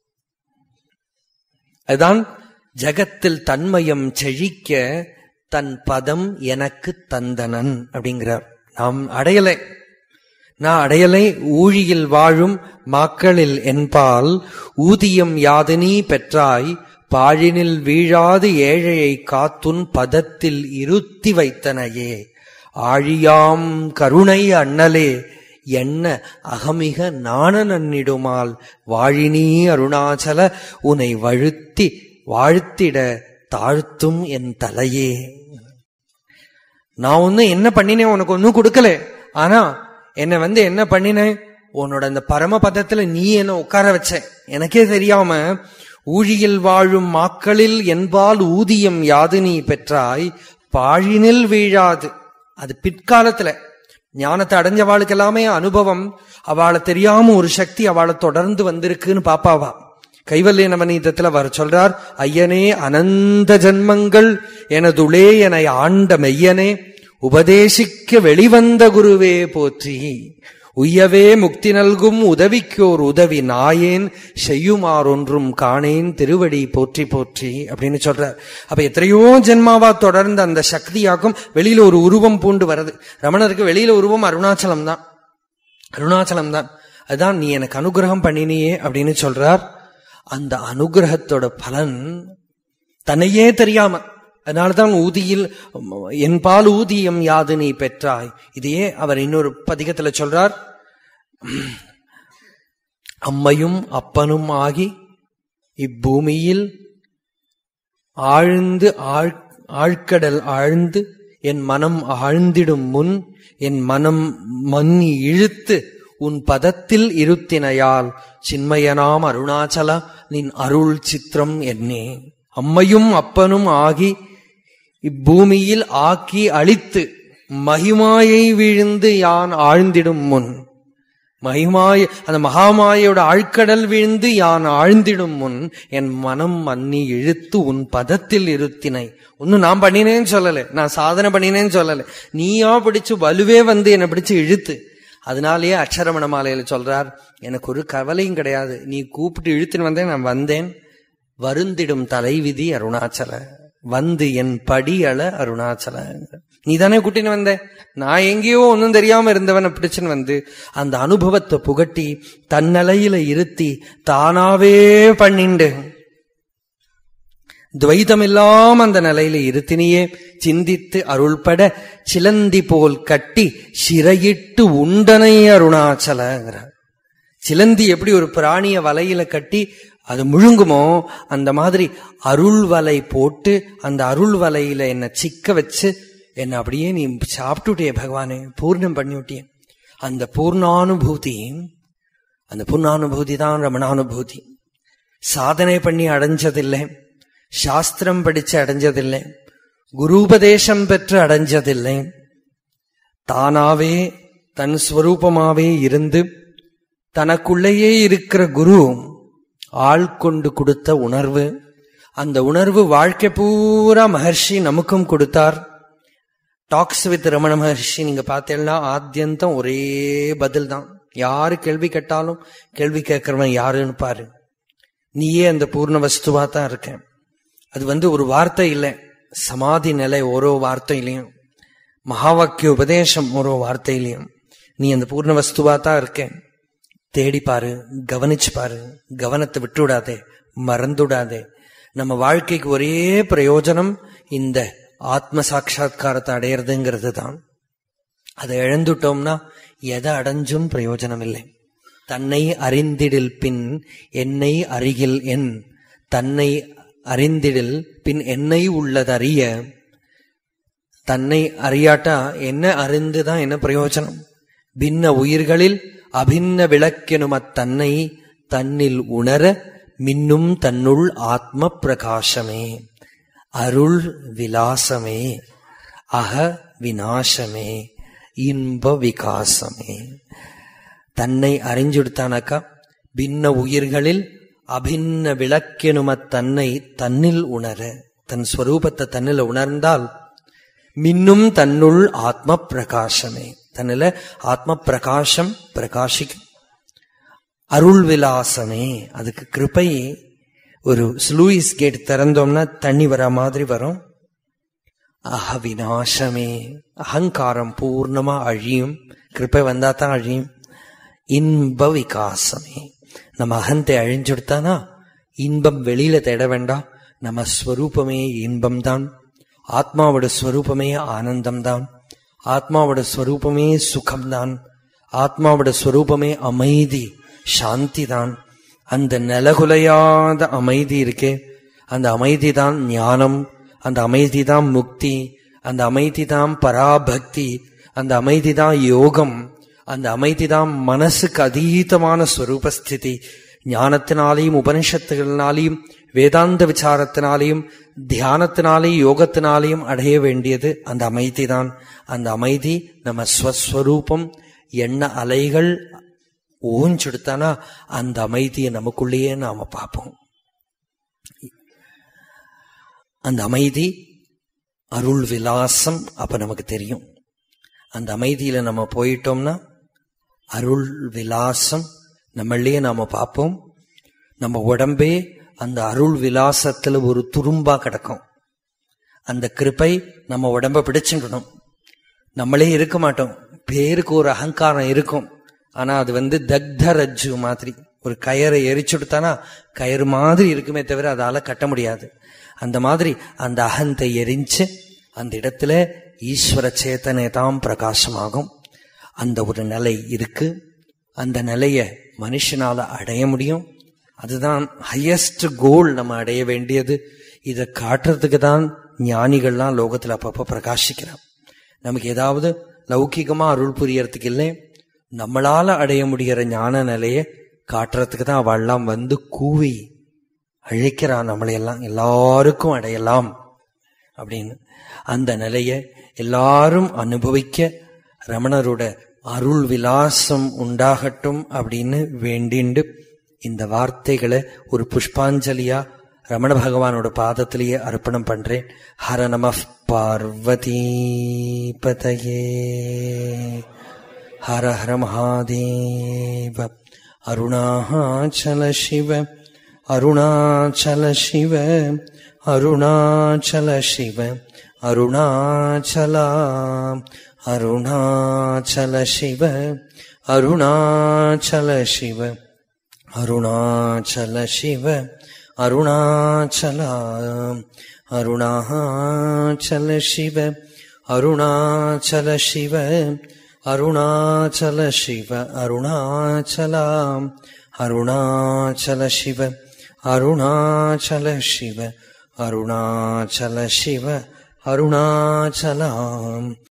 அதுதான் ஜகத்தில் தன்மயம் செழிக்க தன் பதம் எனக்கு தந்தனன் அப்படிங்கிறார் நாம் அடையலை நான் அடையலை ஊழியில் வாழும் மாக்களில் என்பால் ஊதியம் யாதனீ பெற்றாய் பாழினில் வீழாது ஏழையை காத்துன் பதத்தில் இருத்தி வைத்தனையே ஆழியாம் கருணை அண்ணலே என்ன அகமிக நாண நன்னிடுமால் வாழினீ அருணாச்சல உனை வழுத்தி வாழ்த்திட தாழ்த்தும் என் தலையே நான் ஒன்னும் என்ன பண்ணினேன் உனக்கு ஒன்னும் கொடுக்கல ஆனா என்ன வந்து என்ன பண்ணினேன் உன்னோட அந்த பரமபதத்துல நீ என்ன உட்கார வச்ச எனக்கே தெரியாம ஊழியில் வாழும் மாக்களில் என்பால் ஊதியம் யாது நீ பெற்றாய் பாழினில் வீழாது அது பிற்காலத்துல ஞானத்தை அடைஞ்சவாளுக்கு எல்லாமே அனுபவம் அவளை தெரியாம ஒரு சக்தி அவளை தொடர்ந்து வந்திருக்குன்னு பாப்பாவா கைவல்ய நவநீதத்துல வர சொல்றார் ஐயனே அனந்த ஜன்மங்கள் எனதுளே என ஆண்ட மெய்யனே உபதேசிக்க வெளிவந்த குருவே போற்றி உய்யவே முக்தி நல்கும் உதவிக்கோர் உதவி நாயேன் செய்யுமாறொன்றும் காணேன் திருவடி போற்றி போற்றி அப்படின்னு சொல்றார் அப்ப எத்தனையோ ஜென்மாவா தொடர்ந்து அந்த சக்தியாக்கும் வெளியில ஒரு உருவம் பூண்டு வருது ரமணருக்கு வெளியில உருவம் அருணாச்சலம் தான் அருணாச்சலம் தான் அதுதான் நீ எனக்கு அனுகிரகம் பண்ணினியே அப்படின்னு சொல்றார் அந்த அனுகிரகத்தோட பலன் தன்னையே தெரியாம அதனாலதான் ஊதியில் என் பால் ஊதியம் யாது நீ பெற்றாய் இதையே அவர் இன்னொரு பதிகத்துல சொல்றார் அம்மையும் அப்பனும் ஆகி இப்பூமியில் ஆழ்ந்து ஆழ் ஆழ்கடல் ஆழ்ந்து என் மனம் ஆழ்ந்திடும் முன் என் மனம் மன்னி இழுத்து உன் பதத்தில் இருத்தினையால் சின்மயனாம் அருணாச்சல நின் அருள் சித்திரம் என்னே அம்மையும் அப்பனும் ஆகி இப்பூமியில் ஆக்கி அழித்து மகிமாயை விழுந்து யான் ஆழ்ந்திடும் முன் மகிமாய அந்த மகாமாயோட ஆழ்கடல் விழுந்து யான் ஆழ்ந்திடும் முன் என் மனம் மன்னி இழுத்து உன் பதத்தில் இருத்தினை ஒன்னும் நான் பண்ணினேன்னு சொல்லல நான் சாதனை பண்ணினேன்னு சொல்லல நீயா பிடிச்சு வலுவே வந்து என்னை பிடிச்சு இழுத்து அதனாலேயே அக்ஷரமண மாலையில சொல்றார் எனக்கு ஒரு கவலையும் கிடையாது நீ கூப்பிட்டு இழுத்துன்னு வந்தேன் நான் வந்தேன் வருந்திடும் தலைவிதி அருணாச்சல வந்து என் படியள அருணாச்சல நீ தானே கூட்டின்னு வந்த நான் எங்கேயோ ஒன்னும் தெரியாம இருந்தவனை பிடிச்சுன்னு வந்து அந்த அனுபவத்தை புகட்டி தன்னலையில இருத்தி தானாவே பண்ணிண்டு துவைதம் இல்லாம அந்த நிலையில இருத்தினியே சிந்தித்து அருள்பட சிலந்தி போல் கட்டி சிறையிட்டு உண்டனை அருணாச்சலங்கிறார் சிலந்தி எப்படி ஒரு பிராணிய வலையில கட்டி அது முழுங்குமோ அந்த மாதிரி அருள் வலை போட்டு அந்த அருள் வலையில என்ன சிக்க வச்சு என்ன அப்படியே நீ சாப்பிட்டுட்டே பகவானே பூர்ணம் பண்ணிவிட்டிய அந்த பூர்ணானுபூதி அந்த பூர்ணானுபூதி தான் ரமணானுபூதி சாதனை பண்ணி அடைஞ்சதில்லை சாஸ்திரம் படிச்சு அடைஞ்சதில்லை குருபதேசம் பெற்று அடைஞ்சதில்லை தானாவே தன் ஸ்வரூபமாவே இருந்து தனக்குள்ளேயே இருக்கிற குரு ஆள் கொண்டு கொடுத்த உணர்வு அந்த உணர்வு வாழ்க்கை பூரா மகர்ஷி நமக்கும் கொடுத்தார் டாக்ஸ் வித் ரமண மகர்ஷி நீங்க பார்த்தீங்கன்னா ஆத்தியந்தம் ஒரே பதில் தான் யாரு கேள்வி கேட்டாலும் கேள்வி கேட்கிறவன் யாருன்னு பாரு நீயே அந்த பூர்ண வஸ்துவா தான் இருக்க அது வந்து ஒரு வார்த்தை இல்லை சமாதி நிலை ஓரோ வார்த்தையிலையும் மகாவாக்கிய உபதேசம் ஓரோ வார்த்தையிலையும் நீ அந்த பூர்ண வஸ்துவா தான் இருக்க தேடி பாரு கவனிச்சு பாரு கவனத்தை விட்டுவிடாதே மறந்துடாதே நம்ம வாழ்க்கைக்கு ஒரே பிரயோஜனம் இந்த ஆத்ம சாட்சா்காரத்தை அடையிறதுங்கிறது தான் அதை இழந்துட்டோம்னா எதை அடைஞ்சும் பிரயோஜனம் இல்லை தன்னை அறிந்திடில் பின் என்னை அருகில் என் தன்னை அறிந்திடில் பின் என்னை உள்ளதறிய தன்னை அறியாட்டா என்ன அறிந்துதான் என்ன பிரயோஜனம் பின்ன உயிர்களில் அபின்ன விளக்கெனும் அத்தன்னை தன்னில் உணர மின்னும் தன்னுள் ஆத்ம பிரகாசமே அருள் விலாசமே அக விநாசமே இன்ப விகாசமே தன்னை அறிஞ்சுடுத்தானாக்கா பின்ன உயிர்களில் அபின்ன விளக்கெனும தன்னை தன்னில் உணர தன் ஸ்வரூபத்தை தன்னில் உணர்ந்தால் மின்னும் தன்னுள் ஆத்ம பிரகாசமே தன்னில ஆத்ம பிரகாசம் பிரகாசிக்கும் அருள் விலாசமே அதுக்கு கிருப்பை ஒரு ஸ்லூயிஸ் கேட் திறந்தோம்னா தண்ணி வர மாதிரி வரும் அகவிநாசமே அகங்காரம் பூர்ணமா அழியும் கிருப்பை வந்தா தான் அழியும் இன்ப விகாசமே நம்ம அகந்தை அழிஞ்சுடுத்தானா இன்பம் வெளியில தேட வேண்டாம் நம்ம ஸ்வரூபமே இன்பம் தான் ஆத்மாவோட ஸ்வரூபமே ஆனந்தம் தான் ஆத்மாவோட ஸ்வரூபமே சுகம்தான் ஆத்மாவோட ஸ்வரூபமே அமைதி சாந்தி தான் அந்த நிலகுலையாத அமைதி இருக்கே அந்த அமைதி தான் ஞானம் அந்த அமைதி தான் முக்தி அந்த அமைதி தான் பராபக்தி அந்த அமைதி தான் யோகம் அந்த அமைதி தான் மனசுக்கு அதீதமான ஸ்வரூபஸ்திதி ஞானத்தினாலையும் உபனிஷத்துகளினாலையும் வேதாந்த விசாரத்தினாலையும் தியானத்தினாலேயும் யோகத்தினாலையும் அடைய வேண்டியது அந்த அமைதி தான் அந்த அமைதி நம்ம ஸ்வஸ்வரூபம் எண்ண அலைகள் ஊஞ்செடுத்தானா அந்த அமைதியை நமக்குள்ளேயே நாம பார்ப்போம் அந்த அமைதி அருள் விலாசம் அப்ப நமக்கு தெரியும் அந்த அமைதியில நம்ம போயிட்டோம்னா அருள் விலாசம் நம்மளையே நாம பார்ப்போம் நம்ம உடம்பே அந்த அருள் விலாசத்துல ஒரு துரும்பா கிடக்கும் அந்த கிருப்பை நம்ம உடம்ப பிடிச்சுக்கணும் நம்மளே இருக்க மாட்டோம் பேருக்கு ஒரு அகங்காரம் இருக்கும் ஆனா அது வந்து தக்த ரஜ்ஜு மாதிரி ஒரு கயரை எரிச்சுடுத்தானா கயிறு மாதிரி இருக்குமே தவிர அதால கட்ட முடியாது அந்த மாதிரி அந்த அகந்தை எரிஞ்சு அந்த இடத்துல ஈஸ்வர சேத்தனை தான் பிரகாசமாகும் அந்த ஒரு நிலை இருக்கு அந்த நிலைய மனுஷனால அடைய முடியும் அதுதான் ஹையஸ்ட் கோல் நம்ம அடைய வேண்டியது இதை காட்டுறதுக்கு தான் ஞானிகள்லாம் லோகத்துல அப்பப்ப பிரகாசிக்கிறான் நமக்கு ஏதாவது லௌகிகமா அருள் புரியறதுக்கு இல்லை நம்மளால அடைய முடிகிற ஞான நிலைய காட்டுறதுக்கு தான் அவள்லாம் வந்து கூவி அழைக்கிறான் நம்மளையெல்லாம் எல்லாருக்கும் அடையலாம் அப்படின்னு அந்த நிலைய எல்லாரும் அனுபவிக்க ரமணரோட அருள் விலாசம் உண்டாகட்டும் அப்படின்னு வேண்டிண்டு இந்த வார்த்தைகளை ஒரு புஷ்பாஞ்சலியா ரமண பகவானோட பாதத்திலேயே அர்ப்பணம் பண்றேன் ஹர நம பார்வதி பதையே ஹர ஹர மகாதேவ அருணாச்சல சிவ அருணாச்சல சிவ அருணாச்சல சிவ அருணாச்சலா அருணாச்சல சிவ அருணாச்சல சிவ அருணாச்சல சிவ அருணாச்சலா அருணாச்சல சிவ அருணாச்சல சிவ அருணாச்சல சிவ அருணாச்சலா அருணாச்சல சிவ அருணாச்சல சிவ அருணாச்சல சிவ அருணாச்சலாம்